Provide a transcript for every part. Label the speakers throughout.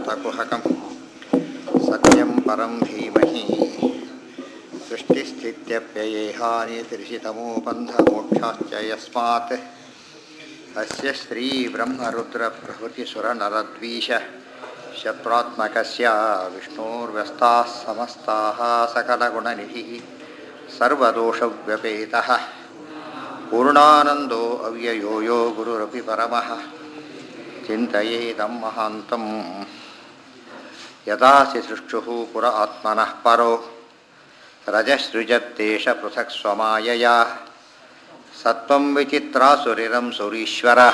Speaker 1: कुहकं सत्यं परं धीमहि सृष्टिस्थित्यप्ययेहानितिर्षितमो बन्धमोक्षाश्च यस्मात् अस्य श्रीब्रह्मरुद्रप्रभृतिसुरनरद्वीष शत्रुत्मकस्य विष्णोर्व्यस्ताः समस्ताः सकलगुणनिधिः सर्वदोषव्यपेतः पूर्णानन्दो अव्ययो यो गुरुरपि परमः चिन्तयेदं महान्तं यदा सि सृष्टुः पुर आत्मनः परो रजसृजत्तेष पृथक् स्वमायया सत्त्वं विचित्रासुरिरं सुरीश्वरः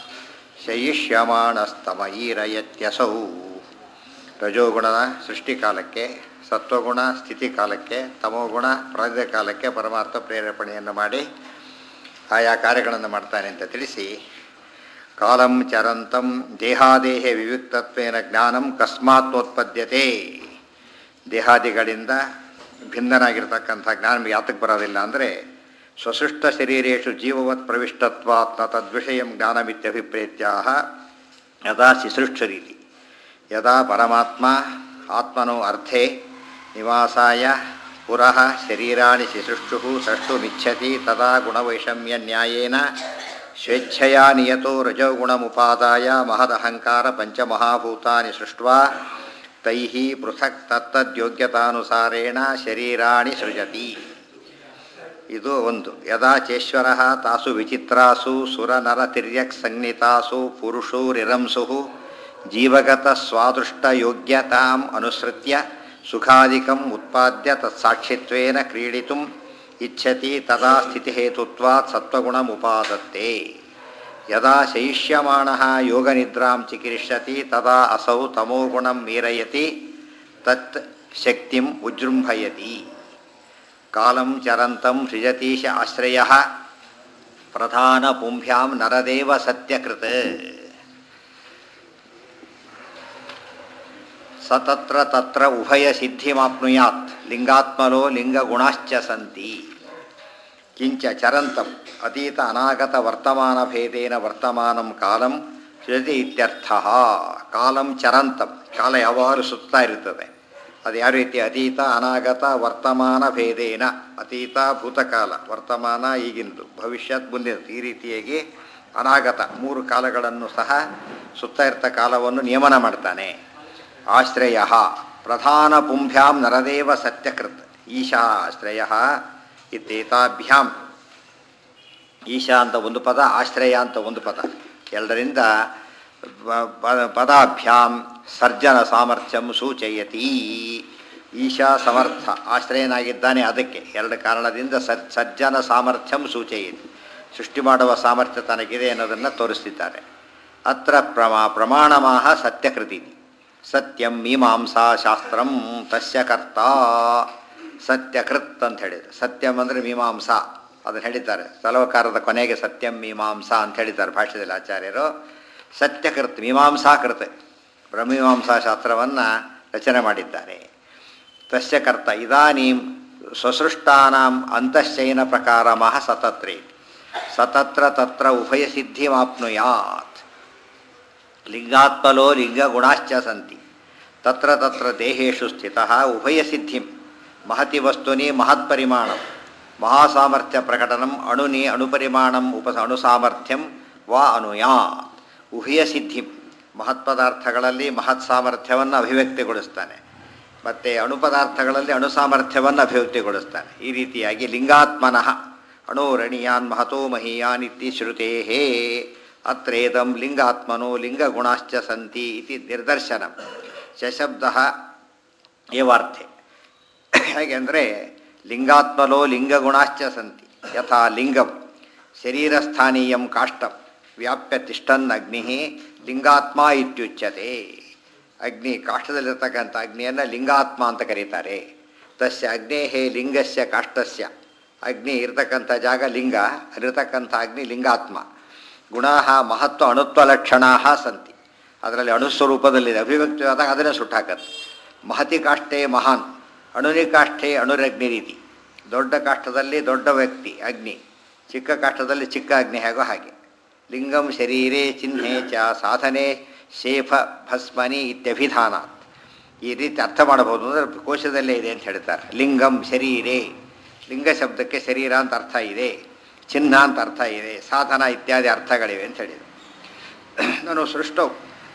Speaker 1: ಶಯಿಷ್ಯಮಾಣಸ್ತಮಯೀರಯತ್ಯಸೌ ರಜೋಗುಣದ ಸೃಷ್ಟಿಕಾಲಕ್ಕೆ ಸತ್ವಗುಣ ಸ್ಥಿತಿ ಕಾಲಕ್ಕೆ ತಮೋಗುಣ ಪ್ರಜ್ಞೆ ಕಾಲಕ್ಕೆ ಪರಮಾರ್ಥ ಪ್ರೇರೇಪಣೆಯನ್ನು ಮಾಡಿ ಆಯಾ ಕಾರ್ಯಗಳನ್ನು ಮಾಡ್ತಾನೆ ಅಂತ ತಿಳಿಸಿ ಕಾಲಂ ಚರಂತಂ ದೇಹಾದೇಹ ವಿವಿಕ್ತತ್ವೇನ ಜ್ಞಾನಂ ಕಸ್ಮಾತ್ಮೋತ್ಪದ್ಯತೆ ದೇಹಾದಿಗಳಿಂದ ಭಿನ್ನನಾಗಿರ್ತಕ್ಕಂಥ ಜ್ಞಾನ ಯಾತಕ್ಕೆ ಬರೋದಿಲ್ಲ ಅಂದರೆ ಸ್ವಸೃಷ್ಟ ಶರೀರೇಶು ಜೀವವತ್ ಪ್ರವಿಷ್ಟತ್ವಾತ್ ನ ತದ್ವಿಷಯಂ ಜ್ಞಾನಮಿತ್ಯಭಿಪ್ರೇತ್ಯ ಯದಾ ಶಿಸೃಕ್ಷರೀತಿ ಯದಾ ಪರಮಾತ್ಮ ಆತ್ಮನೋ ಅರ್ಥೆ ನಿವಾಸಾಯ ಪುರಃ ಶರೀರಾಣಿ ಶಿಸೃಷ್ಟು ಸೃಷ್ಟುಮಿಚ್ಛತಿ ತದಾ ಗುಣವೈಷಮ್ಯ ನ್ಯಾಯೇನ ಸ್ವೇಚ್ಛಯಾ ನಿಯತೋ ರಜೋಗುಣಮುಪಾದಾಯ ಮಹದಹಂಕಾರ ಪಂಚಮಹಾಭೂತಾನಿ ಸೃಷ್ಟ್ವಾ ತೈಃ ಪೃಥಕ್ ತತ್ತದ್ಯೋಗ್ಯತಾನುಸಾರೇಣ ಶರೀರಾಣಿ ಸೃಜತಿ ಇದು ಒಂದು ಯದಾಚೇಶ್ವರ ತಾಸು ವಿಚಿತ್ರಾಸು ಸುರನರ ತಿರ್ಯಕ್ ಸಂಜ್ಞಿತಾಸು ಪುರುಷೂರಿರಂಸು ಜೀವಗತ ಸ್ವಾದೃಷ್ಟಯೋಗ್ಯತಾಂ ಅನುಸೃತ್ಯ ಸುಖಾದಿಕಂ ಉತ್ಪಾದ್ಯ ತತ್ಸಾಕ್ಷಿತ್ವೇನ ಕ್ರೀಡಿತುಂ ಇಚ್ಛತಿ ತದಾ ಸ್ಥಿತಿಹೇತುತ್ವಾತ್ ಸತ್ವಗುಣಮುಪಾದತ್ತೆ ಯದಾ ಶಯಿಷ್ಯಮಾಣಃ ಯೋಗನಿದ್ರಾಂ ಚಿಕಿರಿಷ್ಯತಿ ತದಾ ಅಸೌ ತಮೋಗುಣಂ ಮೀರಯತಿ ತತ್ ಶಕ್ತಿಂ ಉಜೃಂಭಯತಿ ಕಾಲಂ ಚರಂತಂ ಸೃಜತೀಶ ಆಶ್ರಯ ಪ್ರಧಾನ ಪುಂಭ್ಯಾಂ ನರದೇವ ಸತ್ಯಕೃತ್ ಸತತ್ರ ತತ್ರ ಉಭಯ ಸಿದ್ಧಿಮಾಪ್ನುಯಾತ್ ಲಿಂಗಾತ್ಮಲೋ ಲಿಂಗಗುಣಾಶ್ಚ ಸಂತಿ ಕಿಂಚ ಚರಂತಂ ಅತೀತ ಅನಾಗತ ವರ್ತಮಾನ ಭೇದೇನ ವರ್ತಮಾನಂ ಕಾಲಂ ಸೃಜತಿ ಇತ್ಯರ್ಥ ಕಾಲಂ ಚರಂತಂ ಕಾಲ ಯಾವಾಗಲೂ ಸುತ್ತಾ ಇರುತ್ತದೆ ಅದು ಯಾವ ರೀತಿ ಅತೀತ ಅನಾಗತ ವರ್ತಮಾನ ಭೇದೇನ ಅತೀತ ಭೂತಕಾಲ ವರ್ತಮಾನ ಈಗಿಂದು ಭವಿಷ್ಯತ್ ಮುಂದಿನ ಈ ರೀತಿಯಾಗಿ ಅನಾಗತ ಮೂರು ಕಾಲಗಳನ್ನು ಸಹ ಸುತ್ತ ಇರ್ತ ಕಾಲವನ್ನು ನಿಯಮನ ಮಾಡ್ತಾನೆ ಆಶ್ರಯ ಪ್ರಧಾನ ಪುಂಭ್ಯಾಂ ನರದೇವ ಸತ್ಯಕೃತ್ ಈಶಾ ಆಶ್ರಯ ಇತ್ಯೇತಾಭ್ಯಾಂ ಈಶಾ ಅಂತ ಒಂದು ಪದ ಆಶ್ರಯ ಅಂತ ಒಂದು ಪದ ಎರಡರಿಂದ ಪದಾಭ್ಯಾಂ ಸರ್ಜನ ಸಾಮರ್ಥ್ಯಂ ಸೂಚಯತಿ ಈಶಾ ಸಮರ್ಥ ಆಶ್ರಯನಾಗಿದ್ದಾನೆ ಅದಕ್ಕೆ ಎರಡು ಕಾರಣದಿಂದ ಸರ್ ಸಜ್ಜನ ಸಾಮರ್ಥ್ಯಂ ಸೂಚಯತಿ ಸೃಷ್ಟಿ ಮಾಡುವ ಸಾಮರ್ಥ್ಯ ತನಗಿದೆ ಅನ್ನೋದನ್ನು ತೋರಿಸ್ತಿದ್ದಾರೆ ಅತ್ರ ಪ್ರಮಾ ಪ್ರಮಾಣಮಾಹ ಸತ್ಯಕೃತಿ ಸತ್ಯಂ ಮೀಮಾಂಸಾ ಶಾಸ್ತ್ರಂ ತಸ್ಯ ಕರ್ತ ಸತ್ಯಕೃತ್ ಅಂತ ಹೇಳಿದ್ರು ಸತ್ಯಂ ಅಂದರೆ ಮೀಮಾಂಸಾ ಅದನ್ನು ಹೇಳಿದ್ದಾರೆ ಸಲವಕಾರದ ಕೊನೆಗೆ ಸತ್ಯಂ ಮೀಮಾಂಸಾ ಅಂತ ಹೇಳಿದ್ದಾರೆ ಭಾಷ್ಯದಲ್ಲಿ ಆಚಾರ್ಯರು ಸತ್ಯಕೃತ್ ಮೀಮಾಂಸಾಕೃತ್ ಬ್ರಹ್ಮೀಮಾಂಸಾ ಶಾಸ್ತ್ರವನ್ನು ರಚನೆ ಮಾಡಿದ್ದಾರೆ ತಸ್ಯ ಕರ್ತ ಇದಾನೀಂ ಸ್ವಸೃಷ್ಟಾನಾಂ ಅಂತಶ್ಚೈನ ಪ್ರಕಾರ ಮಹ ಸತತ್ರೇ ಸತತ್ರ ತತ್ರ ಉಭಯ ಸಿದ್ಧಿಮಾಪ್ನುಯಾತ್ ಲಿಂಗಾತ್ಮಲೋ ಲಿಂಗಗುಣಾಶ್ಚ ಸಂತಿ ತತ್ರ ತತ್ರ ದೇಹೇಶು ಸ್ಥಿತ ಉಭಯ ಸಿದ್ಧಿಂ ಮಹತಿ ವಸ್ತುನಿ ಮಹತ್ಪರಿಮಾಣಂ ಮಹಾಸಾಮರ್ಥ್ಯ ಪ್ರಕಟನಂ ಅಣುನಿ ಅಣುಪರಿಮಾಣಂ ಉಪ ಅಣುಸಾಮರ್ಥ್ಯಂ ವಾ ಅನುಯಾತ್ ಉಭಯ ಸಿದ್ಧಿ ಮಹತ್ಪದಾರ್ಥಗಳಲ್ಲಿ ಮಹತ್ ಸಾಮರ್ಥ್ಯವನ್ನು ಅಭಿವ್ಯಕ್ತಿಗೊಳಿಸ್ತಾನೆ ಮತ್ತು ಅಣುಪದಾರ್ಥಗಳಲ್ಲಿ ಅಣುಸಾಮರ್ಥ್ಯವನ್ನು ಅಭಿವ್ಯಕ್ತಿಗೊಳಿಸ್ತಾನೆ ಈ ರೀತಿಯಾಗಿ ಲಿಂಗಾತ್ಮನಃ ಅಣೋರಣೀಯಾನ್ ಮಹತೋ ಮಹೀಯಾನ್ ಇತಿ ಶ್ರುತೇ ಅತ್ರೇದಂ ಲಿಂಗಾತ್ಮನೋ ಲಿಂಗಗುಣಾಶ್ಚ ಸಂತಿ ಇತಿ ನಿರ್ದರ್ಶನ ಶಬ್ದ ಏವಾರ್ಥೆ ಹೇಗೆಂದರೆ ಲಿಂಗಾತ್ಮಲೋ ಲಿಂಗಗುಣಾಶ್ಚ ಸಂತಿ ಯಥಾ ಲಿಂಗಂ ಶರೀರಸ್ಥಾನೀಯಂ ಕಾಷ್ಟಂ ವ್ಯಾಪ್ಯ ತಿಷ್ಟನ್ ಅಗ್ನಿ ಲಿಂಗಾತ್ಮ ಇತ್ಯುಚ್ಯತೆ ಅಗ್ನಿ ಕಾಷ್ಟದಲ್ಲಿರ್ತಕ್ಕಂಥ ಅಗ್ನಿಯನ್ನು ಲಿಂಗಾತ್ಮ ಅಂತ ಕರೀತಾರೆ ತಸ್ಯ ಅಗ್ನೇಹೇ ಲಿಂಗಸ್ಯ ಕಾಷ್ಟಸ್ಯ ಅಗ್ನಿ ಇರತಕ್ಕಂಥ ಜಾಗ ಲಿಂಗ ಅಲ್ಲಿರ್ತಕ್ಕಂಥ ಅಗ್ನಿ ಲಿಂಗಾತ್ಮ ಗುಣ ಮಹತ್ವ ಅಣುತ್ವ ಲಕ್ಷಣಾ ಸಂತಿ ಅದರಲ್ಲಿ ಅಣುಸ್ವರೂಪದಲ್ಲಿದೆ ಅಭಿವ್ಯಕ್ತಿಯಾದಾಗ ಅದನ್ನೇ ಸುಟ್ಟಾಕತ್ತೆ ಮಹತಿ ಕಾಷ್ಟೇ ಮಹಾನ್ ಅಣುನಿ ಕಾಷ್ಟೇ ಅಣುರಗ್ನಿ ರೀತಿ ದೊಡ್ಡ ಕಾಷ್ಟದಲ್ಲಿ ದೊಡ್ಡ ವ್ಯಕ್ತಿ ಅಗ್ನಿ ಚಿಕ್ಕ ಕಾಷ್ಟದಲ್ಲಿ ಚಿಕ್ಕ ಅಗ್ನಿ ಹೇಗೋ ಹಾಗೆ ಲಿಂಗಂ ಶರೀರೇ ಚಿಹ್ನೆ ಚ ಸಾಧನೆ ಶೇಫ ಭಸ್ಮನಿ ಇತ್ಯಭಿಧಾನಾತ್ ಈ ರೀತಿ ಅರ್ಥ ಮಾಡಬಹುದು ಅಂದರೆ ಕೋಶದಲ್ಲೇ ಇದೆ ಅಂತ ಹೇಳ್ತಾರೆ ಲಿಂಗಂ ಶರೀರೇ ಲಿಂಗ ಶಬ್ದಕ್ಕೆ ಶರೀರ ಅಂತ ಅರ್ಥ ಇದೆ ಚಿಹ್ನ ಅಂತ ಅರ್ಥ ಇದೆ ಸಾಧನ ಇತ್ಯಾದಿ ಅರ್ಥಗಳಿವೆ ಅಂತ ಹೇಳಿದೆ ನಾನು ಸೃಷ್ಟೌ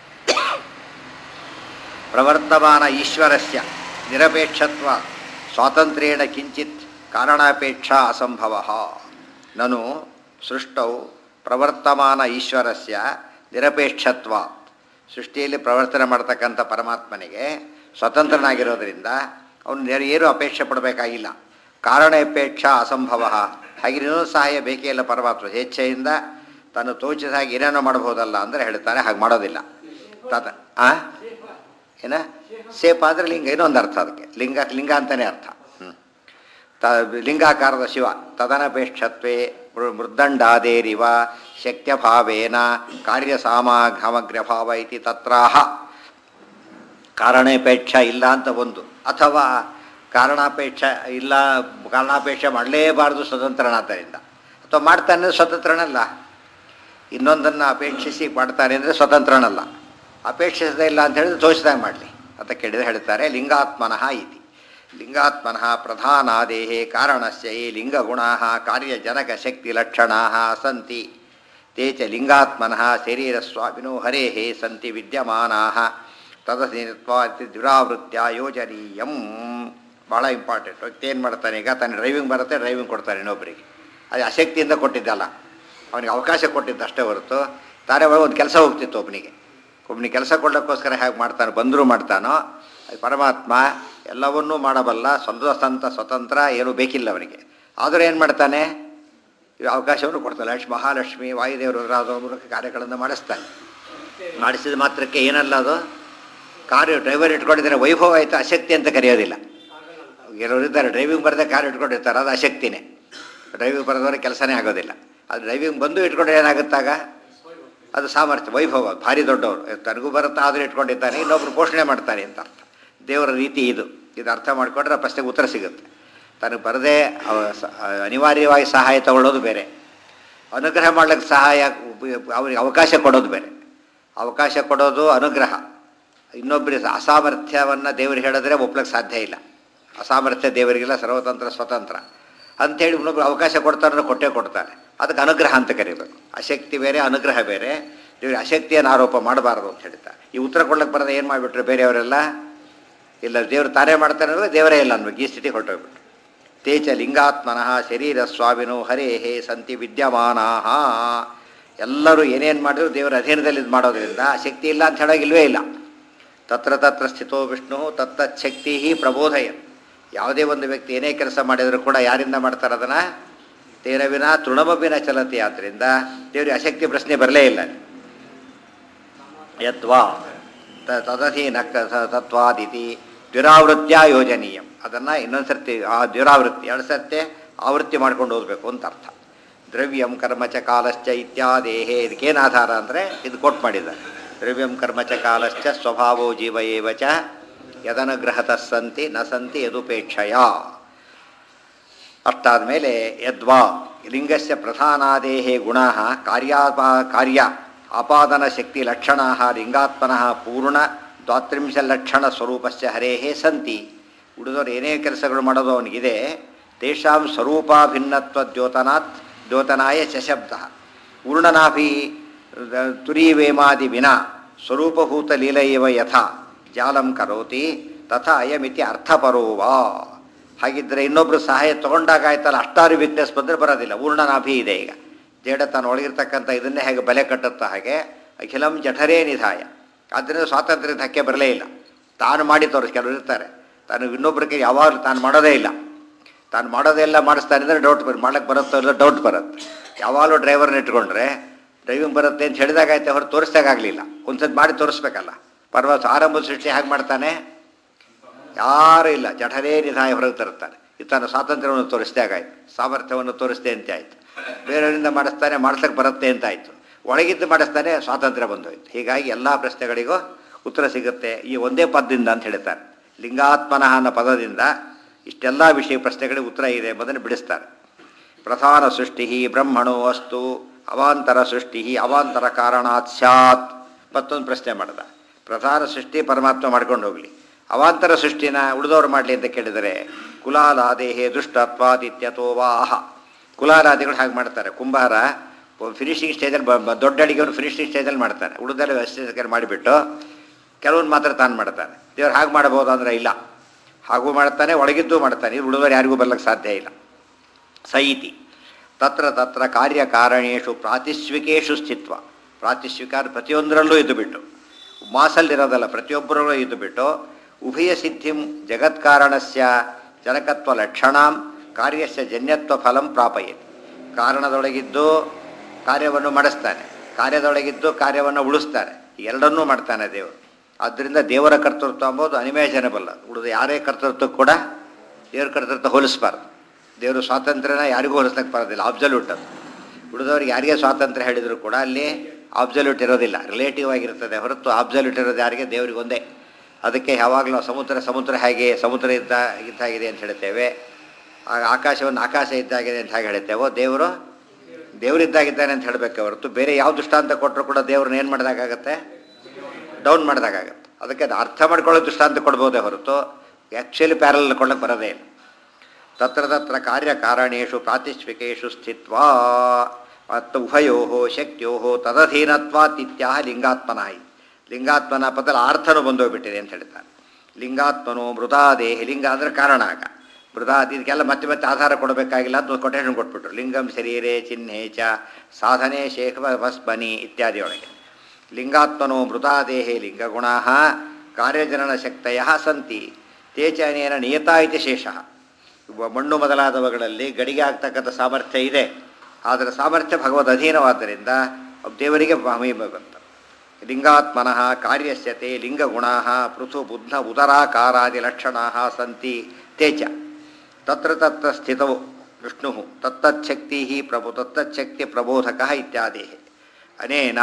Speaker 1: ಪ್ರವರ್ತಮಾನ ಈಶ್ವರಸ್ಯ ನಿರಪೇಕ್ಷತ್ವ ಸ್ವಾತಂತ್ರ್ಯೇಣ ಕಿಂಚಿತ್ ಕಾರಣಾಪೇಕ್ಷಾ ಅಸಂಭವ ನಾನು ಸೃಷ್ಟೌ ಪ್ರವರ್ತಮಾನ ಈಶ್ವರಸ್ಯ ನಿರಪೇಕ್ಷತ್ವ ಸೃಷ್ಟಿಯಲ್ಲಿ ಪ್ರವರ್ತನೆ ಮಾಡ್ತಕ್ಕಂಥ ಪರಮಾತ್ಮನಿಗೆ ಸ್ವತಂತ್ರನಾಗಿರೋದ್ರಿಂದ ಅವನು ಏನು ಅಪೇಕ್ಷೆ ಪಡಬೇಕಾಗಿಲ್ಲ ಕಾರಣಾಪೇಕ್ಷಾ ಅಸಂಭವ ಹಾಗೆ ಇನ್ನೊಂದು ಸಹಾಯ ಬೇಕೇ ಇಲ್ಲ ಪರಮಾತ್ಮ ಸ್ವೇಚ್ಛೆಯಿಂದ ತಾನು ತೋಚಿದ ಹಾಗೆ ಏನೇನೋ ಮಾಡ್ಬೋದಲ್ಲ ಅಂದರೆ ಹೇಳ್ತಾರೆ ಹಾಗೆ ಮಾಡೋದಿಲ್ಲ ತಾತ ಆ ಏನ ಸೇಪ ಅಂದರೆ ಲಿಂಗ ಇನ್ನೊಂದು ಅರ್ಥ ಅದಕ್ಕೆ ಲಿಂಗ ಲಿಂಗ ಅಂತಲೇ ಅರ್ಥ ಹ್ಞೂ ತ ಲಿಂಗಾಕಾರದ ಶಿವ ತದನಪೇಕ್ಷತ್ವೇ ಮೃ- ಮೃದ್ದಂಡಾದೇರಿವ ಶಕ್ತ್ಯಭಾವೇನ ಕಾರ್ಯಸಾಮಗ್ರಭಾವ ಇತಿ ತತ್ರಾಹ ಕಾರಣಾಪೇಕ್ಷ ಇಲ್ಲ ಅಂತ ಒಂದು ಅಥವಾ ಕಾರಣಾಪೇಕ್ಷ ಇಲ್ಲ ಕಾರಣಾಪೇಕ್ಷೆ ಮಾಡಲೇಬಾರ್ದು ಸ್ವತಂತ್ರನಾದ್ದರಿಂದ ಅಥವಾ ಮಾಡ್ತಾನೆ ಸ್ವತಂತ್ರನಲ್ಲ ಇನ್ನೊಂದನ್ನು ಅಪೇಕ್ಷಿಸಿ ಮಾಡ್ತಾನೆ ಅಂದರೆ ಸ್ವತಂತ್ರನಲ್ಲ ಅಪೇಕ್ಷಿಸದೇ ಇಲ್ಲ ಅಂತ ಹೇಳಿದ್ರೆ ತೋಚಿದಾಗ ಮಾಡಲಿ ಅಂತ ಕೇಳಿದ್ರೆ ಹೇಳ್ತಾರೆ ಲಿಂಗಾತ್ಮನಃ ಇತಿ ಲಿಂಗಾತ್ಮನಃ ಪ್ರಧಾನಾದೇಹೇ ಕಾರಣಸ್ಯ ಈ ಲಿಂಗಗುಣಾ ಕಾರ್ಯಜನಕ ಶಕ್ತಿ ಲಕ್ಷಣಾ ಸಂತಿ ತೇ ಚ ಲಿಂಗಾತ್ಮನಃ ಶರೀರಸ್ವಾಮಿನೋ ಹರೇಃ ಸಂತಿ ವಿದ್ಯಮಾನಾಃ ತದಸಿತ್ವ ದುರಾವೃತ್ಯ ಯೋಜನೀಯಂ ಭಾಳ ಇಂಪಾರ್ಟೆಂಟ್ ವ್ಯಕ್ತಿ ಏನು ಮಾಡ್ತಾನೆ ಈಗ ತಾನು ಡ್ರೈವಿಂಗ್ ಬರುತ್ತೆ ಡ್ರೈವಿಂಗ್ ಕೊಡ್ತಾನೆ ಇನ್ನೊಬ್ಬರಿಗೆ ಅದು ಅಶಕ್ತಿಯಿಂದ ಕೊಟ್ಟಿದ್ದಲ್ಲ ಅವನಿಗೆ ಅವಕಾಶ ಕೊಟ್ಟಿದ್ದು ಅಷ್ಟೇ ಹೊರತು ತಾನೇ ಒಂದು ಕೆಲಸ ಹೋಗ್ತಿತ್ತು ಒಬ್ಬನಿಗೆ ಒಬ್ಬನಿಗೆ ಕೆಲಸ ಕೊಡೋಕ್ಕೋಸ್ಕರ ಹೇಗೆ ಮಾಡ್ತಾನೆ ಬಂದರೂ ಮಾಡ್ತಾನೋ ಅದು ಪರಮಾತ್ಮ ಎಲ್ಲವನ್ನೂ ಮಾಡಬಲ್ಲ ಸ್ವತಂತ್ರ ಸ್ವತಂತ್ರ ಏನೂ ಬೇಕಿಲ್ಲ ಅವನಿಗೆ ಆದರೂ ಏನು ಮಾಡ್ತಾನೆ ಈ ಅವಕಾಶವನ್ನು ಕೊಡ್ತಾನೆ ಲಕ್ಷ್ಮಿ ಮಹಾಲಕ್ಷ್ಮಿ ವಾಯುದೇವರು ಅದರ ಮೂಲಕ ಕಾರ್ಯಗಳನ್ನು ಮಾಡಿಸ್ತಾನೆ ಮಾಡಿಸಿದ ಮಾತ್ರಕ್ಕೆ ಏನಲ್ಲ ಅದು ಕಾರು ಡ್ರೈವರ್ ಇಟ್ಕೊಂಡಿದ್ದಾರೆ ವೈಭವ ಆಯಿತು ಅಶಕ್ತಿ ಅಂತ ಕರೆಯೋದಿಲ್ಲ ಕೆಲವರು ಇದ್ದಾರೆ ಡ್ರೈವಿಂಗ್ ಬರದೆ ಕಾರ್ ಇಟ್ಕೊಂಡಿರ್ತಾರೆ ಅದು ಅಶಕ್ತಿನೇ ಡ್ರೈವಿಂಗ್ ಬರೆದವ್ರಿಗೆ ಕೆಲಸನೇ ಆಗೋದಿಲ್ಲ ಅದು ಡ್ರೈವಿಂಗ್ ಬಂದು ಇಟ್ಕೊಂಡ್ರೆ ಏನಾಗುತ್ತಾಗ ಅದು ಸಾಮರ್ಥ್ಯ ವೈಭವ ಭಾರಿ ದೊಡ್ಡವರು ತನಗೂ ಬರುತ್ತಾ ಆದರೂ ಇಟ್ಕೊಂಡಿದ್ದಾನೆ ಇನ್ನೊಬ್ರು ಪೋಷಣೆ ಮಾಡ್ತಾನೆ ಅಂತ ಅರ್ಥ ದೇವರ ರೀತಿ ಇದು ಇದು ಅರ್ಥ ಮಾಡಿಕೊಂಡ್ರೆ ಆ ಪ್ರಶ್ನೆಗೆ ಉತ್ತರ ಸಿಗುತ್ತೆ ತನಗೆ ಬರದೇ ಅವ ಸ- ಅನಿವಾರ್ಯವಾಗಿ ಸಹಾಯ ತಗೊಳ್ಳೋದು ಬೇರೆ ಅನುಗ್ರಹ ಮಾಡ್ಲಿಕ್ಕೆ ಸಹಾಯ ಉಪ- ಅವರಿಗೆ ಅವಕಾಶ ಕೊಡೋದು ಬೇರೆ ಅವಕಾಶ ಕೊಡೋದು ಅನುಗ್ರಹ ಇನ್ನೊಬ್ಬರಿಗೆ ಅಸಾಮರ್ಥ್ಯವನ್ನು ದೇವರು ಹೇಳಿದ್ರೆ ಒಪ್ಲಕ್ಕೆ ಸಾಧ್ಯ ಇಲ್ಲ ಅಸಾಮರ್ಥ್ಯ ದೇವರಿಗಿಲ್ಲ ಸರ್ವತಂತ್ರ ಸ್ವತಂತ್ರ ಅಂಥೇಳಿ ಇನ್ನೊಬ್ರು ಅವಕಾಶ ಕೊಡ್ತಾರೆ ಕೊಟ್ಟೇ ಕೊಡ್ತಾನೆ ಅದಕ್ಕೆ ಅನುಗ್ರಹ ಅಂತ ಕರಿಬೇಕು ಅಶಕ್ತಿ ಬೇರೆ ಅನುಗ್ರಹ ಬೇರೆ ದೇವ್ರಿಗೆ ಅಶಕ್ತಿಯನ್ನು ಆರೋಪ ಮಾಡಬಾರದು ಅಂತ ಹೇಳ್ತಾರೆ ಈ ಉತ್ತರ ಕೊಡ್ಲಿಕ್ಕೆ ಬರೋದು ಏನು ಮಾಡಿಬಿಟ್ರು ಬೇರೆಯವರೆಲ್ಲ ಇಲ್ಲ ದೇವರು ತಾನೇ ಮಾಡ್ತಾನೆ ಅಂದ್ರೆ ದೇವರೇ ಇಲ್ಲ ಅನ್ಬೇಕು ಈ ಸ್ಥಿತಿ ಹೊರಟೋಗ್ಬಿಟ್ರು ತೇಚ ಲಿಂಗಾತ್ಮನಃ ಶರೀರ ಸ್ವಾಮಿನೋ ಹರೇ ಹೇ ಸಂತಿ ವಿದ್ಯಮಾನಾಹ ಎಲ್ಲರೂ ಏನೇನು ಮಾಡಿದ್ರು ದೇವರ ಅಧೀನದಲ್ಲಿ ಇದು ಮಾಡೋದ್ರಿಂದ ಶಕ್ತಿ ಇಲ್ಲ ಅಂತ ಹೇಳೋಕೆ ಇಲ್ವೇ ಇಲ್ಲ ತತ್ರ ತತ್ರ ಸ್ಥಿತೋ ವಿಷ್ಣು ತತ್ತಚ್ಛಕ್ತಿ ಪ್ರಬೋಧಯ ಯಾವುದೇ ಒಂದು ವ್ಯಕ್ತಿ ಏನೇ ಕೆಲಸ ಮಾಡಿದರೂ ಕೂಡ ಯಾರಿಂದ ಮಾಡ್ತಾರೆ ಅದನ್ನು ತೇರವಿನ ತೃಣಮಬಿನ ಚಲತಿ ಆದ್ದರಿಂದ ದೇವರಿಗೆ ಅಶಕ್ತಿ ಪ್ರಶ್ನೆ ಬರಲೇ ಇಲ್ಲ ಯತ್ವಾ ತ- ತದಧೀನ ಕ- ತ- ತತ್ವಾದಿತಿ ದ್ವಿರಾವೃತ್ಯ ಯೋಜನೀಯಂ ಅದನ್ನು ಇನ್ನೊಂದು ಸರ್ತಿ ಆ ದ್ವಿರಾವೃತ್ತಿ ಎರಡು ಸರ್ತಿ ಆವೃತ್ತಿ ಮಾಡ್ಕೊಂಡು ಓದಬೇಕು ಅಂತ ಅರ್ಥ ದ್ರವ್ಯಂ ಕರ್ಮಚ ಕಾಲಶ್ಚ ಇತ್ಯಾದೇಹೇ ಇದಕ್ಕೇನು ಆಧಾರ ಅಂದರೆ ಇದು ಕೊಟ್ಟು ಮಾಡಿದ್ದಾರೆ ದ್ರವ್ಯಂ ಕರ್ಮಚ ಕಾಲಶ್ಚ ಸ್ವಭಾವೋ ಜೀವ ಏವ ಚ ಯದನುಗ್ರಹತಃ ಸಂತಿ ನ ಸಂತಿ ಯದುಪೇಕ್ಷಯ ಅಷ್ಟಾದಮೇಲೆ ಯದ್ವಾ ಲಿಂಗಸ್ಯ ಪ್ರಧಾನಾದೇಹೇ ಗುಣ ಕಾರ್ಯಾಪಾ ಕಾರ್ಯ ಆಪಾದನ ಶಕ್ತಿ ಲಕ್ಷಣ ಲಿಂಗಾತ್ಮನಃ ಪೂರ್ಣ ದ್ವಾತ್ರಿಂಶ ಲಕ್ಷಣ ಸ್ವರೂಪಸ್ಯ ಹರೇಹೇ ಸಂತಿ ಉಳಿದವರು ಏನೇ ಕೆಲಸಗಳು ಮಾಡೋದು ಅವನಿಗಿದೆ ತೇಷಾಂ ಸ್ವರೂಪಾಭಿನ್ನತ್ವ ದ್ಯೋತನಾತ್ ದ್ಯೋತನಾಯ ಶಬ್ದ ಪೂರ್ಣನಾಭಿ ತುರೀವೇಮಾದಿ ವಿನಾ ಸ್ವರೂಪಭೂತ ಲೀಲೆಯವ ಯಥಾ ಜಾಲಂ ಕರೋತಿ ತಥಾ ಅಯಮಿತಿ ಅರ್ಥಪರೋವಾ ಹಾಗಿದ್ದರೆ ಇನ್ನೊಬ್ಬರು ಸಹಾಯ ತೊಗೊಂಡಾಗ ಆಯ್ತಲ್ಲ ಅಷ್ಟಾರು ವೀಕ್ನೆಸ್ ಬಂದರೆ ಬರೋದಿಲ್ಲ ಊರ್ಣನಾಭಿ ಇದೆ ಈಗ ಜೇಡ ತಾನು ಒಳಗಿರ್ತಕ್ಕಂಥ ಇದನ್ನೇ ಹೇಗೆ ಬೆಲೆ ಕಟ್ಟುತ್ತಾ ಹಾಗೆ ಅಖಿಲಂ ಜಠರೇ ನಿಧಾಯ ಆದ್ದರಿಂದ ಸ್ವಾತಂತ್ರ್ಯ ಧಕ್ಕೆ ಬರಲೇ ಇಲ್ಲ ತಾನು ಮಾಡಿ ತೋರಿಸಿ ಕೆಲವರು ಇರ್ತಾರೆ ತಾನು ಇನ್ನೊಬ್ಬರಿಗೆ ಯಾವಾಗಲೂ ತಾನು ಮಾಡೋದೇ ಇಲ್ಲ ತಾನು ಮಾಡೋದೆಲ್ಲ ಮಾಡಿಸ್ತಾನೆ ಅಂದರೆ ಡೌಟ್ ಬರುತ್ತೆ ಮಾಡ್ಲಿಕ್ಕೆ ಬರುತ್ತೋ ಇಲ್ಲ ಡೌಟ್ ಬರುತ್ತೆ ಯಾವಾಗಲೂ ಡ್ರೈವರ್ನ ಇಟ್ಕೊಂಡ್ರೆ ಡ್ರೈವಿಂಗ್ ಬರುತ್ತೆ ಅಂತ ಹೇಳಿದಾಗ ಆಯ್ತು ಹೊರ ತೋರಿಸ್ದಾಗಲಿಲ್ಲ ಒಂದ್ಸತಿ ಮಾಡಿ ತೋರಿಸ್ಬೇಕಲ್ಲ ಪರ್ವತ ಆರಂಭದ ಸೃಷ್ಟಿ ಹೇಗೆ ಮಾಡ್ತಾನೆ ಯಾರೂ ಇಲ್ಲ ಜಠರೇ ನಿಧಾಯ ಹೊರಗೆ ತರುತ್ತಾನೆ ಇತನ ಸ್ವಾತಂತ್ರ್ಯವನ್ನು ತೋರಿಸ್ದೆ ಆಗಾಯ್ತು ಸಾಮರ್ಥ್ಯವನ್ನು ತೋರಿಸ್ದೆ ಅಂತ ಆಯಿತು ಬೇರೆಯವರಿಂದ ಮಾಡಿಸ್ತಾನೆ ಮಾಡ್ಸಕ್ಕೆ ಬರುತ್ತೆ ಅಂತ ಆಯಿತು ಒಳಗಿದ್ದು ಮಾಡಿಸ್ತಾನೆ ಸ್ವಾತಂತ್ರ್ಯ ಬಂದೋಯ್ತು ಹೀಗಾಗಿ ಎಲ್ಲ ಪ್ರಶ್ನೆಗಳಿಗೂ ಉತ್ತರ ಸಿಗುತ್ತೆ ಈ ಒಂದೇ ಪದದಿಂದ ಅಂತ ಹೇಳ್ತಾರೆ ಲಿಂಗಾತ್ಮನಃ ಅನ್ನೋ ಪದದಿಂದ ಇಷ್ಟೆಲ್ಲ ವಿಷಯ ಪ್ರಶ್ನೆಗಳಿಗೆ ಉತ್ತರ ಇದೆ ಎಂಬುದನ್ನು ಬಿಡಿಸ್ತಾರೆ ಪ್ರಧಾನ ಸೃಷ್ಟಿ ಬ್ರಹ್ಮಣೋ ಅಸ್ತು ಅವಾಂತರ ಸೃಷ್ಟಿ ಅವಾಂತರ ಕಾರಣಾತ್ ಸ್ಯಾತ್ ಮತ್ತೊಂದು ಪ್ರಶ್ನೆ ಮಾಡ್ದ ಪ್ರಧಾನ ಸೃಷ್ಟಿ ಪರಮಾತ್ಮ ಮಾಡ್ಕೊಂಡು ಹೋಗಲಿ ಅವಾಂತರ ಸೃಷ್ಟಿನ ಉಳಿದವ್ರು ಮಾಡಲಿ ಅಂತ ಕೇಳಿದರೆ ಕುಲಾಲಾದೇಹೇ ದುಷ್ಟತ್ವಾದಿತ್ಯತೋ ವಾಹ ಕುಲಾಲಾದಿಗಳು ಹಾಗೆ ಮಾಡ್ತಾರೆ ಕುಂಬಾರ ಫಿನಿಶಿಂಗ್ ಸ್ಟೇಜಲ್ಲಿ ಬ ಬ- ದೊಡ್ಡ ಅಡಿಗೆ ಅವರು ಫಿನಿಶಿಂಗ್ ಸ್ಟೇಜಲ್ಲಿ ಮಾಡ್ತಾರೆ ಉಳಿದೆಲ್ಲ ವ್ಯವಸ್ಥೆ ಮಾಡಿಬಿಟ್ಟು ಕೆಲವೊಂದು ಮಾತ್ರ ತಾನು ಮಾಡ್ತಾನೆ ದೇವ್ರು ಹಾಗೆ ಮಾಡ್ಬೋದು ಅಂದರೆ ಇಲ್ಲ ಹಾಗೂ ಮಾಡ್ತಾನೆ ಒಳಗಿದ್ದು ಮಾಡ್ತಾನೆ ಇದು ಉಳಿದವರು ಯಾರಿಗೂ ಬರ್ಲಿಕ್ಕೆ ಸಾಧ್ಯ ಇಲ್ಲ ಸೈತಿ ತತ್ರ ತತ್ರ ಕಾರ್ಯಕಾರಣೇಶು ಪ್ರಾತಿಶ್ವಿಕೇಶು ಸ್ಥಿತ್ವ ಪ್ರಾತಿಶ್ವಿಕ ಪ್ರತಿಯೊಂದರಲ್ಲೂ ಇದ್ದು ಬಿಟ್ಟು ಮಾಸಲ್ಲಿರೋದಲ್ಲ ಪ್ರತಿಯೊಬ್ಬರಲ್ಲೂ ಇದ್ದು ಬಿಟ್ಟು ಉಭಯ ಸಿದ್ಧಿಂ ಜಗತ್ಕಾರಣಸ್ಯ ಜನಕತ್ವ ಲಕ್ಷಣಾಂ ಕಾರ್ಯಸ್ಯ ಜನ್ಯತ್ವ ಫಲಂ ಪ್ರಾಪಯತಿ ಕಾರಣದೊಳಗಿದ್ದು ಕಾರ್ಯವನ್ನು ಮಾಡಿಸ್ತಾನೆ ಕಾರ್ಯದೊಳಗಿದ್ದು ಕಾರ್ಯವನ್ನು ಉಳಿಸ್ತಾನೆ ಈ ಎರಡನ್ನೂ ಮಾಡ್ತಾನೆ ದೇವರು ಆದ್ದರಿಂದ ದೇವರ ಕರ್ತೃತ್ವ ಅಂಬೋದು ಅನಿಮೇಜನಬಲ್ ಉಳಿದ ಯಾರೇ ಕರ್ತೃತ್ವ ಕೂಡ ದೇವ್ರ ಕರ್ತೃತ್ವ ಹೋಲಿಸ್ಬಾರ್ದು ದೇವರು ಸ್ವಾತಂತ್ರ್ಯನ ಯಾರಿಗೂ ಹೋಲಿಸ್ಲಿಕ್ಕೆ ಬರೋದಿಲ್ಲ ಆಬ್ಸಲ್ಯೂಟ್ ಅದು ಉಳಿದವ್ರಿಗೆ ಯಾರಿಗೆ ಸ್ವಾತಂತ್ರ್ಯ ಹೇಳಿದ್ರು ಕೂಡ ಅಲ್ಲಿ ಆಬ್ಸಲ್ಯೂಟ್ ಇರೋದಿಲ್ಲ ರಿಲೇಟಿವ್ ಆಗಿರ್ತದೆ ಹೊರತು ಆಬ್ಸಲ್ಯೂಟ್ ಇರೋದು ಯಾರಿಗೆ ದೇವರಿಗೆ ಒಂದೇ ಅದಕ್ಕೆ ಯಾವಾಗಲೂ ಸಮುದ್ರ ಸಮುದ್ರ ಹೇಗೆ ಸಮುದ್ರ ಇದ್ದ ಇದ್ದಾಗಿದೆ ಅಂತ ಹೇಳ್ತೇವೆ ಆಗ ಆಕಾಶವನ್ನು ಆಕಾಶ ಇದ್ದಾಗಿದೆ ಅಂತ ಹೇಗೆ ಹೇಳ್ತೇವೋ ದೇವರು ದೇವರಿದ್ದಾಗಿದ್ದಾನೆ ಅಂತ ಹೇಳಬೇಕು ಹೊರತು ಬೇರೆ ಯಾವ ದೃಷ್ಟಾಂತ ಕೊಟ್ಟರು ಕೂಡ ದೇವ್ರನ್ನ ಏನು ಮಾಡಿದಾಗತ್ತೆ ಡೌನ್ ಮಾಡಿದಾಗತ್ತೆ ಅದಕ್ಕೆ ಅದು ಅರ್ಥ ಮಾಡ್ಕೊಳ್ಳೋ ದೃಷ್ಟಾಂತ ಕೊಡ್ಬೋದೇ ಹೊರತು ಆ್ಯಕ್ಚುಲಿ ಪ್ಯಾರಲ್ ಕೊಡಕ್ಕೆ ಬರೋದೇ ಇಲ್ಲ ತತ್ರ ತತ್ರ ಕಾರ್ಯಕಾರಣೇಶು ಪ್ರಾತಿಷ್ವಿಕೇಶು ಸ್ಥಿತ್ವಾ ಮತ್ತು ಉಭಯೋ ಶಕ್ತಿಯೋ ತದಧೀನತ್ವಾತಿತ್ಯಾಹ ಲಿಂಗಾತ್ಮನ ಇತಿ. ಲಿಂಗಾತ್ಮನ ಪದದಲ್ಲಿ ಅರ್ಥನೂ ಬಂದೋಗ್ಬಿಟ್ಟಿದೆ ಅಂತ ಹೇಳ್ತಾರೆ ಲಿಂಗಾತ್ಮನು ಮೃದಾದೇಹಿ ಲಿಂಗ ಅಂದರೆ ಕಾರಣ ಆಗ ಮೃದಾದಿ ಇದಕ್ಕೆಲ್ಲ ಮತ್ತೆ ಮತ್ತೆ ಆಧಾರ ಕೊಡಬೇಕಾಗಿಲ್ಲ ಅಂತ ಒಂದು ಕೊಟೇಶನ್ ಕೊಟ್ಬಿಟ್ರು ಲಿಂಗಂ ಶರೀರೇ ಚಿಹ್ನೆ ಚ ಸಾಧನೆ ಶೇಖ ಭಸ್ಮನಿ ಇತ್ಯಾದಿಯೊಳಗೆ ಲಿಂಗಾತ್ಮನೋ ಮೃತಾದೇಹೇ ಲಿಂಗಗುಣಾ ಕಾರ್ಯಜನನ ಶಕ್ತಯ ಸಂತಿ ತೇ ಚ ಅನೇನ ನಿಯತಾ ಇತಿ ಶೇಷಃ ಇವ ಮಣ್ಣು ಮೊದಲಾದವುಗಳಲ್ಲಿ ಗಡಿಗೆ ಆಗ್ತಕ್ಕಂಥ ಸಾಮರ್ಥ್ಯ ಇದೆ ಆದರೆ ಸಾಮರ್ಥ್ಯ ಭಗವದ್ ಅಧೀನವಾದ್ದರಿಂದ ದೇವರಿಗೆ ಮಹಿಮೆ ಬಂತು ಲಿಂಗಾತ್ಮನಃ ಕಾರ್ಯಸ್ಯತೆ ಲಿಂಗಗುಣಾ ಪೃಥು ಬುದ್ಧ ಉದರಾಕಾರಾದಿ ಲಕ್ಷಣಾ ಸಂತಿ ತೇಚ ತತ್ರ ತತ್ರ ಸ್ಥಿತವು ವಿಷ್ಣು ತತ್ತಚ್ಛಕ್ತಿ ಪ್ರಭು ತತ್ತಚ್ಛಕ್ತಿ ಪ್ರಬೋಧಕ ಇತ್ಯಾದಿ ಅನೇನ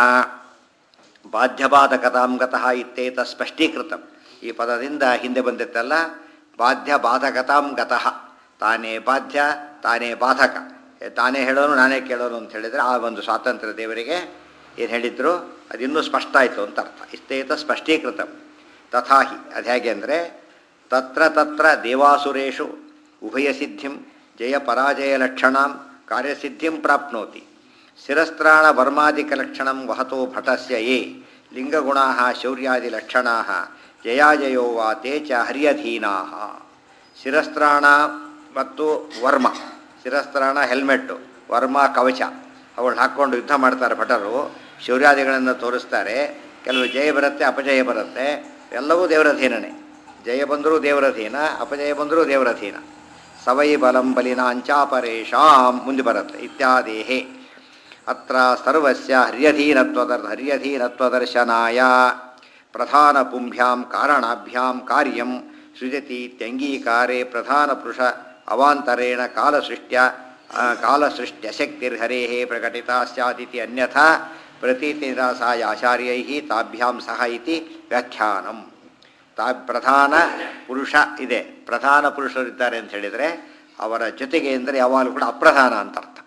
Speaker 1: ಬಾಧ್ಯಬಾಧಕತಾಂ ಗತಃ ಇತ್ತೇತ ಸ್ಪಷ್ಟೀಕೃತ ಈ ಪದದಿಂದ ಹಿಂದೆ ಬಂದಿತ್ತಲ್ಲ ಬಾಧ್ಯ ಬಾಧಕತಾಂ ಗತಃ ತಾನೇ ಬಾಧ್ಯ ತಾನೇ ಬಾಧಕ ಏ, ತಾನೇ ಹೇಳೋನು ನಾನೇ ಕೇಳೋನು ಅಂತ ಹೇಳಿದರೆ ಆ ಒಂದು ಸ್ವಾತಂತ್ರ್ಯ ದೇವರಿಗೆ ಏನು ಹೇಳಿದ್ರು ಅದಿನ್ನೂ ಸ್ಪಷ್ಟ ಆಯಿತು ಅಂತ ಅರ್ಥ ಇಷ್ಟೇತ ಸ್ಪಷ್ಟೀಕೃತ ತಥಾಹಿ ಅದು ಹೇಗೆ ಅಂದರೆ ತತ್ರ ತತ್ರ ದೇವಾಸುರೇಷು ಉಭಯಸಿದ್ಧಿಂ ಜಯ ಪರಾಜಯ ಲಕ್ಷಣಾಂ ಕಾರ್ಯಸಿದ್ಧಿಂ ಪ್ರಾಪ್ನೋತಿ ಶಿರಸ್ತ್ರಾಣ ವರ್ಮಾದಿಕಲಕ್ಷಣಂ ವಹತೋ ಭಟಸ್ಯ ಯೇ ಲಿಂಗಗುಣಾ ಶೌರ್ಯಾದಿಲಕ್ಷಣಾ ಜಯಾಜಯೋ ವಾ ತೇ ಚ ಹರ್ಯಧೀನಾ ಶಿರಸ್ತ್ರಾಣ ಮತ್ತು ವರ್ಮ ಶಿರಸ್ತ್ರಾಣ ಹೆಲ್ಮೆಟ್ಟು ವರ್ಮ ಕವಚ ಅವಳು ಹಾಕ್ಕೊಂಡು ಯುದ್ಧ ಮಾಡ್ತಾರೆ ಭಟರು ಶೌರ್ಯಾದಿಗಳನ್ನು ತೋರಿಸ್ತಾರೆ ಕೆಲವು ಜಯ ಬರುತ್ತೆ ಅಪಜಯ ಬರುತ್ತೆ ಎಲ್ಲವೂ ದೇವರಧೀನನೇ ಜಯ ಬಂದರೂ ದೇವರಧೀನ ಅಪಜಯ ಬಂದರೂ ದೇವರಧೀನ ಸವೈ ಬಲಂ ಬಲಿನಾಂಚಾಪರೇಶಾಂ ಮುಂದೆ ಬರುತ್ತೆ ಇತ್ಯಾದೇಹೇ ಅತ್ರ ಸರ್ವಸ್ಯ ಹರ್ಯಧೀನತ್ವದ ಹರ್ಯಧೀನತ್ವದರ್ಶನಾಯ ಪ್ರಧಾನಪುಂಭ್ಯಾಂ ಕಾರಣಾಭ್ಯಾಂ ಕಾರ್ಯಂ ಸೃಜತಿ ಇತ್ಯಂಗೀಕಾರೆ ಪ್ರಧಾನಪುರುಷ ಅವಾಂತರೇಣ ಕಾಲಸೃಷ್ಟ್ಯ ಆ, ಕಾಲಸೃಷ್ಟ್ಯಶಕ್ತಿರ್ಹರೇ ಪ್ರಕಟಿತಾ ಸ್ಯಾದಿತಿ ಅನ್ಯಥಾ ಪ್ರತೀತಿರಾಸಾಯ ಆಚಾರ್ಯೈ ತಾಭ್ಯಾಂ ಸಹ ಇತಿ ವ್ಯಾಖ್ಯಾನಂ ತಾ ಪ್ರಧಾನ ಪುರುಷ ಇದೆ ಪ್ರಧಾನ ಪುರುಷರಿದ್ದಾರೆ ಅಂತ ಹೇಳಿದರೆ ಅವರ ಜೊತೆಗೆ ಅಂದರೆ ಯಾವಾಗಲೂ ಕೂಡ ಅಪ್ರಧಾನ ಅಂತ ಅರ್ಥ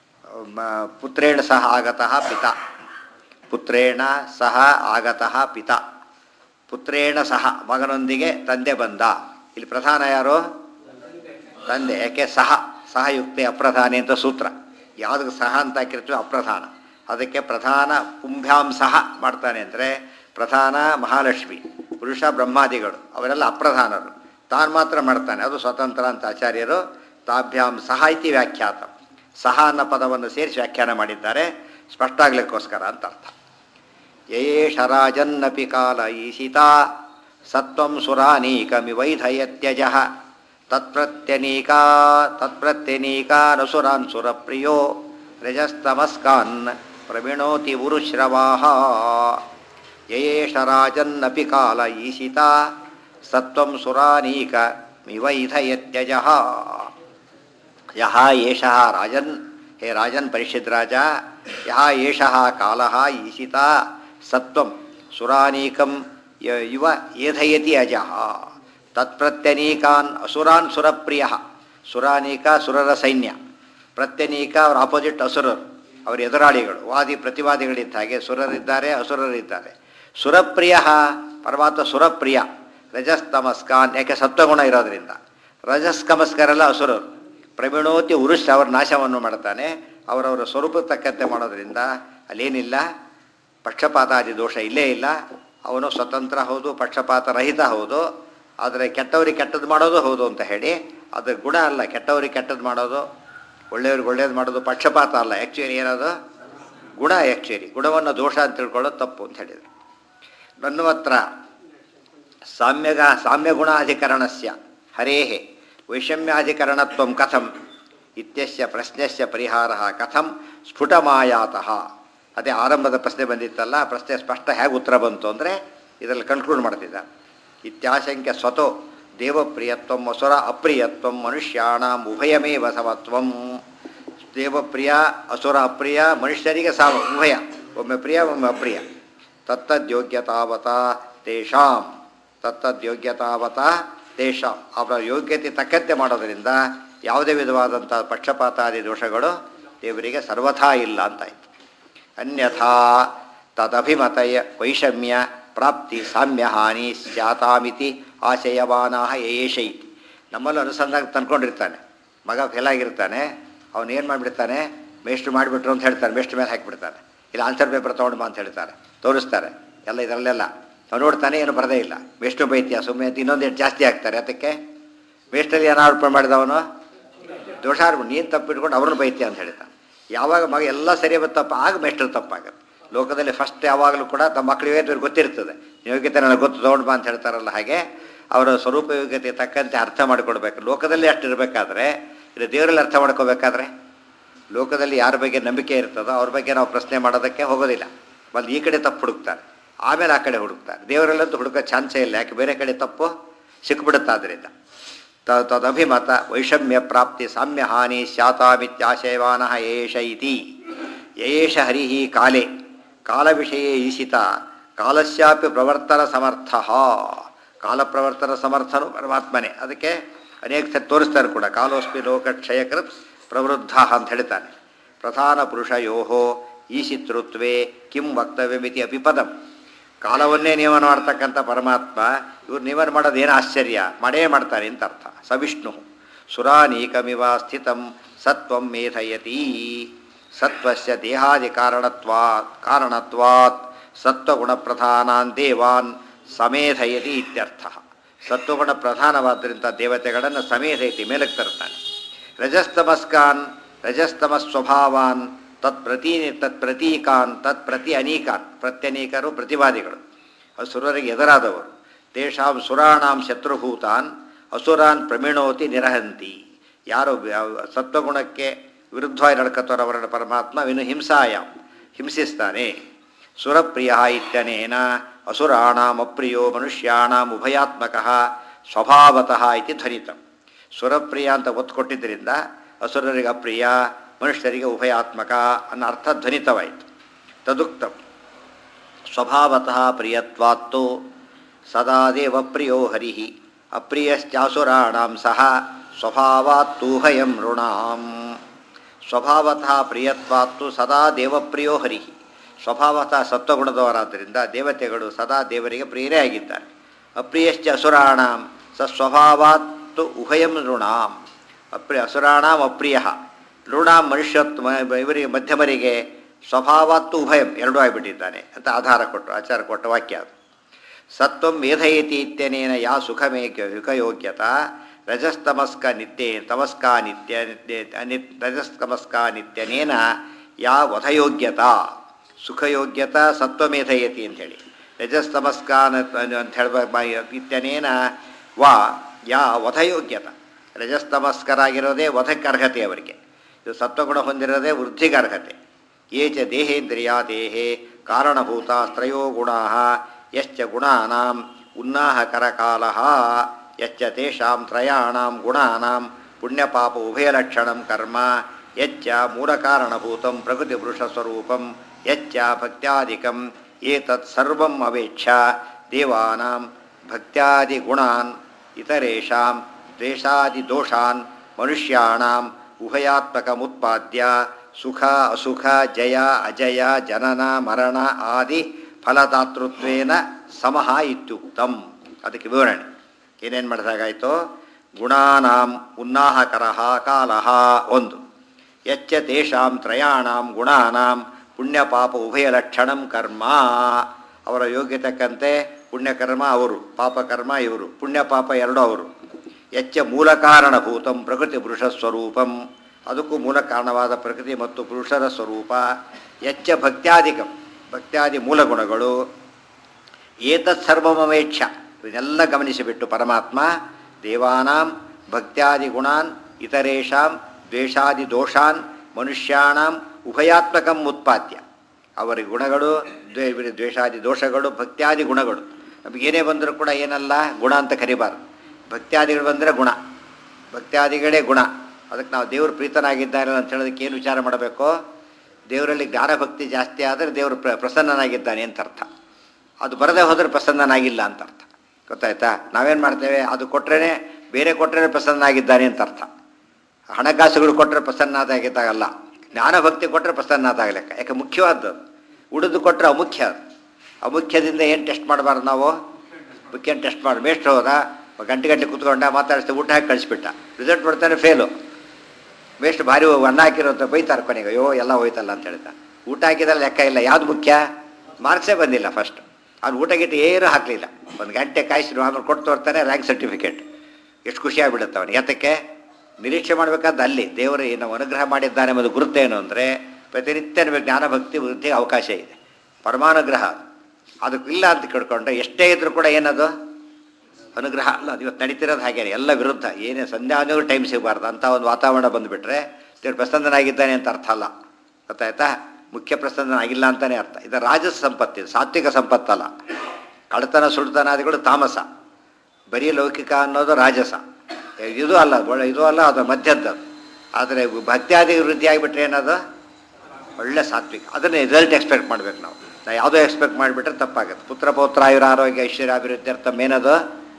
Speaker 1: ಮ- ಪುತ್ರೇಣ ಸಹ ಆಗತಃ ಪಿತ ಪುತ್ರೇಣ ಸಹ ಆಗತಃ ಪಿತ ಪುತ್ರೇಣ ಸಹ ಮಗನೊಂದಿಗೆ ತಂದೆ ಬಂದ ಇಲ್ಲಿ ಪ್ರಧಾನ ಯಾರು ತಂದೆ ಯಾಕೆ ಸಹ ಸಹಯುಕ್ತೆ ಅಪ್ರಧಾನಿ ಅಂತ ಸೂತ್ರ ಯಾವುದಕ್ಕೆ ಸಹ ಅಂತ ಹಾಕಿರ್ತೀವಿ ಅಪ್ರಧಾನ ಅದಕ್ಕೆ ಪ್ರಧಾನ ಪುಂಭ್ಯಾಂ ಸಹ ಮಾಡ್ತಾನೆ ಅಂದರೆ ಪ್ರಧಾನ ಮಹಾಲಕ್ಷ್ಮಿ ಪುರುಷ ಬ್ರಹ್ಮಾದಿಗಳು ಅವರೆಲ್ಲ ಅಪ್ರಧಾನರು ತಾನು ಮಾತ್ರ ಮಾಡ್ತಾನೆ ಅದು ಸ್ವತಂತ್ರ ಅಂತ ಆಚಾರ್ಯರು ತಾಭ್ಯಾಂ ಸಹ ಇತಿ ವ್ಯಾಖ್ಯಾತ ಸಹ ಅನ್ನೋ ಪದವನ್ನು ಸೇರಿಸಿ ವ್ಯಾಖ್ಯಾನ ಮಾಡಿದ್ದಾರೆ ಸ್ಪಷ್ಟ ಆಗ್ಲಿಕ್ಕೋಸ್ಕರ ಅಂತ ಅರ್ಥ ಯಯೇಷ ರಾಜನ್ನಪಿ ಕಾಲ ಈಶಿತಾ ಸತ್ವಂ ಸುರಾನೀಕಮಿವೈಧಯತ್ಯಜ ತತ್ಪ್ರತ್ಯನೀಕಾ ತತ್ಪ್ರತ್ಯನೀಕಾನಸುರಾನ್ ಸುರಪ್ರಿಯೋ ರಜಸ್ತಮಸ್ಕಾನ್ ಪ್ರವಿಣೋತಿ ಉರುಶ್ರವಾಹ ಯಯೇಷ ರಾಜನ್ನಪಿ ಕಾಲ ಈಶಿತಾ ಸತ್ವಂ ಸುರಾನೀಕ ಮಿವೈಧಯತ್ಯಜ ಯಹ ಏಷಃ ರಾಜನ್ ಹೇ ರಾಜನ್ ಪರಿಷತ್ ರಾಜ ಯಹ ಏಷಃ ಕಾಲಃ ಈಶಿತಾ ಸತ್ವಂ ಸುರಾನೀಕಂ ಯ- ಇವ ಏಧಯತಿ ಅಜಃ ತತ್ಪ್ರತ್ಯನೀಕಾನ್ ಅಸುರಾನ್ ಸುರಪ್ರಿಯ ಸುರಾನೀಕ ಸುರರ ಸೈನ್ಯ ಪ್ರತ್ಯನೀಕ ಅವರ ಆಪೋಸಿಟ್ ಅಸುರರು ಅವರ ಎದುರಾಳಿಗಳು ವಾದಿ ಪ್ರತಿವಾದಿಗಳಿದ್ದ ಹಾಗೆ ಸುರರಿದ್ದಾರೆ ಅಸುರರಿದ್ದಾರೆ ಸುರಪ್ರಿಯ ಪರಮಾತ್ಮ ಸುರಪ್ರಿಯ ರಜಸ್ತಮಸ್ಕಾನ್ ಯಾಕೆ ಸತ್ವಗುಣ ಇರೋದ್ರಿಂದ ರಜಸ್ಕಮಸ್ಕರೆಲ್ಲ ಅಸುರರು ಪ್ರವೀಣೋತಿ ಉರುಷ್ ಅವರ ನಾಶವನ್ನು ಮಾಡ್ತಾನೆ ಅವರವರ ಸ್ವರೂಪ ತಕ್ಕಂತೆ ಮಾಡೋದ್ರಿಂದ ಅಲ್ಲೇನಿಲ್ಲ ಪಕ್ಷಪಾತಾದಿ ದೋಷ ಇಲ್ಲೇ ಇಲ್ಲ ಅವನು ಸ್ವತಂತ್ರ ಹೌದು ಪಕ್ಷಪಾತ ರಹಿತ ಹೌದು ಆದರೆ ಕೆಟ್ಟವರಿಗೆ ಕೆಟ್ಟದ್ದು ಮಾಡೋದು ಹೌದು ಅಂತ ಹೇಳಿ ಅದು ಗುಣ ಅಲ್ಲ ಕೆಟ್ಟವರಿಗೆ ಕೆಟ್ಟದ್ದು ಮಾಡೋದು ಒಳ್ಳೆಯವ್ರಿಗೆ ಒಳ್ಳೇದು ಮಾಡೋದು ಪಕ್ಷಪಾತ ಅಲ್ಲ ಆ್ಯಕ್ಚುಲಿ ಏನದು ಗುಣ ಆ್ಯಕ್ಚುಲಿ ಗುಣವನ್ನು ದೋಷ ಅಂತ ತಿಳ್ಕೊಳ್ಳೋದು ತಪ್ಪು ಅಂತ ಹೇಳಿದರು ನನ್ನ ಹತ್ರ ಸಾಮ್ಯಗ ಸಾಮ್ಯಗುಣಾಧಿಕರಣಸ್ಯ ಹರೇಃ ವೈಷಮ್ಯಾಧಿಕರಣತ್ವ ಕಥಂ ಇತ್ಯಸ್ಯ ಪ್ರಶ್ನೆಸ್ಯ ಪರಿಹಾರ ಕಥಂ ಸ್ಫುಟಮಾಯಾತಃ ಅದೇ ಆರಂಭದ ಪ್ರಶ್ನೆ ಬಂದಿತ್ತಲ್ಲ ಆ ಪ್ರಶ್ನೆ ಸ್ಪಷ್ಟ ಹೇಗೆ ಉತ್ತರ ಬಂತು ಅಂದರೆ ಇದರಲ್ಲಿ ಕನ್ಕ್ಲೂಡ್ ಮಾಡ್ತಿದ್ದ ಇತ್ಯಾಶಂಕ್ಯ ಸ್ವತೋ ದೇವಪ್ರಿಯತ್ವಂ ಅಸುರ ಅಪ್ರಿಯತ್ವಂ ಮನುಷ್ಯಾಣಂ ಉಭಯಮೇವ ಸಮತ್ವಂ ದೇವಪ್ರಿಯ ಅಸುರ ಅಪ್ರಿಯ ಮನುಷ್ಯರಿಗೆ ಸಾವ ಉಭಯ ಒಮ್ಮೆ ಪ್ರಿಯ ಒಮ್ಮೆ ಅಪ್ರಿಯ ತತ್ತದ್ಯೋಗ್ಯತಾವತ ತೇಷಾಂ ತತ್ತದ್ಯೋಗ್ಯತಾವತ ತೇಷಾಂ ಅವರ ಯೋಗ್ಯತೆ ತಕ್ಕಂತೆ ಮಾಡೋದರಿಂದ ಯಾವುದೇ ವಿಧವಾದಂಥ ಪಕ್ಷಪಾತಾದಿ ದೋಷಗಳು ದೇವರಿಗೆ ಸರ್ವಥಾ ಇಲ್ಲ ಅಂತಾಯ್ತು ಅನ್ಯಥಾ ತದಭಿಮತಯ ವೈಷಮ್ಯ ಪ್ರಾಪ್ತಿ ಸಾಮ್ಯ ಹಾನಿ ಸ್ಯಾತಾಮಿತಿ ಆಶಯವಾನಾಹ ಯೇಷ ಇತಿ ನಮ್ಮಲ್ಲಿ ಅನುಸಂಧಾನ ತಂದ್ಕೊಂಡಿರ್ತಾನೆ ಮಗ ಫೇಲ್ ಆಗಿರ್ತಾನೆ ಅವನು ಏನು ಮಾಡಿಬಿಡ್ತಾನೆ ಮೇಷ್ಟ್ರು ಮಾಡಿಬಿಟ್ರು ಅಂತ ಹೇಳ್ತಾನೆ ಮೇಷ್ಟ್ರ ಮೇಲೆ ಹಾಕಿಬಿಡ್ತಾನೆ ಇಲ್ಲ ಆನ್ಸರ್ ಪೇಪರ್ ತೊಗೊಂಡು ಬಾ ಅಂತ ಹೇಳ್ತಾರೆ ತೋರಿಸ್ತಾರೆ ಎಲ್ಲ ಇದರಲ್ಲೆಲ್ಲ ಅವ್ನು ನೋಡ್ತಾನೆ ಏನು ಬರದೇ ಇಲ್ಲ ಮೇಷ್ಟ್ರು ಬೈತ್ಯ ಸುಮ್ಮನೆ ಅಂತ ಇನ್ನೊಂದು ಎಷ್ಟು ಜಾಸ್ತಿ ಆಗ್ತಾರೆ ಅದಕ್ಕೆ ಮೇಷ್ಟ್ರಲ್ಲಿ ಏನೋ ಆರೋಪ ಮಾಡಿದವನು ದೋಷಾರ್ಪ ನೀನು ತಪ್ಪಿಟ್ಕೊಂಡು ಅವ್ರನ್ನ ಬೈತ್ಯ ಅಂತ ಹೇಳ್ತಾನೆ ಯಾವಾಗ ಮಗ ಎಲ್ಲ ಸರಿ ತಪ್ಪ ಆಗ ಮೇಷ್ಟ್ರು ತಪ್ಪಾಗುತ್ತೆ ಲೋಕದಲ್ಲಿ ಫಸ್ಟ್ ಯಾವಾಗಲೂ ಕೂಡ ತಮ್ಮ ಮಕ್ಕಳಿಗೆ ಇವ್ರಿಗೆ ಗೊತ್ತಿರ್ತದೆ ಯೋಗ್ಯತೆ ನನಗೆ ಗೊತ್ತು ತೊಗೊಂಡು ಬಾ ಅಂತ ಹೇಳ್ತಾರಲ್ಲ ಹಾಗೆ ಅವರ ಸ್ವರೂಪ ಯೋಗ್ಯತೆ ತಕ್ಕಂತೆ ಅರ್ಥ ಮಾಡಿಕೊಡ್ಬೇಕು ಲೋಕದಲ್ಲಿ ಅಷ್ಟು ಇರಬೇಕಾದ್ರೆ ಇದು ದೇವರಲ್ಲಿ ಅರ್ಥ ಮಾಡ್ಕೋಬೇಕಾದ್ರೆ ಲೋಕದಲ್ಲಿ ಯಾರ ಬಗ್ಗೆ ನಂಬಿಕೆ ಇರ್ತದೋ ಅವ್ರ ಬಗ್ಗೆ ನಾವು ಪ್ರಶ್ನೆ ಮಾಡೋದಕ್ಕೆ ಹೋಗೋದಿಲ್ಲ ಒಂದು ಈ ಕಡೆ ತಪ್ಪು ಹುಡುಕ್ತಾರೆ ಆಮೇಲೆ ಆ ಕಡೆ ಹುಡುಕ್ತಾರೆ ದೇವರಲ್ಲಂತೂ ಹುಡುಕೋ ಚಾನ್ಸೇ ಇಲ್ಲ ಯಾಕೆ ಬೇರೆ ಕಡೆ ತಪ್ಪು ಸಿಕ್ಬಿಡುತ್ತೆ ಆದ್ದರಿಂದ ತ ತದಭಿಮತ ವೈಷಮ್ಯ ಪ್ರಾಪ್ತಿ ಸಾಮ್ಯ ಹಾನಿ ಸ್ಯಾತಾಮಿತ್ಯಾಶಯವಾನ ಏಷ ಇತಿ ಯೇಷ ಹರಿ ಕಾಲೇ ಕಾಲವಿಷಯೇ ಈಶಿತ ಕಾಲಸ್ಯಾಪಿ ಪ್ರವರ್ತನ ಸಮರ್ಥ ಕಾಲಪ್ರವರ್ತನ ಸಮರ್ಥನು ಪರಮಾತ್ಮನೇ ಅದಕ್ಕೆ ಅನೇಕ ಸರಿ ತೋರಿಸ್ತಾರೆ ಕೂಡ ಕಾಲೋಸ್ಮಿ ಲೋಕಕ್ಷಯಕೃತ್ ಪ್ರವೃದ್ಧ ಅಂತ ಹೇಳ್ತಾನೆ ಪ್ರಧಾನ ಪುರುಷಯೋ ಈಶಿತೃತ್ವೇ ಕಿಂ ವಕ್ತವ್ಯಮಿತಿ ಅಪಿಪದಂ ಕಾಲವನ್ನೇ ನಿಯಮನ ಮಾಡ್ತಕ್ಕಂಥ ಪರಮಾತ್ಮ ಇವ್ರು ನಿಯಮನ ಮಾಡೋದು ಏನು ಆಶ್ಚರ್ಯ ಮಾಡೇ ಮಾಡ್ತಾರೆ ಅಂತ ಅರ್ಥ ಸವಿಷ್ಣು ಸುರಾನೀಕಮಿವ ಸ್ಥಿತಂ ಸತ್ವಂ ಮೇಧಯತಿ ಸತ್ವಸ್ಯ ದೇಹಾದಿ ಕಾರಣತ್ವಾತ್ ಕಾರಣತ್ವಾತ್ ಸತ್ವಗುಣ ಪ್ರಧಾನಾನ್ ದೇವಾನ್ ಸಮೇಧಯತಿ ಇತ್ಯರ್ಥ ಸತ್ವಗುಣ ಪ್ರಧಾನವಾದ್ದರಿಂದ ದೇವತೆಗಳನ್ನು ಸಮೇಧಯತಿ ಮೇಲಕ್ಕೆ ತರ್ತಾನೆ ರಜಸ್ತಮಸ್ಕಾನ್ ರಜಸ್ತಮ ಸ್ವಭಾವಾನ್ ತತ್ ಪ್ರತಿ ತತ್ ಪ್ರತೀಕಾನ್ ತತ್ ಪ್ರತಿ ಅನೀಕಾನ್ ಪ್ರತ್ಯನೀಕರು ಪ್ರತಿವಾದಿಗಳು ಅಸುರರಿಗೆ ಎದುರಾದವರು ತೇಷಾಂ ಸುರಾಣಾಂ ಶತ್ರುಭೂತಾನ್ ಅಸುರಾನ್ ಪ್ರಮಿಣೋತಿ ನಿರಹಂತಿ ಯಾರು ಯಾವ- ಸತ್ವಗುಣಕ್ಕೆ ವಿರುದ್ಧವಾಗಿ ನಡ್ಕತ್ತವರವರ ಪರಮಾತ್ಮ ವಿನು ಹಿಂಸಾಯ ಹಿಂಸಿಸ್ತಾನೆ ಸುರಪ್ರಿಯ ಇತ್ಯನೇನ ಅಸುರಾಣಾಂ ಅಪ್ರಿಯೋ ಮನುಷ್ಯಾಣಾಂ ಉಭಯಾತ್ಮಕ ಸ್ವಭಾವತಃ ಇತಿ ಧ್ವನಿತಂ ಸುರಪ್ರಿಯ ಅಂತ ಒತ್ತು ಕೊಟ್ಟಿದ್ದರಿಂದ ಅಸುರರಿಗೆ ಅಪ್ರಿಯ ಮನುಷ್ಯರಿಗೆ ಉಭಯಾತ್ಮಕ ಅನ್ನೋ ಅರ್ಥ ಧ್ವನಿತವಾಯಿತು ತದುಕ್ತಂ ಸ್ವಭಾವತಃ ಪ್ರಿಯತ್ವಾತ್ತು ಸದಾ ದೇವಪ್ರಿಯೋ ಹರಿ ಅಪ್ರಿಯಶ್ಚಾಸುರಾಣಾಂ ಸಹ ಸ್ವಭಾವಾತ್ತೂಹಯಂ ಋಣಾಂ ಸ್ವಭಾವತಃ ಪ್ರಿಯತ್ವಾತ್ತು ಸದಾ ದೇವಪ್ರಿಯೋ ಹರಿ ಸ್ವಭಾವತಃ ಸತ್ವಗುಣದವರಾದ್ದರಿಂದ ದೇವತೆಗಳು ಸದಾ ದೇವರಿಗೆ ಪ್ರಿಯರೇ ಆಗಿದ್ದಾರೆ ಅಪ್ರಿಯಶ್ಚ ಅಸುರಾಣಾಂ ಸ ಸ್ವಭಾವಾತ್ತು ಉಭಯಂ ಋಣಾಂ ಅಪ್ರಿಯ ಅಸುರಾಣಾಂ ಅಪ್ರಿಯ ಋಣಾಂ ಮನುಷ್ಯತ್ವ ಇವರಿಗೆ ಮಧ್ಯಮರಿಗೆ ಸ್ವಭಾವತ್ತು ಉಭಯಂ ಎರಡೂ ಆಗಿಬಿಟ್ಟಿದ್ದಾನೆ ಅಂತ ಆಧಾರ ಕೊಟ್ಟು ಆಚಾರ ಕೊಟ್ಟ ವಾಕ್ಯ ಅದು ಸತ್ವಂ ಮೇಧಯತಿ ಇತ್ಯನೇನ ಯಾ ಸುಖಮೇ ಸುಖಯೋಗ್ಯತಾ ರಜಸ್ತಮಸ್ಕ ನಿತ್ಯ ತಮಸ್ಕ ನಿತ್ಯ ನಿತ್ಯ ನಿ ರಜಸ್ತಮಸ್ಕ ನಿತ್ಯನೇನ ಯಾ ವಧಯೋಗ್ಯತಾ ಸುಖಯೋಗ್ಯತಾ ಸತ್ವಮೇಧಯತಿ ಅಂಥೇಳಿ ರಜಸ್ತಮಸ್ಕ ಅಂತ ಹೇಳ್ಬೇಕು ಇತ್ಯನೇನ ವಾ ಯಾ ವಧಯೋಗ್ಯತ ರಜಸ್ತಮಸ್ಕರಾಗಿರೋದೇ ವಧಕ್ಕೆ ಅರ್ಹತೆ ಅವರಿಗೆ ಇದು ಸತ್ವಗುಣ ಹೊಂದಿರೋದೇ ವೃದ್ಧಿಗೆ ಅರ್ಹತೆ ಯೇ ಚ ದೇಹೇಂದ್ರಿಯಾ ದೇಹೇ ಕಾರಣಭೂತ ತ್ರಯೋ ಗುಣಾ ಯಶ್ಚ ಗುಣಾನಾಂ ಉನ್ನಾಹಕರಕಾಲಃ ಯಚ್ಚ ತೇಷಾಂ ತ್ರಯಾಣಾಂ ಗುಣಾನಾಂ ಪುಣ್ಯಪಾಪ ಉಭಯಲಕ್ಷಣಂ ಕರ್ಮ ಯಚ್ಚ ಮೂಲಕಾರಣಭೂತಂ ಪ್ರಕೃತಿಪುರುಷಸ್ವರೂಪಂ ಯಚ್ಚ ಭಕ್ತ್ಯಾದಿಕಂ ಏತತ್ ಸರ್ವಂ ಅವೇಕ್ಷ ದೇವಾನಾಂ ಭಕ್ತ್ಯಾದಿಗುಣಾನ್ ಇತರೇಷಾಂ ದ್ವೇಷಾದಿದೋಷಾನ್ ಮನುಷ್ಯಾಣಾಂ ಉಭಯಾತ್ಮಕಮುತ್ಪಾದ್ಯ ಸುಖ ಅಸುಖ ಜಯ ಅಜಯ ಜನನ ಮರಣ ಆದಿ ಫಲದಾತೃತ್ವೇನ ಸಮಃ ಇತ್ಯುಕ್ತಂ ಅದಕ್ಕೆ ವಿವರಣೆ ಏನೇನು ಮಾಡಿದಾಗಾಯಿತು ಗುಣಾನಾಂ ಉನ್ನಾಹಕರ ಕಾಲಃ ಒಂದು ಯಚ್ಚ ತೇಷಾಂ ತ್ರಯಾಣಾಂ ಗುಣಾನಾಂ ಪುಣ್ಯಪಾಪ ಉಭಯ ಲಕ್ಷಣಂ ಕರ್ಮ ಅವರ ಯೋಗ್ಯತಕ್ಕಂತೆ ಪುಣ್ಯಕರ್ಮ ಅವರು ಪಾಪಕರ್ಮ ಇವರು ಪುಣ್ಯಪಾಪ ಎರಡು ಅವರು ಯಚ್ಚ ಮೂಲ ಕಾರಣಭೂತಂ ಪ್ರಕೃತಿ ಪುರುಷ ಸ್ವರೂಪಂ ಅದಕ್ಕೂ ಮೂಲ ಕಾರಣವಾದ ಪ್ರಕೃತಿ ಮತ್ತು ಪುರುಷರ ಸ್ವರೂಪ ಯಚ್ಚ ಭಕ್ತ್ಯಾದಿಕಂ ಭಕ್ತ್ಯಾದಿ ಮೂಲ ಗುಣಗಳು ಏತತ್ ಸರ್ವಮವೇಕ್ಷ ಇದನ್ನೆಲ್ಲ ಗಮನಿಸಿಬಿಟ್ಟು ಪರಮಾತ್ಮ ದೇವಾನಾಂ ಭಕ್ತ್ಯಾದಿ ಗುಣಾನ್ ಇತರೇಷಾಂ ದ್ವೇಷಾದಿ ದೋಷಾನ್ ಮನುಷ್ಯಾಣಾಂ ಉಭಯಾತ್ಮಕಂ ಉತ್ಪಾದ್ಯ ಅವರ ಗುಣಗಳು ದ್ವೇ ದ್ವೇಷಾದಿ ದೋಷಗಳು ಭಕ್ತ್ಯಾದಿ ಗುಣಗಳು ನಮಗೇನೇ ಬಂದರೂ ಕೂಡ ಏನಲ್ಲ ಗುಣ ಅಂತ ಕರಿಬಾರ್ದು ಭಕ್ತ್ಯಾದಿಗಳು ಬಂದರೆ ಗುಣ ಭಕ್ತ್ಯಾದಿಗಳೇ ಗುಣ ಅದಕ್ಕೆ ನಾವು ದೇವರು ಪ್ರೀತನಾಗಿದ್ದಾನೆ ಅಂತ ಹೇಳೋದಕ್ಕೆ ಏನು ವಿಚಾರ ಮಾಡಬೇಕು ದೇವರಲ್ಲಿ ಜ್ಞಾನಭಕ್ತಿ ಜಾಸ್ತಿ ಆದರೆ ದೇವರು ಪ್ರ ಪ್ರಸನ್ನನಾಗಿದ್ದಾನೆ ಅಂತ ಅರ್ಥ ಅದು ಬರದೇ ಹೋದರೆ ಪ್ರಸನ್ನನಾಗಿಲ್ಲ ಅಂತ ಅರ್ಥ ಗೊತ್ತಾಯ್ತಾ ನಾವೇನು ಮಾಡ್ತೇವೆ ಅದು ಕೊಟ್ರೇ ಬೇರೆ ಕೊಟ್ಟರೆ ಪ್ರಸನ್ನನಾಗಿದ್ದಾನೆ ಅಂತ ಅರ್ಥ ಹಣಕಾಸುಗಳು ಕೊಟ್ಟರೆ ಪ್ರಸನ್ನಾದಾಗಿದ್ದಾಗಲ್ಲ ಜ್ಞಾನಭಕ್ತಿ ಕೊಟ್ಟರೆ ಪ್ರಸನ್ನಾದಾಗಲೆಕ್ಕ ಯಾಕೆ ಮುಖ್ಯವಾದ್ದು ಉಳಿದು ಕೊಟ್ಟರೆ ಅಮುಖ್ಯ ಅದು ಅಮುಖ್ಯದಿಂದ ಏನು ಟೆಸ್ಟ್ ಮಾಡಬಾರ್ದು ನಾವು ಮುಖ್ಯ ಟೆಸ್ಟ್ ಮಾಡಿ ಮೇಷ್ಟ್ರು ಹೋದ ಗಂಟೆ ಗಂಟೆ ಕೂತ್ಕೊಂಡ ಮಾತಾಡಿಸ್ತಾ ಊಟ ಹಾಕಿ ಕಳಿಸ್ಬಿಟ್ಟ ರಿಸಲ್ಟ್ ಬರ್ತಾನೆ ಫೇಲು ಮೇಷ್ಟ್ರು ಭಾರಿ ಅನ್ನ ಹಾಕಿರೋಂಥ ಬೈತಾರೆ ಕೊನೆಗೆ ಅಯ್ಯೋ ಎಲ್ಲ ಹೋಯ್ತಲ್ಲ ಅಂತ ಹೇಳ್ತಾ ಊಟ ಹಾಕಿದ್ರೆ ಲೆಕ್ಕ ಇಲ್ಲ ಯಾವ್ದು ಮುಖ್ಯ ಮಾರ್ಕ್ಸೇ ಬಂದಿಲ್ಲ ಫಸ್ಟ್ ಅವ್ನು ಊಟ ಗಿಟ್ಟು ಏನು ಹಾಕಲಿಲ್ಲ ಒಂದು ಗಂಟೆ ಕಾಯಿಸಿ ಆಮೇಲೆ ಕೊಟ್ಟು ತೋರ್ತಾನೆ ರ್ಯಾಂಕ್ ಸರ್ಟಿಫಿಕೇಟ್ ಎಷ್ಟು ಖುಷಿ ಆಗ್ಬಿಡುತ್ತೆ ಅವನಿಗೆ ಯಾತಕ್ಕೆ ನಿರೀಕ್ಷೆ ಮಾಡಬೇಕಾದ ಅಲ್ಲಿ ದೇವರು ಏನು ಅನುಗ್ರಹ ಮಾಡಿದ್ದಾನೆ ಎಂಬುದು ಗುರುತೇನು ಅಂದರೆ ಪ್ರತಿನಿತ್ಯ ನಮಗೆ ಜ್ಞಾನಭಕ್ತಿ ವೃದ್ಧಿಗೆ ಅವಕಾಶ ಇದೆ ಪರಮಾನುಗ್ರಹ ಅದಕ್ಕೆ ಇಲ್ಲ ಅಂತ ಕೇಳ್ಕೊಂಡ್ರೆ ಎಷ್ಟೇ ಇದ್ರೂ ಕೂಡ ಏನದು ಅನುಗ್ರಹ ಅಲ್ಲ ಅದು ಇವತ್ತು ನಡೀತಿರೋದು ಹಾಗೆ ಎಲ್ಲ ವಿರುದ್ಧ ಏನೇ ಸಂಧ್ಯಾವನೆಗೂ ಟೈಮ್ ಸಿಗಬಾರ್ದು ಅಂತ ಒಂದು ವಾತಾವರಣ ಬಂದುಬಿಟ್ರೆ ದೇವ್ರು ಪ್ರಸನ್ನನಾಗಿದ್ದಾನೆ ಅಂತ ಅರ್ಥ ಅಲ್ಲ ಗೊತ್ತಾಯ್ತಾ ಮುಖ್ಯ ಪ್ರಸನ್ನನಾಗಿಲ್ಲ ಅಂತಲೇ ಅರ್ಥ ಇದು ರಾಜಸ ಸಂಪತ್ತು ಇದು ಸಾತ್ವಿಕ ಸಂಪತ್ತಲ್ಲ ಕಳತನ ಸುಳ್ತನಾದಿಗಳು ತಾಮಸ ಬರೀ ಲೌಕಿಕ ಅನ್ನೋದು ರಾಜಸ ಇದು ಅಲ್ಲ ಒಳ್ಳೆ ಇದು ಅಲ್ಲ ಅದು ಮಧ್ಯದ್ದು ಆದರೆ ಭಕ್ತ್ಯಾದಿ ವೃದ್ಧಿ ಆಗಿಬಿಟ್ರೆ ಏನದು ಒಳ್ಳೆ ಸಾತ್ವಿಕ ಅದನ್ನೇ ರಿಸಲ್ಟ್ ಎಕ್ಸ್ಪೆಕ್ಟ್ ಮಾಡ್ಬೇಕು ನಾವು ನಾವು ಯಾವುದೋ ಎಕ್ಸ್ಪೆಕ್ಟ್ ಮಾಡಿಬಿಟ್ರೆ ತಪ್ಪಾಗುತ್ತೆ ಪುತ್ರ ಪೌತ್ರ ಆಯುರ ಆರೋಗ್ಯ ಐಶ್ವರ್ಯ ಅಭಿವೃದ್ಧಿ ಅರ್ಥ ಏನದು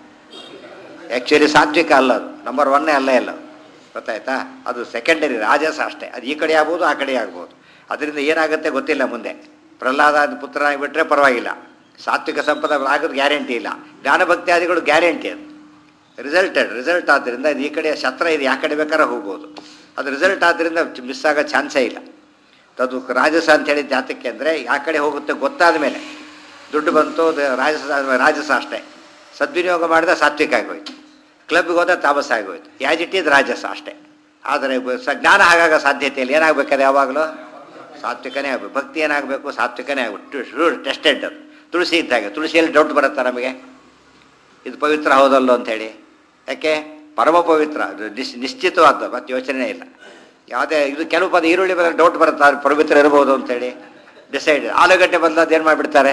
Speaker 1: ಆ್ಯಕ್ಚುಲಿ ಸಾತ್ವಿಕ ಅಲ್ಲ ಅದು ನಂಬರ್ ಒನ್ನೇ ಅಲ್ಲೇ ಇಲ್ಲ ಗೊತ್ತಾಯ್ತಾ ಅದು ಸೆಕೆಂಡರಿ ರಾಜಸ ಅಷ್ಟೇ ಅದು ಈ ಕಡೆ ಆಗ್ಬೋದು ಆ ಕಡೆ ಆಗ್ಬೋದು ಅದರಿಂದ ಏನಾಗುತ್ತೆ ಗೊತ್ತಿಲ್ಲ ಮುಂದೆ ಪ್ರಹ್ಲಾದ ಪುತ್ರ ಆಗಿಬಿಟ್ರೆ ಪರವಾಗಿಲ್ಲ ಸಾತ್ವಿಕ ಸಂಪದ ಆಗೋದು ಗ್ಯಾರಂಟಿ ಇಲ್ಲ ಜ್ಞಾನಭಕ್ತಿಯಾದಿಗಳು ಗ್ಯಾರಂಟಿ ಅದು ರಿಸಲ್ಟೆಡ್ ರಿಸಲ್ಟ್ ಆದ್ದರಿಂದ ಇದು ಈ ಕಡೆ ಶಸ್ತ್ರ ಇದು ಯಾವ ಕಡೆ ಬೇಕಾದ್ರೆ ಹೋಗ್ಬೋದು ಅದು ರಿಸಲ್ಟ್ ಆದ್ದರಿಂದ ಮಿಸ್ ಆಗೋ ಚಾನ್ಸೇ ಇಲ್ಲ ಅದು ರಾಜಸ ಅಂತ ಹೇಳಿದ ಜಾತಕ್ಕೆ ಅಂದರೆ ಯಾವ ಕಡೆ ಹೋಗುತ್ತೆ ಗೊತ್ತಾದ ಮೇಲೆ ದುಡ್ಡು ಬಂತು ಅದು ರಾಜಸ ರಾಜಸ ಅಷ್ಟೇ ಸದ್ವಿನಿಯೋಗ ಮಾಡಿದ ಸಾತ್ವಿಕ ಆಗೋಯ್ತು ಕ್ಲಬ್ಗೆ ಹೋದ ತಾಮಸ ಆಗೋಯ್ತು ಯಾಜ್ ಇಟ್ ಇಸ್ ರಾಜಸ ಅಷ್ಟೇ ಆದರೆ ಸ ಜ್ಞಾನ ಹಾಗಾಗ ಸಾಧ್ಯತೆ ಇಲ್ಲ ಏನಾಗಬೇಕಾದ್ರೆ ಯಾವಾಗಲೂ ಸಾತ್ವಿಕನೇ ಆಗಬೇಕು ಭಕ್ತಿ ಏನಾಗಬೇಕು ಸಾತ್ವಿಕನೇ ಆಗಬೇಕು ಟೆಸ್ಟೆಡ್ ಅದು ತುಳಸಿ ಇದ್ದಾಗೆ ತುಳಸಿಯಲ್ಲಿ ಡೌಟ್ ಬರುತ್ತಾ ನಮಗೆ ಇದು ಪವಿತ್ರ ಹೌದಲ್ಲೋ ಅಂಥೇಳಿ ಯಾಕೆ ಪರಮ ಪವಿತ್ರ ಅದು ನಿಶ್ ನಿಶ್ಚಿತವಾದ ಮತ್ತೆ ಯೋಚನೆ ಇಲ್ಲ ಯಾವುದೇ ಇದು ಕೆಲವು ಪದ ಈರುಳ್ಳಿ ಬಂದರೆ ಡೌಟ್ ಬರುತ್ತೆ ಅದು ಪವಿತ್ರ ಇರ್ಬೋದು ಅಂತೇಳಿ ಡಿಸೈಡ್ ಆಲೂಗಡ್ಡೆ ಬಂದದ್ದು ಏನು ಮಾಡಿಬಿಡ್ತಾರೆ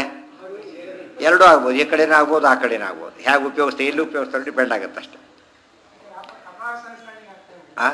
Speaker 1: ಎರಡೂ ಆಗ್ಬೋದು ಈ ಕಡೆನೂ ಆಗ್ಬೋದು ಆ ಕಡೆನೂ ಆಗ್ಬೋದು ಹೇಗೆ ಉಪಯೋಗಿಸ್ತೀವಿ ಇಲ್ಲಿ ಉಪಯೋಗಿಸ್ತಾರೆ ಡಿಪೆಂಡ್ ಆಗುತ್ತೆ ಅಷ್ಟೆ ಆ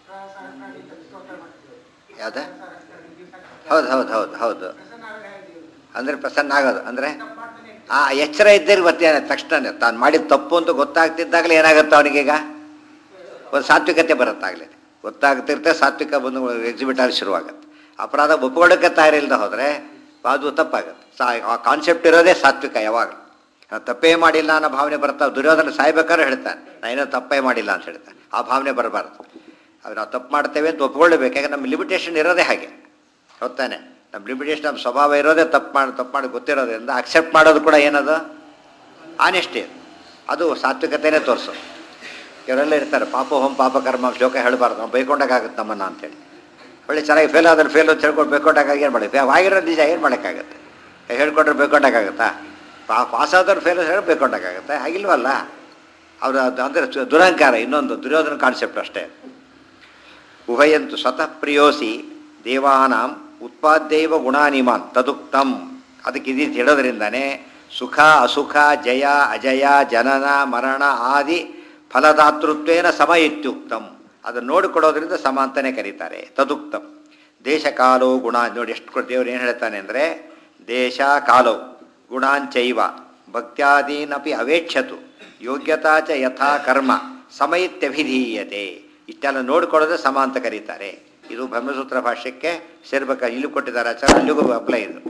Speaker 1: ಯಾವ್ದು ಹೌದು ಹೌದು ಹೌದು ಹೌದು ಅಂದರೆ ಪ್ರಸನ್ನ ಆಗೋದು ಅಂದರೆ ಆ ಎಚ್ಚರ ಇದ್ದರೆ ಗೊತ್ತೇನೆ ತಕ್ಷಣ ತಾನು ಮಾಡಿದ ತಪ್ಪು ಅಂತ ಗೊತ್ತಾಗ್ತಿದ್ದಾಗಲೇ ಏನಾಗುತ್ತೆ ಅವನಿಗೀಗ ಒಂದು ಸಾತ್ವಿಕತೆ ಬರುತ್ತಾಗಲೇ ಗೊತ್ತಾಗ್ತಿರ್ತೆ ಸಾತ್ವಿಕ ಬಂದು ಎಕ್ಸಿಬಿಟ್ ಆಗಿ ಶುರುವಾಗುತ್ತೆ ಅಪರಾಧ ಒಪ್ಕೊಳ್ಳೋಕ್ಕೆ ತಯಾರಿಲ್ಲದೆ ಹೋದರೆ ಅದು ತಪ್ಪಾಗುತ್ತೆ ಸಾ ಆ ಕಾನ್ಸೆಪ್ಟ್ ಇರೋದೇ ಸಾತ್ವಿಕ ಯಾವಾಗ ನಾನು ತಪ್ಪೇ ಮಾಡಿಲ್ಲ ಅನ್ನೋ ಭಾವನೆ ಬರ್ತಾ ದುರ್ಯೋಧನ ಸಾಯ್ಬೇಕಾದ್ರೆ ಹೇಳ್ತಾನೆ ನಾನು ಏನೋ ತಪ್ಪೇ ಮಾಡಿಲ್ಲ ಅಂತ ಹೇಳ್ತಾನೆ ಆ ಭಾವನೆ ಬರಬಾರ್ದು ಅದು ನಾವು ತಪ್ಪು ಮಾಡ್ತೇವೆ ಅಂತ ಒಪ್ಕೊಳ್ಬೇಕು ಯಾಕಂದ್ರೆ ನಮ್ಮ ಲಿಮಿಟೇಷನ್ ಇರೋದೇ ಹಾಗೆ ಗೊತ್ತಾನೆ ನಮ್ಮ ಲಿಮಿಟೇಷನ್ ನಮ್ಮ ಸ್ವಭಾವ ಇರೋದೇ ತಪ್ಪು ಮಾಡಿ ತಪ್ಪು ಮಾಡಿ ಗೊತ್ತಿರೋದ್ರಿಂದ ಅಕ್ಸೆಪ್ಟ್ ಮಾಡೋದು ಕೂಡ ಏನದು ಆನೆಸ್ಟಿ ಅದು ಸಾತ್ವಿಕತೆನೇ ತೋರಿಸೋದು ಇವರೆಲ್ಲ ಇರ್ತಾರೆ ಪಾಪ ಹೋಮ್ ಪಾಪ ಕರ್ಮ ಶ್ಲೋಕ ಹೇಳಬಾರ್ದು ನಾವು ಬೈಕೊಂಡಾಗುತ್ತೆ ನಮ್ಮನ್ನು ಅಂತೇಳಿ ಒಳ್ಳೆ ಚೆನ್ನಾಗಿ ಫೇಲ್ ಆದ್ರೆ ಫೇಲ್ ಅಂತ ಹೇಳ್ಕೊಂಡು ಬೈಕೊಂಡಾಗ ಏನು ಮಾಡಿ ಆಗಿರೋದು ನಿಜ ಏನು ಮಾಡೋಕ್ಕಾಗತ್ತೆ ಹೇಳ್ಕೊಂಡ್ರೆ ಬೈಕೊಂಡಾಗತ್ತಾ ಪಾ ಪಾಸ್ ಆದವ್ರು ಫೇಲ್ ಹೇಳಿ ಬೈಕೊಂಡಾಗತ್ತೆ ಆಗಿಲ್ವಲ್ಲ ಅವರು ಅದು ಅಂದರೆ ದುರಹಂಕಾರ ಇನ್ನೊಂದು ದುರ್ಯೋಧನ ಕಾನ್ಸೆಪ್ಟ್ ಅಷ್ಟೇ ಉಭಯಂತು ಸ್ವತಃ ಪ್ರಿಯೋಸಿ ದೇವಾನಾಂ ಉತ್ಪಾದ್ಯೈವ ಗುಣಾನಿಮಾನ್ ತದುಕ್ತಂ ಅದಕ್ಕೆ ಇದೀತು ಹೇಳೋದ್ರಿಂದನೇ ಸುಖ ಅಸುಖ ಜಯ ಅಜಯ ಜನನ ಮರಣ ಆದಿ ಫಲದಾತೃತ್ವೇನ ಸಮ ಇತ್ಯುಕ್ತಂ ಅದನ್ನು ನೋಡಿಕೊಡೋದ್ರಿಂದ ಸಮ ಅಂತಲೇ ಕರೀತಾರೆ ತದುಕ್ತಂ ದೇಶ ಕಾಲೋ ಗುಣ ನೋಡಿ ಎಷ್ಟು ದೇವ್ರು ಏನು ಹೇಳ್ತಾನೆ ಅಂದರೆ ದೇಶ ಕಾಲೋ ಗುಣಾಂಚೈವ ಭಕ್ತ್ಯಾದೀನಪಿ ಅವೇಕ್ಷತು ಯೋಗ್ಯತಾ ಚ ಯಥಾ ಕರ್ಮ ಸಮಯಿತ್ಯಭಿಧೀಯತೆ ಇಷ್ಟೆಲ್ಲ ನೋಡಿಕೊಳ್ಳೋದ್ರೆ ಸಮ ಅಂತ ಕರೀತಾರೆ ಇದು ಬ್ರಹ್ಮಸೂತ್ರ ಭಾಷ್ಯಕ್ಕೆ ಸೇರ್ಬೇಕ ಇಲ್ಲೂ ಕೊಟ್ಟಿದ್ದಾರೆ ಆಚಾರ ಅಲ್ಲಿಗೂ ಅಪ್ಲೈ ಇದು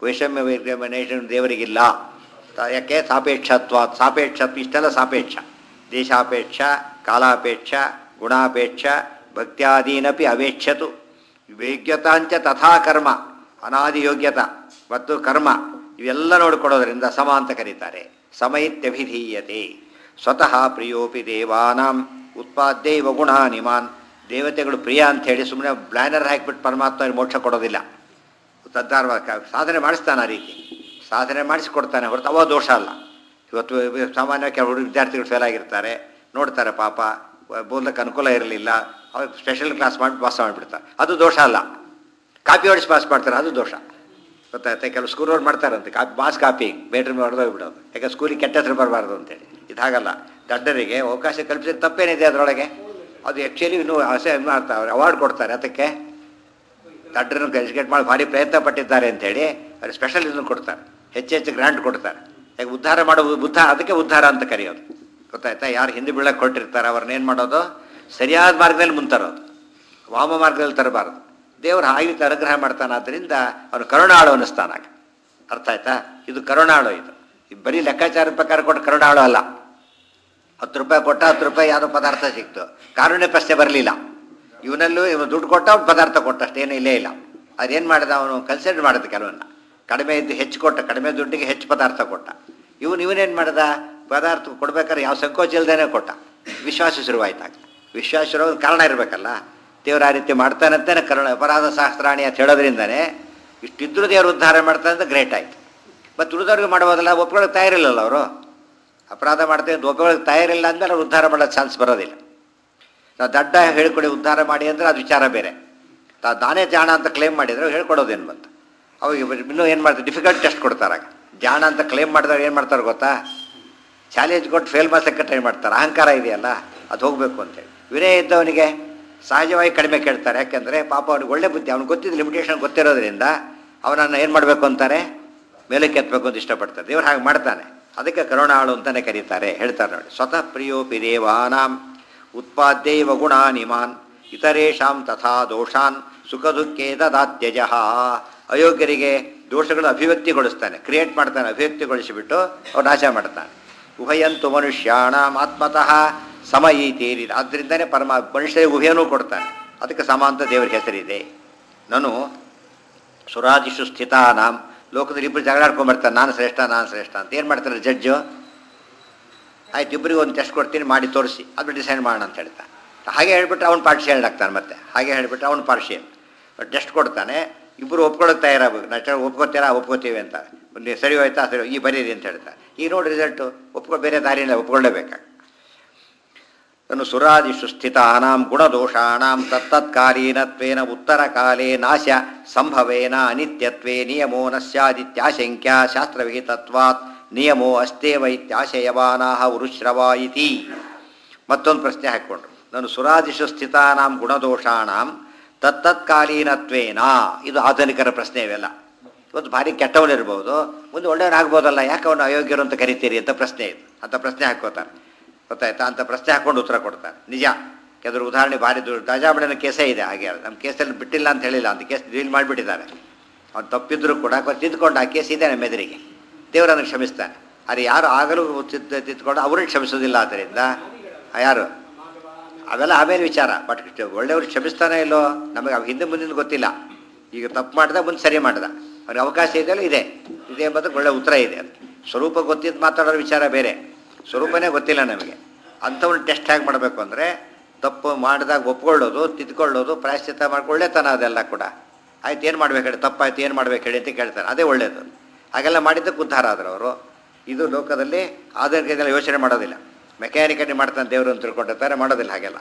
Speaker 1: ವೈಷಮ್ಯ ವೈಷಮ್ಯ ದೇವರಿಗಿಲ್ಲ ತ- ಯಾಕೆ ಸಾಪೇಕ್ಷತ್ವ ಸಾಪೇಕ್ಷತ್ವ ಇಷ್ಟೆಲ್ಲ ಸಾಪೇಕ್ಷ ದೇಶಾಪೇಕ್ಷ ಕಾಲಾಪೇಕ್ಷ ಗುಣಾಪೇಕ್ಷ ಭಕ್ತ್ಯಾದೀನಪಿ ಅವೇಕ್ಷತು ಯೋಗ್ಯತಾಂಚ ತಥಾ ಕರ್ಮ ಅನಾದಿ ಯೋಗ್ಯತಾ ಮತ್ತು ಕರ್ಮ ಇವೆಲ್ಲ ನೋಡಿಕೊಡೋದ್ರಿಂದ ಸಮ ಅಂತ ಕರೀತಾರೆ ಸಮಯಿತ್ಯಭಿಧೀಯತೆ ಸ್ವತಃ ಪ್ರಿಯೋಪಿ ದೇವಾನಾಂ ಉತ್ಪಾದ್ಯೈವ ಗುಣಾನಿಮಾನ್ ದೇವತೆಗಳು ಪ್ರಿಯ ಅಂತ ಹೇಳಿ ಸುಮ್ಮನೆ ಬ್ಲ್ಯಾನರ್ ಹಾಕಿಬಿಟ್ಟು ಪರಮಾತ್ಮ ಮೋಕ್ಷ ಕೊಡೋದಿಲ್ಲ ತದ್ದಾರವಾದ ಸಾಧನೆ ಮಾಡಿಸ್ತಾನೆ ಆ ರೀತಿ ಸಾಧನೆ ಮಾಡಿಸಿಕೊಡ್ತಾನೆ ಹೊರತು ಅವ ದೋಷ ಅಲ್ಲ ಇವತ್ತು ಸಾಮಾನ್ಯ ಕೆಲವರು ವಿದ್ಯಾರ್ಥಿಗಳು ಫೇಲ್ ಆಗಿರ್ತಾರೆ ನೋಡ್ತಾರೆ ಪಾಪ ಬೋಧಕ್ಕೆ ಅನುಕೂಲ ಇರಲಿಲ್ಲ ಅವ್ರು ಸ್ಪೆಷಲ್ ಕ್ಲಾಸ್ ಮಾಡಿ ಪಾಸ್ ಮಾಡಿಬಿಡ್ತಾರೆ ಅದು ದೋಷ ಅಲ್ಲ ಕಾಪಿ ಹೊಡಿಸಿ ಪಾಸ್ ಮಾಡ್ತಾರೆ ಅದು ದೋಷ ಗೊತ್ತಾಯ್ತಾ ಕೆಲವು ಸ್ಕೂಲವ್ರು ಮಾಡ್ತಾರಂತೆ ಕಾಪಿ ಮಾಸ್ ಕಾಪಿ ಬೇಟ್ರಿ ಹೊಡೆದೋಗ್ಬಿಡೋದು ಯಾಕೆ ಸ್ಕೂಲಿಗೆ ಕೆಟ್ಟ ಹೆಸರು ಬರಬಾರ್ದು ಅಂತೇಳಿ ಇದಾಗಲ್ಲ ದಡ್ಡರಿಗೆ ಅವಕಾಶ ಕಲ್ಪಿಸಿದ ತಪ್ಪೇನಿದೆ ಅದರೊಳಗೆ ಅದು ಆ್ಯಕ್ಚುಲಿ ಇನ್ನೂ ಆಸೆ ಮಾಡ್ತಾರೆ ಅವಾರ್ಡ್ ಕೊಡ್ತಾರೆ ಅದಕ್ಕೆ ದಡ್ಡರನ್ನು ಎಜುಕೇಟ್ ಮಾಡಿ ಭಾರಿ ಪ್ರಯತ್ನ ಪಟ್ಟಿದ್ದಾರೆ ಅಂತೇಳಿ ಅವ್ರಿಗೆ ಸ್ಪೆಷಲ್ ಇದನ್ನು ಕೊಡ್ತಾರೆ ಹೆಚ್ಚು ಹೆಚ್ಚು ಗ್ರಾಂಟ್ ಕೊಡ್ತಾರೆ ಯಾಕೆ ಉದ್ಧಾರ ಮಾಡೋ ಬುದ್ಧ ಅದಕ್ಕೆ ಉದ್ಧಾರ ಅಂತ ಕರೆಯೋದು ಗೊತ್ತಾಯ್ತಾ ಯಾರು ಹಿಂದೆ ಬೀಳಕ್ಕೆ ಕೊಟ್ಟಿರ್ತಾರೆ ಅವ್ರನ್ನೇನು ಮಾಡೋದು ಸರಿಯಾದ ಮಾರ್ಗದಲ್ಲಿ ಮುಂತರೋದು ವಾಮ ಮಾರ್ಗದಲ್ಲಿ ತರಬಾರ್ದು ದೇವರು ಹಾಗೆ ಅನುಗ್ರಹ ಮಾಡ್ತಾನೆ ಆದ್ದರಿಂದ ಅವನು ಕರುಣಾಳು ಅನ್ನಿಸ್ತಾನಾಗ ಅರ್ಥ ಆಯ್ತಾ ಇದು ಕರುಣಾಳು ಇದು ಇದು ಬರೀ ಲೆಕ್ಕಾಚಾರ ಪ್ರಕಾರ ಕೊಟ್ಟು ಕರುಣಾಳು ಅಲ್ಲ ಹತ್ತು ರೂಪಾಯಿ ಕೊಟ್ಟ ಹತ್ತು ರೂಪಾಯಿ ಯಾವುದೋ ಪದಾರ್ಥ ಸಿಕ್ತು ಕಾರುಣ್ಯ ಪ್ರಶ್ನೆ ಬರಲಿಲ್ಲ ಇವನಲ್ಲೂ ಇವನು ದುಡ್ಡು ಕೊಟ್ಟ ಅವ್ನು ಪದಾರ್ಥ ಕೊಟ್ಟ ಅಷ್ಟೇನೂ ಇಲ್ಲೇ ಇಲ್ಲ ಅದೇನು ಮಾಡಿದ ಅವನು ಕನ್ಸಿಡರ್ ಮಾಡಿದ ಕೆಲವನ್ನ ಕಡಿಮೆ ಇದ್ದು ಹೆಚ್ಚು ಕೊಟ್ಟ ಕಡಿಮೆ ದುಡ್ಡಿಗೆ ಹೆಚ್ಚು ಪದಾರ್ಥ ಕೊಟ್ಟ ಇವನು ಇವನೇನು ಮಾಡ್ದ ಪದಾರ್ಥ ಕೊಡ್ಬೇಕಾದ್ರೆ ಯಾವ ಸಂಕೋಚ ಇಲ್ದೇನೆ ಕೊಟ್ಟ ವಿಶ್ವಾಸ ಶುರುವಾಯ್ತಾಗ ವಿಶ್ವಾಸ ಶುರು ಕಾರಣ ಇರಬೇಕಲ್ಲ ದೇವ್ರು ಆ ರೀತಿ ಮಾಡ್ತಾನಂತಾನೆ ಕರುಣ ಅಪರಾಧ ಶಾಸ್ತ್ರಾಣಿ ಅಂತ ಹೇಳೋದ್ರಿಂದನೇ ಇಷ್ಟಿದ್ರೂ ದೇವರು ಉದ್ಧಾರ ಮಾಡ್ತಾನೆ ಅಂತ ಗ್ರೇಟ್ ಆಯ್ತು ಮತ್ತು ಉಳಿದವ್ರಿಗೆ ಮಾಡ್ಬೋದಲ್ಲ ಒಪ್ಕೊಳ್ಳೋಕೆ ತಯಾರಿಲ್ಲಲ್ಲ ಅವರು ಅಪರಾಧ ಮಾಡ್ತೇವೆ ಅಂತ ಒಪ್ಕೊಳ್ಳೋಕೆ ತಯಾರಿಲ್ಲ ಅಂದಮೇಲೆ ಅವ್ರು ಉದ್ಧಾರ ಮಾಡೋ ಚಾನ್ಸ್ ಬರೋದಿಲ್ಲ ನಾವು ದಡ್ಡ ಹೇಳ್ಕೊಡಿ ಉದ್ಧಾರ ಮಾಡಿ ಅಂದರೆ ಅದು ವಿಚಾರ ಬೇರೆ ತಾ- ನಾನೇ ಜಾಣ ಅಂತ ಕ್ಲೇಮ್ ಮಾಡಿದರೆ ಹೇಳ್ಕೊಡೋದೇನು ಬಂತು ಅವಾಗ ಇನ್ನೂ ಏನು ಮಾಡ್ತಾರೆ ಡಿಫಿಕಲ್ಟ್ ಟೆಸ್ಟ್ ಕೊಡ್ತಾರೆ ಆಗ ಜಾಣ ಅಂತ ಕ್ಲೇಮ್ ಮಾಡಿದಾಗ ಏನು ಮಾಡ್ತಾರೆ ಗೊತ್ತಾ ಚಾಲೆಂಜ್ ಕೊಟ್ಟು ಫೇಲ್ ಮಾಡ್ಸಕ್ಕೆ ಟ್ರೈ ಮಾಡ್ತಾರೆ ಅಹಂಕಾರ ಇದೆಯಲ್ಲ ಅದು ಹೋಗಬೇಕು ಅಂತೇಳಿ ವಿನಯ ಇದ್ದವನಿಗೆ ಸಹಜವಾಗಿ ಕಡಿಮೆ ಕೇಳ್ತಾರೆ ಯಾಕೆಂದರೆ ಪಾಪ ಅವ್ನಿಗೆ ಒಳ್ಳೆ ಬುದ್ಧಿ ಅವ್ನಿಗೆ ಗೊತ್ತಿದ್ದು ಲಿಮಿಟೇಷನ್ ಗೊತ್ತಿರೋದ್ರಿಂದ ಅವನನ್ನು ಏನು ಮಾಡಬೇಕು ಅಂತಾರೆ ಮೇಲಕ್ಕೆ ಎತ್ತಬೇಕು ಅಂತ ಇಷ್ಟಪಡ್ತಾರೆ ದೇವ್ರು ಹಾಗೆ ಮಾಡ್ತಾನೆ ಅದಕ್ಕೆ ಕರುಣಾಳು ಅಂತಲೇ ಕರೀತಾರೆ ಹೇಳ್ತಾರೆ ನೋಡಿ ಸ್ವತಃ ಪ್ರಿಯೋಪಿ ದೇವಾನಾಂ ಉತ್ಪಾದ್ಯೈವ ಗುಣಾನಿಮಾನ್ ಇತರೇಷಾಂ ತಥಾ ದೋಷಾನ್ ಸುಖ ದುಃಖೇ ದದಾತ್ಯಜ ಅಯೋಗ್ಯರಿಗೆ ದೋಷಗಳನ್ನು ಅಭಿವ್ಯಕ್ತಿಗೊಳಿಸ್ತಾನೆ ಕ್ರಿಯೇಟ್ ಮಾಡ್ತಾನೆ ಅಭಿವ್ಯಕ್ತಿಗೊಳಿಸಿಬಿಟ್ಟು ಅವ್ರು ನಾಶ ಮಾಡ್ತಾನೆ ಉಭಯಂತು ಮನುಷ್ಯಾಣಂ ಆತ್ಮತಃ ಸಮ ಈತೀರಿ ಆದ್ದರಿಂದನೇ ಪರಮ ಮನುಷ್ಯರಿಗೆ ಉಭಯನೂ ಕೊಡ್ತಾನೆ ಅದಕ್ಕೆ ಸಮ ಅಂತ ದೇವರ ಹೆಸರಿದೆ ನಾನು ಸುರಾದಿಷು ಸ್ಥಿತಾನಾಂ ಲೋಕದಲ್ಲಿ ಇಬ್ಬರು ಜಗಳಾಡ್ಕೊಂಡ್ಬರ್ತಾರೆ ನಾನು ಶ್ರೇಷ್ಠ ನಾನು ಶ್ರೇಷ್ಠ ಅಂತ ಏನು ಮಾಡ್ತಾರೆ ಜಡ್ಜು ಆಯ್ತು ಇಬ್ಬರಿಗೆ ಒಂದು ಟೆಸ್ಟ್ ಕೊಡ್ತೀನಿ ಮಾಡಿ ತೋರಿಸಿ ಅದು ಡಿಸೈಡ್ ಮಾಡೋಣ ಅಂತ ಹೇಳ್ತಾನೆ ಹಾಗೆ ಹೇಳ್ಬಿಟ್ಟು ಅವ್ನು ಪಾರ್ಟಿಷಿಯಲ್ ಆಗ್ತಾನೆ ಮತ್ತೆ ಹಾಗೆ ಹೇಳ್ಬಿಟ್ಟು ಅವ್ನು ಪಾರ್ಟಿಷಿಯಲ್ ಟೆಸ್ಟ್ ಕೊಡ್ತಾನೆ ಇಬ್ಬರು ಒಪ್ಕೊಳ್ಳೋಕೆ ತಯಾರಾಗಬೇಕು ನಷ್ಟ ಒಪ್ಕೋತೀರಾ ಒಪ್ಕೋತೀವಿ ಅಂತ ಒಂದು ಸರಿ ಹೋಯ್ತಾ ಸರಿ ಈ ಬರೀರಿ ಅಂತ ಹೇಳ್ತಾರೆ ಈ ನೋಡಿ ರಿಸಲ್ಟು ಒಪ್ಕೊ ಬೇರೆ ದಾರಿಯಿಂದ ಒಪ್ಕೊಳ್ಳೇಬೇಕಾಗ ತನು ಸುರಾದಿಷು ಸ್ಥಿತಾನಾಂ ಗುಣದೋಷಾಣಾಂ ತತ್ತತ್ಕಾಲೀನತ್ವೇನ ಉತ್ತರಕಾಲೇ ನಾಶ ಸಂಭವೇನ ಅನಿತ್ಯತ್ವೇ ನಿಯಮೋ ನ ಸ್ಯಾದಿತ್ಯಾಶಂಕ್ಯ ಶಾಸ್ತ್ರವಿಹಿತತ್ವಾತ್ ನಿಯಮೋ ಅಸ್ತೇವ ಇತ್ಯಾಶಯವಾನಾಹ ಉರುಶ್ರವ ಇತಿ ಮತ್ತೊಂದು ಪ್ರಶ್ನೆ ಹಾಕ್ಕೊಂಡ್ರು ನಾನು ಸುರಾದಿಷು ಸ್ಥಿತಾನಾಂ ಗುಣದೋಷಾಣಾಂ ತತ್ತತ್ಕಾಲೀನತ್ವೇನ ಇದು ಆಧುನಿಕರ ಪ್ರಶ್ನೆ ಇವೆಲ್ಲ ಇವತ್ತು ಭಾರಿ ಕೆಟ್ಟವನಿರ್ಬೋದು ಮುಂದೆ ಒಳ್ಳೆಯವನಾಗ್ಬೋದಲ್ಲ ಯಾಕೆ ಅವನು ಅಯೋಗ್ಯರು ಅಂತ ಕರಿತೀರಿ ಅಂತ ಪ್ರಶ್ನೆ ಇದು ಅಂತ ಪ್ರಶ್ನೆ ಹಾಕೋತಾರೆ ಗೊತ್ತಾಯ್ತಾ ಅಂತ ಪ್ರಶ್ನೆ ಹಾಕೊಂಡು ಉತ್ತರ ಕೊಡ್ತಾರೆ ನಿಜ ಕೆಲವರು ಉದಾಹರಣೆ ಭಾರಿ ದೊಡ್ಡ ದಾಜಾಬಳನ ಕೇಸೇ ಇದೆ ಹಾಗೆ ನಮ್ಮ ಕೇಸಲ್ಲಿ ಬಿಟ್ಟಿಲ್ಲ ಅಂತ ಹೇಳಿಲ್ಲ ಅಂತ ಕೇಸ್ ಡೀಲ್ ಮಾಡಿಬಿಟ್ಟಿದ್ದಾರೆ ಅವ್ನು ತಪ್ಪಿದ್ರು ಕೂಡ ತಿದ್ದುಕೊಂಡು ಆ ಕೇಸ್ ಇದೆ ನಮ್ಮ ಎದುರಿಗೆ ದೇವರನ್ನು ಕ್ಷಮಿಸ್ತಾನೆ ಆದರೆ ಯಾರು ಆಗಲೂ ತಿದ್ದು ತಿದ್ದುಕೊಂಡು ಅವ್ರನ್ನ ಕ್ಷಮಿಸೋದಿಲ್ಲ ಆದ್ದರಿಂದ ಆ ಯಾರು ಅವೆಲ್ಲ ಆಮೇಲೆ ವಿಚಾರ ಬಟ್ ಒಳ್ಳೆಯವ್ರು ಕ್ಷಮಿಸ್ತಾನೆ ಇಲ್ಲೋ ನಮಗೆ ಅವ್ ಹಿಂದೆ ಮುಂದಿನ ಗೊತ್ತಿಲ್ಲ ಈಗ ತಪ್ಪು ಮಾಡ್ದ ಮುಂದೆ ಸರಿ ಮಾಡ್ದ ಅವ್ರಿಗೆ ಅವಕಾಶ ಇದೆಯಲ್ಲ ಇದೆ ಇದೆ ಎಂಬುದಕ್ಕೆ ಒಳ್ಳೆ ಉತ್ತರ ಇದೆ ಅದು ಸ್ವರೂಪ ಗೊತ್ತಿದ್ದು ಮಾತಾಡೋ ವಿಚಾರ ಬೇರೆ ಸ್ವರೂಪನೇ ಗೊತ್ತಿಲ್ಲ ನಮಗೆ ಅಂಥವ್ನ ಟೆಸ್ಟ್ ಹೇಗೆ ಮಾಡಬೇಕು ಅಂದರೆ ತಪ್ಪು ಮಾಡಿದಾಗ ಒಪ್ಕೊಳ್ಳೋದು ತಿದ್ಕೊಳ್ಳೋದು ಪ್ರಾಯಶ್ಚಿತ್ತ ಮಾಡ್ಕೊಳ್ಳೇತಾನ ಅದೆಲ್ಲ ಕೂಡ ಆಯ್ತು ಏನು ಮಾಡ್ಬೇಕು ಹೇಳಿ ತಪ್ಪಾಯ್ತು ಏನು ಮಾಡ್ಬೇಕು ಹೇಳಿ ಅಂತ ಕೇಳ್ತಾರೆ ಅದೇ ಒಳ್ಳೆಯದು ಹಾಗೆಲ್ಲ ಮಾಡಿದ್ದಕ್ಕೆ ಉದ್ಧಾರ ಆದರು ಅವರು ಇದು ಲೋಕದಲ್ಲಿ ಆಧುನಿಕದಲ್ಲಿ ಯೋಚನೆ ಮಾಡೋದಿಲ್ಲ ಮೆಕ್ಯಾನಿಕಲಿ ಮಾಡ್ತಾನೆ ದೇವರು ಅಂತ ತಿಳ್ಕೊಂಡಿರ್ತಾರೆ ಮಾಡೋದಿಲ್ಲ ಹಾಗೆಲ್ಲ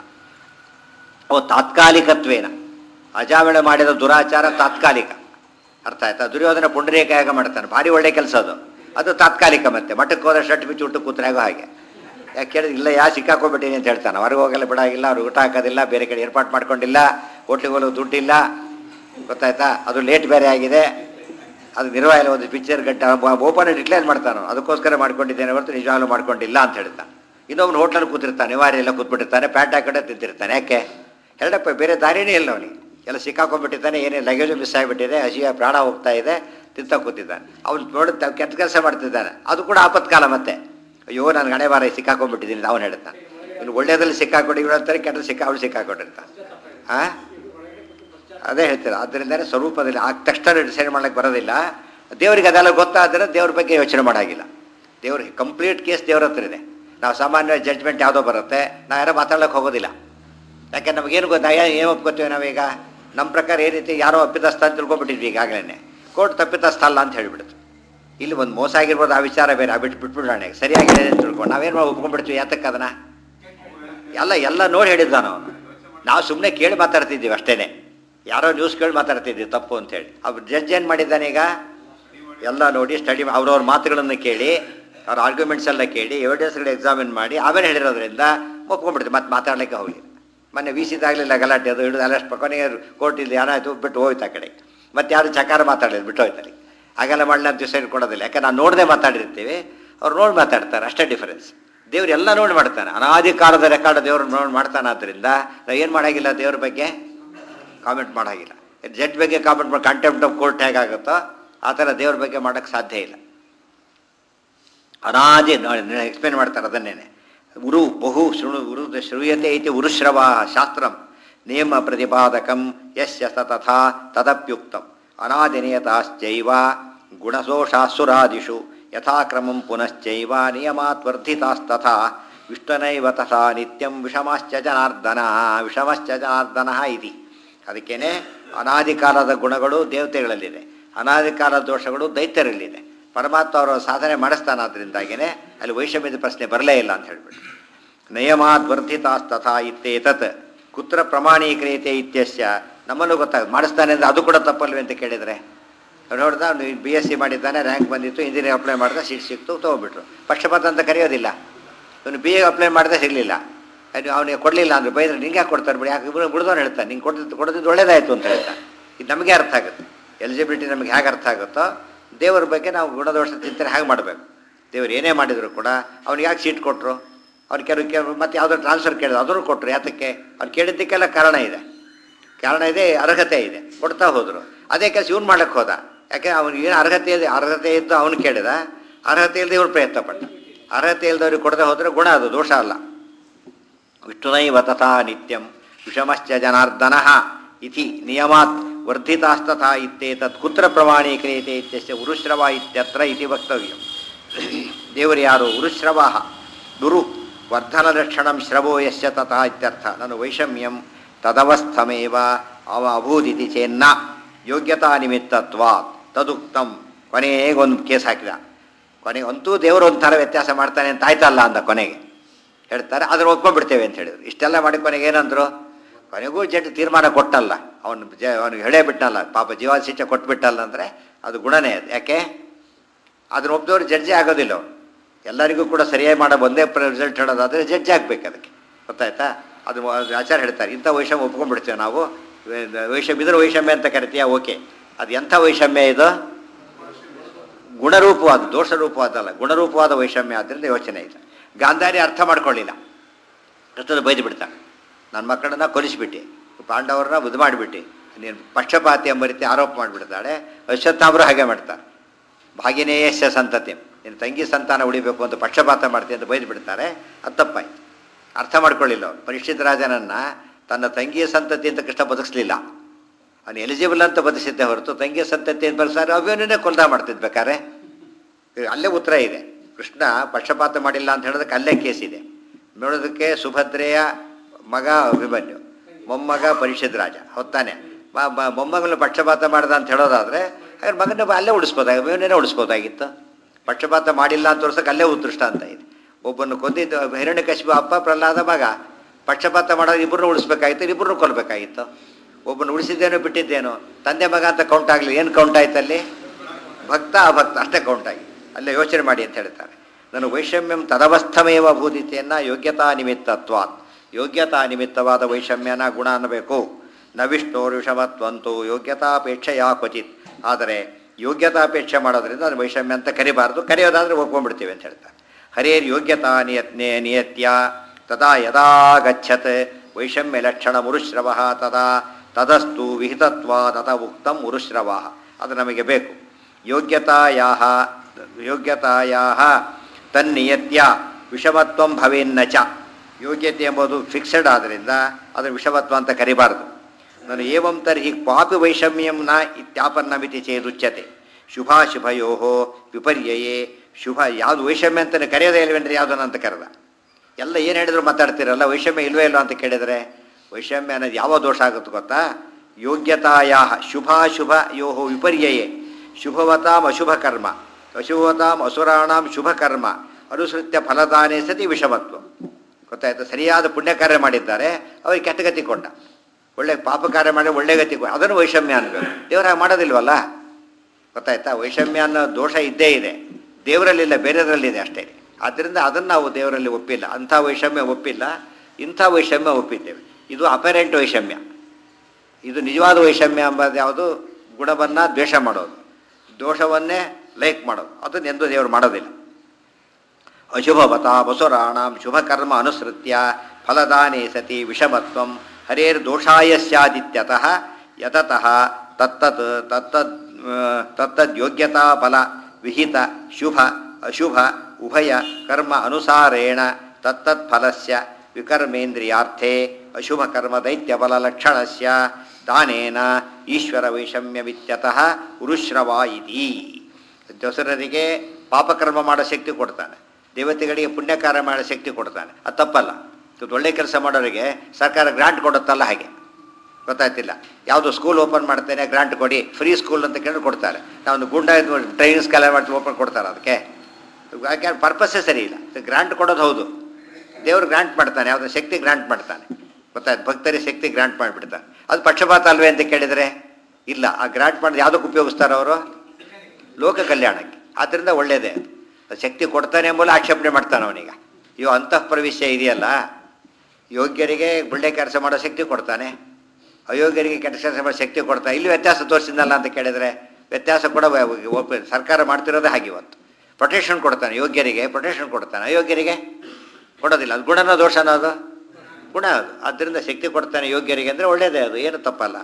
Speaker 1: ಓ ತಾತ್ಕಾಲಿಕತ್ವೇನ ಅಜಾಮಿಳ ಮಾಡಿದ ದುರಾಚಾರ ತಾತ್ಕಾಲಿಕ ಅರ್ಥ ಆಯ್ತಾ ದುರ್ಯೋಧನ ಪುಂಡರೀಕಾಯಾಗ ಮಾಡ್ತಾನೆ ಭಾರಿ ಒಳ್ಳೆ ಕೆಲಸ ಅದು ಅದು ತಾತ್ಕಾಲಿಕ ಮತ್ತೆ ಮಠಕ್ಕೆ ಹೋದ ಶರ್ಟ್ ಬಿಚ್ಚಿ ಊಟ ಕೂತ್ರೆ ಆಗೋ ಹಾಗೆ ಯಾಕೆ ಕೇಳಿದ್ರೆ ಇಲ್ಲ ಯಾ ಸಿಕ್ಕಾಕೊಂಡ್ಬಿಟ್ಟಿನಿ ಅಂತ ಹೇಳ್ತಾನೆ ಹೊರಗೆ ಹೋಗಲ್ಲ ಬಿಡಾಗಿಲ್ಲ ಅವ್ರು ಊಟ ಹಾಕೋದಿಲ್ಲ ಬೇರೆ ಕಡೆ ಏರ್ಪಾಟ್ ಮಾಡ್ಕೊಂಡಿಲ್ಲ ಹೋಟ್ಲಿಗೆ ಹೋಗಲು ದುಡ್ಡಿಲ್ಲ ಗೊತ್ತಾಯ್ತಾ ಅದು ಲೇಟ್ ಬೇರೆ ಆಗಿದೆ ಅದು ನಿರ್ವಹಣೆ ಒಂದು ಪಿಕ್ಚರ್ ಗಂಟೆ ಓಪನ್ ಡಿಕ್ಲೇರ್ ಮಾಡ್ತಾನೆ ಅದಕ್ಕೋಸ್ಕರ ಮಾಡ್ಕೊಂಡಿದ್ದೇನೆ ಹೊರತು ನಿಜವಾಗ್ಲೂ ಮಾಡ್ಕೊಂಡಿಲ್ಲ ಅಂತ ಹೇಳ್ತಾನೆ ಇನ್ನೊಬ್ನು ಹೋಟ್ಲಲ್ಲಿ ಕೂತಿರ್ತಾನೆ ನಿವಾರಿ ಎಲ್ಲ ಕೂತ್ಬಿಟ್ಟಿರ್ತಾನೆ ಪ್ಯಾಂಟ್ ಹಾಕೊಂಡೆ ತಿಂತಿರ್ತಾನೆ ಯಾಕೆ ಹೇಳಪ್ಪ ಬೇರೆ ದಾರಿನೇ ಇಲ್ಲ ಅವನಿಗೆ ಎಲ್ಲ ಸಿಕ್ಕಾಕೊಂಡ್ಬಿಟ್ಟಿದ್ದಾನೆ ಏನೇ ಲಗೇಜು ಮಿಸ್ ಆಗಿಬಿಟ್ಟಿದೆ ಹಸಿಯ ಪ್ರಾಣ ಹೋಗ್ತಾ ಇದೆ ತಿಂತ ಕೂತಿದ್ದಾನೆ ಅವ್ನು ನೋಡುತ್ತೆ ಕೆಟ್ಟ ಕೆಲಸ ಮಾಡ್ತಿದ್ದಾನೆ ಅದು ಕೂಡ ಆಪತ್ಕಾಲ ಮತ್ತೆ ಅಯ್ಯೋ ನಾನು ಗಣೆ ಬಾರ ಸಿಕ್ಕಾಕೊಂಡ್ಬಿಟ್ಟಿದ್ದೀನಿ ಅವನು ಹೇಳ್ತಾನೆ ಇನ್ನು ಒಳ್ಳೇದಲ್ಲಿ ಸಿಕ್ಕಾಕೊಂಡಿರೋ ಅಂತಾರೆ ಕೆಟ್ಟ ಸಿಕ್ಕಾ ಅವಳು ಸಿಕ್ಕಾಕೊಂಡಿರ್ತಾನೆ ಆ ಅದೇ ಹೇಳ್ತೀರ ಆದ್ದರಿಂದಲೇ ಸ್ವರೂಪದಲ್ಲಿ ಆಗ ತಕ್ಷಣ ಡಿಸೈಡ್ ಮಾಡ್ಲಿಕ್ಕೆ ಬರೋದಿಲ್ಲ ದೇವರಿಗೆ ಅದೆಲ್ಲ ಗೊತ್ತಾದರೆ ದೇವ್ರ ಬಗ್ಗೆ ಯೋಚನೆ ಮಾಡಾಗಿಲ್ಲ ದೇವ್ರಿಗೆ ಕಂಪ್ಲೀಟ್ ಕೇಸ್ ದೇವ್ರ ಹತ್ರ ಇದೆ ನಾವು ಸಾಮಾನ್ಯ ಜಡ್ಜ್ಮೆಂಟ್ ಯಾವುದೋ ಬರುತ್ತೆ ನಾವು ಯಾರೋ ಮಾತಾಡೋಕ್ಕೆ ಹೋಗೋದಿಲ್ಲ ಯಾಕೆ ನಮಗೇನು ಗೊತ್ತಾ ಏನು ಒಪ್ಕೋತೀವಿ ನಾವೀಗ ನಮ್ಮ ಪ್ರಕಾರ ಈ ರೀತಿ ಯಾರೋ ಅಪ್ಪಿತಸ್ಥ ಅಂತ ತಿಳ್ಕೊಬಿಟ್ಟಿದ್ವಿ ಈಗಾಗಲೇ ಕೋರ್ಟ್ ತಪ್ಪಿತಸ್ಥ ಅಲ್ಲ ಅಂತ ಹೇಳಿಬಿಡ್ತು ಇಲ್ಲಿ ಒಂದು ಮೋಸ ಆಗಿರ್ಬೋದು ಆ ವಿಚಾರ ಬೇರೆ ಆ ಬಿಟ್ಟು ಬಿಟ್ಬಿಡೋಣ ಸರಿಯಾಗಿದೆ ಅಂತ ತಿಳ್ಕೊಂಡು ನಾವೇನು ಮಾಡಿ ಒಪ್ಕೊಂಡ್ಬಿಡ್ತೀವಿ ಯಾತಕ್ಕೆ ಅದನ್ನ ಎಲ್ಲ ಎಲ್ಲ ನೋಡಿ ಹೇಳಿದ್ದ ನಾವು ನಾವು ಸುಮ್ಮನೆ ಕೇಳಿ ಮಾತಾಡ್ತಿದ್ದೀವಿ ಅಷ್ಟೇನೆ ಯಾರೋ ನ್ಯೂಸ್ ಕೇಳಿ ಮಾತಾಡ್ತಿದ್ವಿ ತಪ್ಪು ಅಂತೇಳಿ ಅವ್ರು ಜಡ್ಜ್ ಏನು ಮಾಡಿದ್ದಾನೆ ಈಗ ಎಲ್ಲ ನೋಡಿ ಸ್ಟಡಿ ಅವ್ರವ್ರ ಮಾತುಗಳನ್ನು ಕೇಳಿ ಅವ್ರ ಆರ್ಗ್ಯುಮೆಂಟ್ಸ್ ಎಲ್ಲ ಕೇಳಿ ಎವಿಡೆನ್ಸ್ಗಳು ಎಕ್ಸಾಮಿನ್ ಮಾಡಿ ಆಮೇಲೆ ಹೇಳಿರೋದ್ರಿಂದ ಒಪ್ಕೊಂಡ್ಬಿಡ್ತೀವಿ ಮತ್ತೆ ಮಾತಾಡ್ಲಿಕ್ಕೆ ಹೋಗಿ ಮೊನ್ನೆ ವಿ ಸಿದಾಗಲಿಲ್ಲ ಗಲಾಟೆ ಅದು ಹಿಡಿದು ಅಲ್ಲ ಕೊನೆಗೆ ಕೋರ್ಟ್ ಇಲ್ಲಿ ಏನಾಯಿತು ಬಿಟ್ಟು ಹೋಯ್ತು ಆ ಕಡೆ ಮತ್ತೆ ಯಾರು ಚಕಾರ ಮಾತಾಡಲಿಲ್ಲ ಬಿಟ್ಟು ಹೋಯ್ತಾರೆ ಹಾಗೆಲ್ಲ ಮಾಡಲಿ ಅಂತ ದಿವಸ ಕೊಡೋದಿಲ್ಲ ಯಾಕೆ ನಾವು ನೋಡದೆ ಮಾತಾಡಿರ್ತೀವಿ ಅವ್ರು ನೋಡಿ ಮಾತಾಡ್ತಾರೆ ಅಷ್ಟೇ ಡಿಫರೆನ್ಸ್ ದೇವ್ರು ಎಲ್ಲ ನೋಡಿ ಮಾಡ್ತಾನೆ ಅನಾದಿ ಕಾಲದ ರೆಕಾರ್ಡ್ ದೇವ್ರು ನೋಡಿ ಮಾಡ್ತಾನೆ ಆದ್ದರಿಂದ ನಾವು ಏನು ಮಾಡಾಗಿಲ್ಲ ದೇವ್ರ ಬಗ್ಗೆ ಕಾಮೆಂಟ್ ಮಾಡಾಗಿಲ್ಲ ಜಡ್ಜ್ ಬಗ್ಗೆ ಕಾಮೆಂಟ್ ಮಾಡಿ ಕಂಟೆಂಪ್ಟ್ ಆಫ್ ಕೋರ್ಟ್ ಹೇಗಾಗುತ್ತೋ ಆ ಥರ ದೇವ್ರ ಬಗ್ಗೆ ಮಾಡೋಕ್ಕೆ ಸಾಧ್ಯ ಇಲ್ಲ ಅನಾದಿ ಎಕ್ಸ್ಪ್ಲೇನ್ ಮಾಡ್ತಾರೆ ಅದನ್ನೇನೆ ಉರು ಬಹು ಶೃಣು ಉರು ಶ್ರೂಯತೆ ಇತಿ ಉರುಶ್ರವ ಶಾಸ್ತ್ರಂ ನಿಯಮ ಪ್ರತಿಪಾದಕಂ ಯಸ್ಯ ತಥಾ ತದಪ್ಯುಕ್ತಂ ಅನಾದಿನಿಯತಾಶ್ಚೈವ ಗುಣಸೋಷಾಸುರಾದಿಷು ಯಥಾಕ್ರಮಂ ಪುನಶ್ಚೈವ ನಿಯಮಾತ್ ವರ್ಧಿತಾಸ್ತಥಾ ವಿಷ್ಣುನೈವ ತಥಾ ನಿತ್ಯಂ ವಿಷಮಶ್ಚ ಜನಾರ್ದನ ವಿಷಮಶ್ಚ ಜನಾರ್ದನ ಇತಿ ಅದಕ್ಕೇನೆ ಅನಾದಿ ಕಾಲದ ಗುಣಗಳು ದೇವತೆಗಳಲ್ಲಿದೆ ಅನಾದಿ ಕಾಲದ ದೋಷಗಳು ದೈತ್ಯರಲ್ಲಿದೆ ಪರಮಾತ್ಮ ಅವರ ಸಾಧನೆ ಮಾಡಿಸ್ತಾನಾದ್ರಿಂದಾಗಿನೇ ಅಲ್ಲಿ ವೈಷಮ್ಯದ ಪ್ರಶ್ನೆ ಬರಲೇ ಇಲ್ಲ ಅಂತ ಹೇಳ್ಬಿಟ್ಟು ನಿಯಮಾತ್ ವರ್ಧಿತಾಸ್ತಥಾ ಇತ್ತೇತತ್ ಕುತ್ರ ಪ್ರಮಾಣೀಕ್ರಿಯತೆ ಇತ್ಯಸ್ಯ ನಮ್ಮಲ್ಲೂ ಗೊತ್ತಾಗುತ್ತೆ ಮಾಡಿಸ್ತಾನೆ ಅಂದರೆ ಅದು ಕೂಡ ತಪ್ಪಲ್ವೇ ಅಂತ ಕೇಳಿದರೆ ನೋಡ್ದ ಬಿ ಎಸ್ ಸಿ ಮಾಡಿದ್ದಾನೆ ರ್ಯಾಂಕ್ ಬಂದಿತ್ತು ಇಂಜಿನಿಯರ್ ಅಪ್ಲೈ ಮಾಡಿದ ಸೀಟ್ ಸಿಕ್ತು ತೊಗೊಬಿಟ್ರು ಪಕ್ಷಪಾತ ಅಂತ ಕರೆಯೋದಿಲ್ಲ ಇವನು ಬಿ ಎ ಅಪ್ಲೈ ಮಾಡಿದೆ ಸಿಗಲಿಲ್ಲ ಅವನಿಗೆ ಕೊಡಲಿಲ್ಲ ಅಂದರೆ ಬೈದ್ರೆ ನಿಂಗೆ ಯಾಕೆ ಕೊಡ್ತಾರೆ ಬಿಡಿ ಯಾಕೆ ಇಬ್ಬರು ಬಿಡ್ದವನು ಹೇಳ್ತಾನೆ ನಿಂಗೆ ಕೊಡ್ತಿದ್ದು ಕೊಡೋದಿದ್ದು ಒಳ್ಳೇದಾಯಿತು ಅಂತ ಹೇಳ್ತಾನೆ ಇದು ನಮಗೆ ಅರ್ಥ ಆಗುತ್ತೆ ಎಲಿಜಿಬಿಲಿಟಿ ನಮಗೆ ಹೇಗೆ ಅರ್ಥ ಆಗುತ್ತೋ ದೇವರ ಬಗ್ಗೆ ನಾವು ಗುಣದೋಷ ಚಿಂತನೆ ಹೇಗೆ ಮಾಡಬೇಕು ದೇವರು ಏನೇ ಮಾಡಿದ್ರು ಕೂಡ ಅವ್ನಿಗೆ ಯಾಕೆ ಸೀಟ್ ಕೊಟ್ಟರು ಅವ್ರು ಕೆಲವು ಕೆಲವು ಮತ್ತೆ ಯಾವುದೋ ಟ್ರಾನ್ಸ್ಫರ್ ಕೇಳಿದ್ರು ಅದನ್ನು ಕೊಟ್ಟರು ಯಾತಕ್ಕೆ ಅವ್ರು ಕೇಳಿದ್ದಕ್ಕೆಲ್ಲ ಕಾರಣ ಇದೆ ಕಾರಣ ಇದೆ ಅರ್ಹತೆ ಇದೆ ಕೊಡ್ತಾ ಹೋದರು ಅದೇ ಕೆಲಸ ಇವ್ನು ಮಾಡಕ್ಕೆ ಹೋದ ಯಾಕೆ ಅವ್ನಿಗೆ ಏನು ಅರ್ಹತೆ ಇದೆ ಅರ್ಹತೆ ಇದ್ದು ಅವನು ಕೇಳಿದ ಅರ್ಹತೆ ಇಲ್ಲದೆ ಇವ್ರು ಪ್ರಯತ್ನ ಪಟ್ಟ ಅರ್ಹತೆ ಇಲ್ಲದವ್ರಿಗೆ ಕೊಡದೆ ಹೋದರೆ ಗುಣ ಅದು ದೋಷ ಅಲ್ಲ ವಿಷ್ಣುನೈವ ತಥಾ ನಿತ್ಯಂ ವಿಷಮಶ್ಚ ಜನಾರ್ದನ ಇತಿ ನಿಯಮಾತ್ ವರ್ಧಿತಾಸ್ತಥಾ ಇತ್ತೇತತ್ ಕುತ್ರ ಪ್ರಮಾಣೀಕ್ರಿಯತೆ ಇತ್ಯಸ್ಯ ಉರುಶ್ರವ ಇತ್ಯತ್ರ ಇತಿ ವಕ್ತವ್ಯಂ ದೇವರು ಯಾರು ಉರುಶ್ರವ ಗುರು ವರ್ಧನಲಕ್ಷಣಂ ಶ್ರವೋ ಯಶ್ಯ ತಥಾ ಇತ್ಯರ್ಥ ನಾನು ವೈಷಮ್ಯಂ ತದವಸ್ಥಮೇವ ಅವ ಅಭೂದಿತಿ ಚೇನ್ನ ಯೋಗ್ಯತಾ ನಿಮಿತ್ತತ್ವಾ ತದುಕ್ತಂ ಕೊನೆಗೊಂದು ಕೇಸ್ ಹಾಕಿದ ಕೊನೆಗೆ ಅಂತೂ ದೇವರು ಒಂಥರ ವ್ಯತ್ಯಾಸ ಮಾಡ್ತಾನೆ ಅಂತ ಆಯ್ತಲ್ಲ ಅಂದ ಕೊನೆಗೆ ಹೇಳ್ತಾರೆ ಅದ್ರ ಒಪ್ಕೊಂಡ್ಬಿಡ್ತೇವೆ ಅಂತ ಹೇಳಿದ್ರು ಇಷ್ಟೆಲ್ಲ ಮಾಡಿ ಕೊನೆಗೆ ಏನಂದ್ರು ಕೊನೆಗೂ ಜಡ್ಜ್ ತೀರ್ಮಾನ ಕೊಟ್ಟಲ್ಲ ಅವನು ಜ ಅವನಿಗೆ ಹೇಳೇ ಬಿಟ್ಟಲ್ಲ ಪಾಪ ಜೀವ ಶಿಕ್ಷೆ ಕೊಟ್ಬಿಟ್ಟಲ್ಲ ಅಂದರೆ ಅದು ಗುಣನೇ ಅದು ಯಾಕೆ ಅದನ್ನ ಒಪ್ಪಿದವ್ರು ಜಡ್ಜೇ ಆಗೋದಿಲ್ಲ ಅವನು ಎಲ್ಲರಿಗೂ ಕೂಡ ಸರಿಯಾಗಿ ಮಾಡೋ ಒಂದೇ ರಿಸಲ್ಟ್ ಹೇಳೋದಾದರೆ ಜಡ್ಜ್ ಆಗಬೇಕು ಅದಕ್ಕೆ ಗೊತ್ತಾಯ್ತಾ ಅದು ಆಚಾರ ಹೇಳ್ತಾರೆ ಇಂಥ ವೈಷಮ್ಯ ಒಪ್ಕೊಂಡ್ಬಿಡ್ತೇವೆ ನಾವು ವೈಷಮ್ಯ ಇದ್ರೆ ವೈಷಮ್ಯ ಅಂತ ಕರಿತೀಯ ಓಕೆ ಅದು ಎಂಥ ವೈಷಮ್ಯ ಇದು ಗುಣರೂಪವಾದ ದೋಷರೂಪವಾದಲ್ಲ ಗುಣರೂಪವಾದ ವೈಷಮ್ಯ ಆದ್ದರಿಂದ ಯೋಚನೆ ಇಲ್ಲ ಗಾಂಧಾರಿ ಅರ್ಥ ಮಾಡ್ಕೊಳ್ಳಿಲ್ಲ ಕೃಷ್ಣನ ಬೈದು ಬಿಡ್ತಾನೆ ನನ್ನ ಮಕ್ಕಳನ್ನ ಕೊಲಿಸ್ಬಿಟ್ಟು ಪಾಂಡವರನ್ನ ಇದು ಮಾಡಿಬಿಟ್ಟು ನೀನು ಪಕ್ಷಪಾತಿ ಎಂಬ ರೀತಿ ಆರೋಪ ಮಾಡಿಬಿಡ್ತಾಳೆ ಅಶ್ವತ್ಥಾಮರು ಹಾಗೆ ಮಾಡ್ತಾರೆ ಭಾಗಿನೇಯಸ್ಯ ಸಂತತಿ ನಿನ್ನ ತಂಗಿ ಸಂತಾನ ಉಳಿಬೇಕು ಅಂತ ಪಕ್ಷಪಾತ ಮಾಡ್ತೀನಿ ಅಂತ ಬೈದು ಬಿಡ್ತಾರೆ ಅದು ತಪ್ಪಾಯ್ತು ಅರ್ಥ ಮಾಡ್ಕೊಳ್ಳಿಲ್ಲ ಅವ್ರು ಪರಿಷತ್ ರಾಜನನ್ನು ತನ್ನ ತಂಗಿಯ ಸಂತತಿ ಅಂತ ಕೃಷ್ಣ ಬದುಕಿಸ್ಲಿಲ್ಲ ಅವನು ಎಲಿಜಿಬಲ್ ಅಂತ ಬದುಕಿಸಿದ್ದೆ ಹೊರತು ತಂಗಿಯ ಸಂತತಿ ಅಂತ ಬರೆಸಾರೆ ಅಭಿಯನ್ನೇ ಕೊಲ್ದ ಮಾಡ್ತಿದ್ ಬೇಕಾರೆ ಅಲ್ಲೇ ಉತ್ತರ ಇದೆ ಕೃಷ್ಣ ಪಕ್ಷಪಾತ ಮಾಡಿಲ್ಲ ಅಂತ ಹೇಳೋದಕ್ಕೆ ಅಲ್ಲೇ ಕೇಸ್ ಇದೆ ನೋಡೋದಕ್ಕೆ ಸುಭದ್ರೆಯ ಮಗ ಅಭಿಮನ್ಯು ಮೊಮ್ಮಗ ಪರಿಷತ್ ರಾಜ ಹೊತ್ತಾನೆ ಮೊಮ್ಮಗನ ಪಕ್ಷಪಾತ ಮಾಡ್ದ ಅಂತ ಹೇಳೋದಾದರೆ ಹಾಗಾದ್ರೆ ಮಗನ ಅಲ್ಲೇ ಉಳಿಸ್ಬೋದಾಗ ಅಭಿಮನ್ಯನೇ ಉಳಿಸ್ಬೋದಾಗಿತ್ತು ಪಕ್ಷಪಾತ ಮಾಡಿಲ್ಲ ಅಂತ ತೋರ್ಸಕ್ಕೆ ಅಲ್ಲೇ ಉದೃಷ್ಟ ಅಂತ ಇದೆ ಒಬ್ಬನ್ನು ಕೊಂದಿದ್ದು ಹಿರಣ್ಯಕಶಿಪು ಅಪ್ಪ ಪ್ರಹ್ಲಾದ ಮಗ ಪಕ್ಷಪಾತ ಮಾಡೋದು ಇಬ್ಬರನ್ನು ಉಳಿಸ್ಬೇಕಾಗಿತ್ತು ಇಬ್ಬರನ್ನು ಕೊಲ್ಲಬೇಕಾಗಿತ್ತು ಒಬ್ಬನು ಉಳಿಸಿದ್ದೇನೋ ಬಿಟ್ಟಿದ್ದೇನೋ ತಂದೆ ಮಗ ಅಂತ ಕೌಂಟ್ ಆಗಲಿ ಏನು ಕೌಂಟ್ ಆಯ್ತು ಅಲ್ಲಿ ಭಕ್ತ ಅಭಕ್ತ ಅಷ್ಟೇ ಕೌಂಟ್ ಆಗಿ ಅಲ್ಲೇ ಯೋಚನೆ ಮಾಡಿ ಅಂತ ಹೇಳ್ತಾರೆ ನಾನು ವೈಷಮ್ಯಂ ತದವಸ್ಥಮೇವ ಭೂದಿತೆಯನ್ನು ಯೋಗ್ಯತಾ ನಿಮಿತ್ತತ್ವಾತ್ ಯೋಗ್ಯತಾ ನಿಮಿತ್ತವಾದ ವೈಷಮ್ಯನ ಗುಣ ಅನ್ನಬೇಕು ನ ವಿಷ್ಣೋರ್ ವಿಷಮತ್ವಂತು ಯೋಗ್ಯತಾಪೇಕ್ಷೆಯ ಕ್ವಚಿತ್ ಆದರೆ ಯೋಗ್ಯತಾಪೇಕ್ಷೆ ಮಾಡೋದ್ರಿಂದ ಅದು ವೈಷಮ್ಯ ಅಂತ ಕರಿಬಾರ್ದು ಕರೆಯೋದಾದ್ರೆ ಒಪ್ಕೊಂಡ್ಬಿಡ್ತೀವಿ ಅಂತ ಹೇಳ್ತಾರೆ ಹರೇರ್ ಯೋಗ್ಯತಾ ನಿಯತ್ನೆ ನಿಯತ್ಯ ತದಾ ಯದಾ ಗಚ್ಚತ್ ವೈಷಮ್ಯ ಲಕ್ಷಣ ಮುರುಶ್ರವ ತದಾ ತದಸ್ತು ವಿಹಿತತ್ವ ತದ ಉಕ್ತಂ ಉರುಶ್ರವ ಅದು ನಮಗೆ ಬೇಕು ಯೋಗ್ಯತಾಯಾ ಯೋಗ್ಯತಾಯಾ ತನ್ನಿಯತ್ಯ ವಿಷಮತ್ವಂ ಭವೇನ್ನ ಚ ಯೋಗ್ಯತೆ ಎಂಬುದು ಫಿಕ್ಸೆಡ್ ಆದ್ದರಿಂದ ಅದರ ವಿಷಮತ್ವ ಅಂತ ಕರಿಬಾರದು ನಾನು ಏವಂ ತರ್ಹಿ ಕ್ವಾಪಿ ವೈಷಮ್ಯಂ ನ ಇತ್ಯಾಪನ್ನಮಿತಿ ಚೇದುಚ್ಯತೆ ಶುಭಾಶುಭಯೋ ವಿಪರ್ಯಯೇ ಶುಭ ಯಾವುದು ವೈಷಮ್ಯ ಅಂತಲೇ ಕರೆಯೋದೇ ಇಲ್ವೇನ್ರಿ ಯಾವುದನ್ನ ಅಂತ ಕರೆದ ಎಲ್ಲ ಏನು ಹೇಳಿದ್ರು ಮಾತಾಡ್ತಿರಲ್ಲ ವೈಷಮ್ಯ ಇಲ್ವೇ ಇಲ್ವೋ ಅಂತ ಕೇಳಿದರೆ ವೈಷಮ್ಯ ಅನ್ನೋದು ಯಾವ ದೋಷ ಆಗುತ್ತೆ ಗೊತ್ತಾ ಯೋಗ್ಯತಾಯಾ ಶುಭಾಶುಭ ಯೋ ವಿಪರ್ಯಯೇ ಶುಭವತಾಂ ಅಶುಭ ಕರ್ಮ ಅಶುಭವತಾಂ ಅಸುರಾಣಾಂ ಶುಭ ಕರ್ಮ ಅನುಸೃತ್ಯ ಫಲದಾನೇ ಸತಿ ವಿಷಮತ್ವ ಗೊತ್ತಾಯ್ತು ಸರಿಯಾದ ಪುಣ್ಯ ಕಾರ್ಯ ಮಾಡಿದ್ದಾರೆ ಅವರಿಗೆ ಕೆಟ್ಟಗತಿ ಕೊಟ್ಟ ಒಳ್ಳೆ ಪಾಪ ಕಾರ್ಯ ಮಾಡಿ ಒಳ್ಳೆ ಗತಿ ಕೊಟ್ಟ ಅದನ್ನು ವೈಷಮ್ಯ ಅನ್ಬೇಕು ದೇವರ ಹಾಗೆ ಮಾಡೋದಿಲ್ವಲ್ಲ ಗೊತ್ತಾಯ್ತಾ ವೈಷಮ್ಯ ಅನ್ನೋ ದೋಷ ಇದ್ದೇ ಇದೆ ದೇವರಲ್ಲಿಲ್ಲ ಬೇರೆದರಲ್ಲಿದೆ ಅಷ್ಟೇ ಆದ್ದರಿಂದ ಅದನ್ನು ನಾವು ದೇವರಲ್ಲಿ ಒಪ್ಪಿಲ್ಲ ಅಂಥ ವೈಷಮ್ಯ ಒಪ್ಪಿಲ್ಲ ಇಂಥ ವೈಷಮ್ಯ ಒಪ್ಪಿದ್ದೇವೆ ಇದು ಅಪರೆಂಟ್ ವೈಷಮ್ಯ ಇದು ನಿಜವಾದ ವೈಷಮ್ಯ ಎಂಬುದು ಯಾವುದು ಗುಣವನ್ನು ದ್ವೇಷ ಮಾಡೋದು ದೋಷವನ್ನೇ ಲೈಕ್ ಮಾಡೋದು ಅದನ್ನು ಎಂದೂ ದೇವರು ಮಾಡೋದಿಲ್ಲ ಅಶುಭವತ ವಸುರಾಣಾಂ ಶುಭಕರ್ಮ ಅನುಸೃತ್ಯ ಫಲದಾನೇ ಸತಿ ವಿಷಮತ್ವಂ ಹರೇರ್ ದೋಷಾಯ ಸ್ಯಾದಿತ್ಯತಃ ಯತತಃ ತತ್ತತ್ ತತ್ತದ್ ತತ್ತದ್ಯೋಗ್ಯತಾ ಫಲ ವಿಹಿತ ಶುಭ ಅಶುಭ ಉಭಯ ಕರ್ಮ ಅನುಸಾರೇಣ ತತ್ತತ್ ಫಲಸ್ಯ ವಿಕರ್ಮೇಂದ್ರಿಯಾರ್ಥೇ ಅಶುಭ ಕರ್ಮ ದೈತ್ಯ ಫಲ ಲಕ್ಷಣಸ್ಯ ದಾನೇನ ಈಶ್ವರ ವೈಷಮ್ಯವಿತ್ಯತಃ ಉರುಶ್ರವ ಇತಿ ದಸರರಿಗೆ ಪಾಪಕರ್ಮ ಮಾಡೋ ಶಕ್ತಿ ಕೊಡ್ತಾನೆ ದೇವತೆಗಳಿಗೆ ಪುಣ್ಯಕಾರ್ಯ ಮಾಡೋ ಶಕ್ತಿ ಕೊಡ್ತಾನೆ ಅದು ತಪ್ಪಲ್ಲ ಇವತ್ತು ಒಳ್ಳೆ ಕೆಲಸ ಮಾಡೋರಿಗೆ ಸರ್ಕಾರ ಗ್ರಾಂಟ್ ಕೊಡುತ್ತಲ್ಲ ಹಾಗೆ ಗೊತ್ತಾಯ್ತಿಲ್ಲ ಯಾವುದು ಸ್ಕೂಲ್ ಓಪನ್ ಮಾಡ್ತೇನೆ ಗ್ರಾಂಟ್ ಕೊಡಿ ಫ್ರೀ ಸ್ಕೂಲ್ ಅಂತ ಕೇಳಿ ಕೊಡ್ತಾರೆ ನಾವು ಗುಂಡ ಟ್ರೈನಿಂಗ್ ಸ್ಕಾಲ ಮಾಡಿ ಓಪನ್ ಕೊಡ್ತಾರೆ ಅದಕ್ಕೆ ಯಾಕೆ ಪರ್ಪಸ್ಸೇ ಸರಿ ಇಲ್ಲ ಗ್ರಾಂಟ್ ಕೊಡೋದು ಹೌದು ದೇವರು ಗ್ರಾಂಟ್ ಮಾಡ್ತಾನೆ ಯಾವುದೋ ಶಕ್ತಿ ಗ್ರಾಂಟ್ ಮಾಡ್ತಾನೆ ಗೊತ್ತಾಯ್ತು ಭಕ್ತರಿಗೆ ಶಕ್ತಿ ಗ್ರಾಂಟ್ ಮಾಡಿಬಿಡ್ತಾನೆ ಅದು ಪಕ್ಷಪಾತ ಅಲ್ವೇ ಅಂತ ಕೇಳಿದರೆ ಇಲ್ಲ ಆ ಗ್ರಾಂಟ್ ಮಾಡೋದು ಯಾವುದಕ್ಕೆ ಉಪಯೋಗಿಸ್ತಾರೆ ಅವರು ಲೋಕ ಕಲ್ಯಾಣಕ್ಕೆ ಆದ್ದರಿಂದ ಒಳ್ಳೆಯದೇ ಅದು ಅದು ಶಕ್ತಿ ಕೊಡ್ತಾನೆ ಎಂಬುದು ಆಕ್ಷೇಪಣೆ ಮಾಡ್ತಾನೆ ಅವನೀಗ ಇವು ಅಂತಃ ಪ್ರವೇಶ ಇದೆಯಲ್ಲ ಯೋಗ್ಯರಿಗೆ ಒಳ್ಳೆ ಕೆಲಸ ಮಾಡೋ ಶಕ್ತಿ ಕೊಡ್ತಾನೆ ಅಯೋಗ್ಯರಿಗೆ ಕೆಟ್ಟ ಕೆಲಸ ಮಾಡೋ ಶಕ್ತಿ ಕೊಡ್ತಾನೆ ಇಲ್ಲಿ ವ್ಯತ್ಯಾಸ ತೋರಿಸಿದ್ನಲ್ಲ ಅಂತ ಕೇಳಿದರೆ ವ್ಯತ್ಯಾಸ ಕೂಡ ಒಪ್ಪ ಸರ್ಕಾರ ಮಾಡ್ತಿರೋದೇ ಹಾಗೆ ಇವತ್ತು ಪ್ರೊಟೆಕ್ಷನ್ ಕೊಡ್ತಾನೆ ಯೋಗ್ಯರಿಗೆ ಪ್ರೊಟೆಕ್ಷನ್ ಕೊಡ್ತಾನೆ ಅಯೋಗ್ಯರಿಗೆ ಕೊಡೋದಿಲ್ಲ ಅದು ಗುಣನೋ ದೋಷನೋ ಅದು ಗುಣ ಅದು ಆದ್ದರಿಂದ ಶಕ್ತಿ ಕೊಡ್ತಾನೆ ಯೋಗ್ಯರಿಗೆ ಅಂದರೆ ಒಳ್ಳೆಯದೇ ಅದು ಏನು ತಪ್ಪಲ್ಲ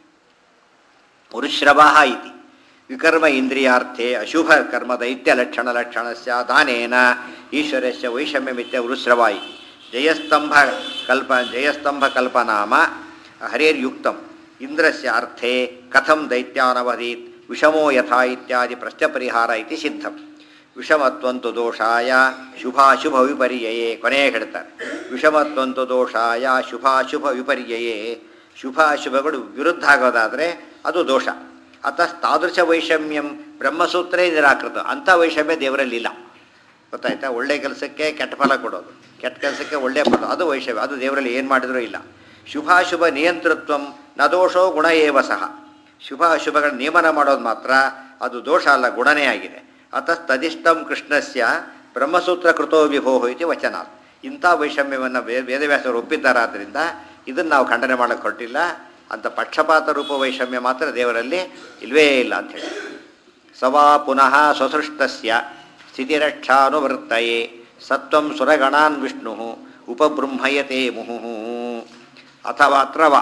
Speaker 1: ಉರುಶ್ರವಾಹ ಇತಿ ವಿಕರ್ಮ ಇಂದ್ರಿಯಾರ್ಥೆ ಅಶುಭ ಕರ್ಮ ದೈತ್ಯ ಲಕ್ಷಣ ಲಕ್ಷಣಸ್ಯ ದಾನೇನ ಈಶ್ವರಸ್ಯ ವೈಷಮ್ಯಮಿತ್ಯ ಉರುಶ್ರವ ಇತಿ ಜಯಸ್ತಂಭ ಕಲ್ಪ ಜಯಸ್ತಂಭ ಕಲ್ಪನಾಮ ಹರೇರ್ಯುಕ್ತಂ ಇಂದ್ರಸ್ಯ ಅರ್ಥೆ ಕಥಂ ದೈತ್ಯಾನವದೀತ್ ವಿಷಮೋ ಯಥಾ ಇತ್ಯಾದಿ ಪ್ರಶ್ನಪರಿಹಾರ ಇತಿ ಸಿದ್ಧಂ ವಿಷಮತ್ವಂತು ದೋಷಾಯ ಶುಭಾಶುಭ ವಿಪರ್ಯಯೇ ಕೊನೆಗೆ ಹೇಳ್ತಾರೆ ವಿಷಮತ್ವಂತು ದೋಷಾಯ ಶುಭಾಶುಭ ವಿಪರ್ಯಯೇ ಶುಭಾಶುಭಗಳು ವಿರುದ್ಧ ಆಗೋದಾದರೆ ಅದು ದೋಷ ಅತಃ ತಾದೃಶ ವೈಷಮ್ಯಂ ಬ್ರಹ್ಮಸೂತ್ರೇ ನಿರಾಕೃತ ಅಂಥ ವೈಷಮ್ಯ ದೇವರಲ್ಲಿಲ್ಲ ಗೊತ್ತಾಯ್ತಾ ಒಳ್ಳೆ ಕೆಲಸಕ್ಕೆ ಕೆಟ್ಟ ಫಲ ಕೊಡೋದು ಕೆಟ್ಟ ಕೆಲಸಕ್ಕೆ ಒಳ್ಳೆ ಫಲ ಅದು ವೈಷಮ್ಯ ಅದು ದೇವರಲ್ಲಿ ಏನು ಮಾಡಿದರೂ ಇಲ್ಲ ಶುಭಾಶುಭ ನಿಯಂತೃತ್ವಂ ನ ದೋಷೋ ಗುಣ ಏವ ಸಹ ಶುಭ ಅಶುಭಗಳ ನಿಯಮನ ಮಾಡೋದು ಮಾತ್ರ ಅದು ದೋಷ ಅಲ್ಲ ಗುಣನೇ ಆಗಿದೆ ಅತಃ ತದಿಷ್ಟಂ ಕೃಷ್ಣಸ್ಯ ಬ್ರಹ್ಮಸೂತ್ರ ಕೃತೋ ವಿಭೋ ಇತಿ ವಚನ ಇಂಥ ವೈಷಮ್ಯವನ್ನು ವೇದವ್ಯಾಸರು ಒಪ್ಪಿದ್ದಾರಾದ್ದರಿಂದ ಇದನ್ನು ನಾವು ಖಂಡನೆ ಮಾಡೋಕ್ಕೆ ಹೊರಟಿಲ್ಲ ಅಂತ ಪಕ್ಷಪಾತ ರೂಪ ವೈಷಮ್ಯ ಮಾತ್ರ ದೇವರಲ್ಲಿ ಇಲ್ವೇ ಇಲ್ಲ ಅಂಥೇಳಿ ಸವಾ ಪುನಃ ಸ್ವಸೃಷ್ಟಸ್ಯ ಸ್ಥಿತಿರಕ್ಷಾನುವೃತ್ತಯೇ ಸತ್ವಂ ಸುರಗಣಾನ್ ವಿಷ್ಣು ಉಪಬೃಂಹಯತೆ ಮುಹುಃ ಅಥವಾ ಅತ್ರವ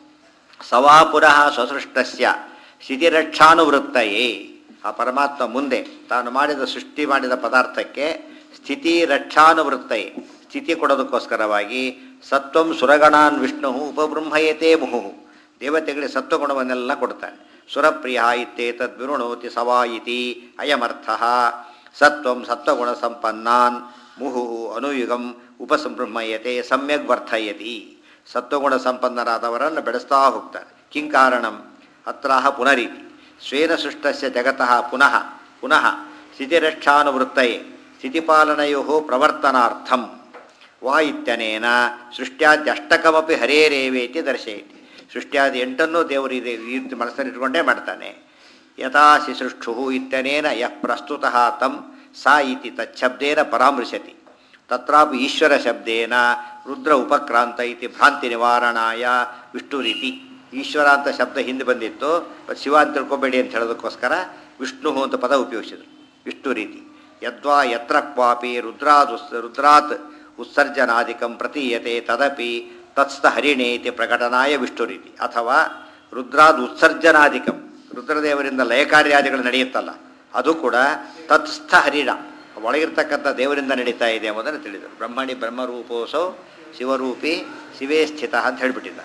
Speaker 1: ಸವಾ ಪುನಃ ಸ್ವಸೃಷ್ಟಸ್ಯ ಸ್ಥಿತಿರಕ್ಷಾನುವೃತ್ತಯೇ ಆ ಪರಮಾತ್ಮ ಮುಂದೆ ತಾನು ಮಾಡಿದ ಸೃಷ್ಟಿ ಮಾಡಿದ ಪದಾರ್ಥಕ್ಕೆ ಸ್ಥಿತಿ ರಕ್ಷಾನುವೃತ್ತಯೇ ಸ್ಥಿತಿ ಕೊಡೋದಕ್ಕೋಸ್ಕರವಾಗಿ ಸತ್ವಂ ಸುರಗಣಾನ್ ವಿಷ್ಣು ಉಪಬೃಂಹಯತೆ ಮುಹು ದೇವತೆಗಳಿಗೆ ಸತ್ವಗುಣವನ್ನೆಲ್ಲ ಕೊಡ್ತಾನೆ ಸುರಪ್ರಿಯ ಇತ್ಯೇತದ್ ವಿರುಣೋತಿ ಸವಾ ಇತಿ ಅಯಮರ್ಥ ಸತ್ವಂ ಸತ್ವಗುಣ ಸಂಪನ್ನಾನ್ ಮುಹು ಅನುಯುಗಂ ಉಪಸಂಬ್ರಹ್ಮಯತೆ ಸಮ್ಯಕ್ ವರ್ತಯತಿ ಸತ್ವಗುಣ ಸಂಪನ್ನರಾದವರನ್ನು ಬೆಳೆಸ್ತಾ ಹೋಗ್ತಾನೆ ಕಿಂ ಕಾರಣಂ ಅತ್ರಾಹ ಪುನರೀತಿ ಸ್ವೇನ ಸೃಷ್ಟಸ್ಯ ಜಗತಃ ಪುನಃ ಪುನಃ ಸ್ಥಿತಿರಕ್ಷಾನುವೃತ್ತಯೇ ಸ್ಥಿತಿಪಾಲನಯೋ ಪ್ರವರ್ತನಾರ್ಥಂ ವಾ ಇತ್ಯನೇನ ಸೃಷ್ಟ್ಯಾದ್ಯಷ್ಟಕಮಪಿ ಹರೇರೇವೇತಿ ದರ್ಶಯತಿ ಸೃಷ್ಟ್ಯಾದಿ ಎಂಟನ್ನೂ ದೇವರು ಇದೆ ಈ ರೀತಿ ಮನಸ್ಸಲ್ಲಿಟ್ಕೊಂಡೇ ಮಾಡ್ತಾನೆ ಯಥಾಸಿ ಸೃಷ್ಟು ಇತ್ಯನೇನ ಯಃ ಪ್ರಸ್ತುತಃ ತಂ ಸಾ ಇತಿ ತಚ್ಛಬ್ದೇನ ಪರಾಮೃಶತಿ ತತ್ರಾಪಿ ಈಶ್ವರ ಶಬ್ದೇನ ರುದ್ರ ಉಪಕ್ರಾಂತ ಇತಿ ಭ್ರಾಂತಿ ನಿವಾರಣಾಯ ವಿಷ್ಣುರೀತಿ ಈಶ್ವರ ಅಂತ ಶಬ್ದ ಹಿಂದೆ ಬಂದಿತ್ತು ಬಟ್ ಶಿವ ಅಂತ ತಿಳ್ಕೊಬೇಡಿ ಅಂತ ಹೇಳೋದಕ್ಕೋಸ್ಕರ ವಿಷ್ಣು ಅಂತ ಪದ ಉಪಯೋಗಿಸಿದರು ವಿಷ್ಣು ರೀತಿ ಯದ್ವಾ ಯತ್ರ ಕ್ವಾಪಿ ರುದ್ರಾದ್ ಉಸ್ ರುದ್ರಾತ್ ಉತ್ಸರ್ಜನಾದಿಕಂ ಪ್ರತೀಯತೆ ತದಪಿ ತತ್ಸ್ಥ ಹರಿಣೇತಿ ಪ್ರಕಟನಾಯ ವಿಷ್ಣು ರೀತಿ ಅಥವಾ ರುದ್ರಾದ್ ಉತ್ಸರ್ಜನಾದಿಕಂ ರುದ್ರದೇವರಿಂದ ಲಯಕಾರ್ಯಾದಿಗಳು ನಡೆಯುತ್ತಲ್ಲ ಅದು ಕೂಡ ತತ್ಸ್ಥ ಹರಿಣ ಒಳಗಿರ್ತಕ್ಕಂಥ ದೇವರಿಂದ ನಡೀತಾ ಇದೆ ಎಂಬುದನ್ನು ತಿಳಿದರು ಬ್ರಹ್ಮಣಿ ಬ್ರಹ್ಮರೂಪೋಸೌ ಶಿವರೂಪಿ ಶಿವೇ ಸ್ಥಿತ ಅಂತ ಹೇಳಿಬಿಟ್ಟಿದ್ದ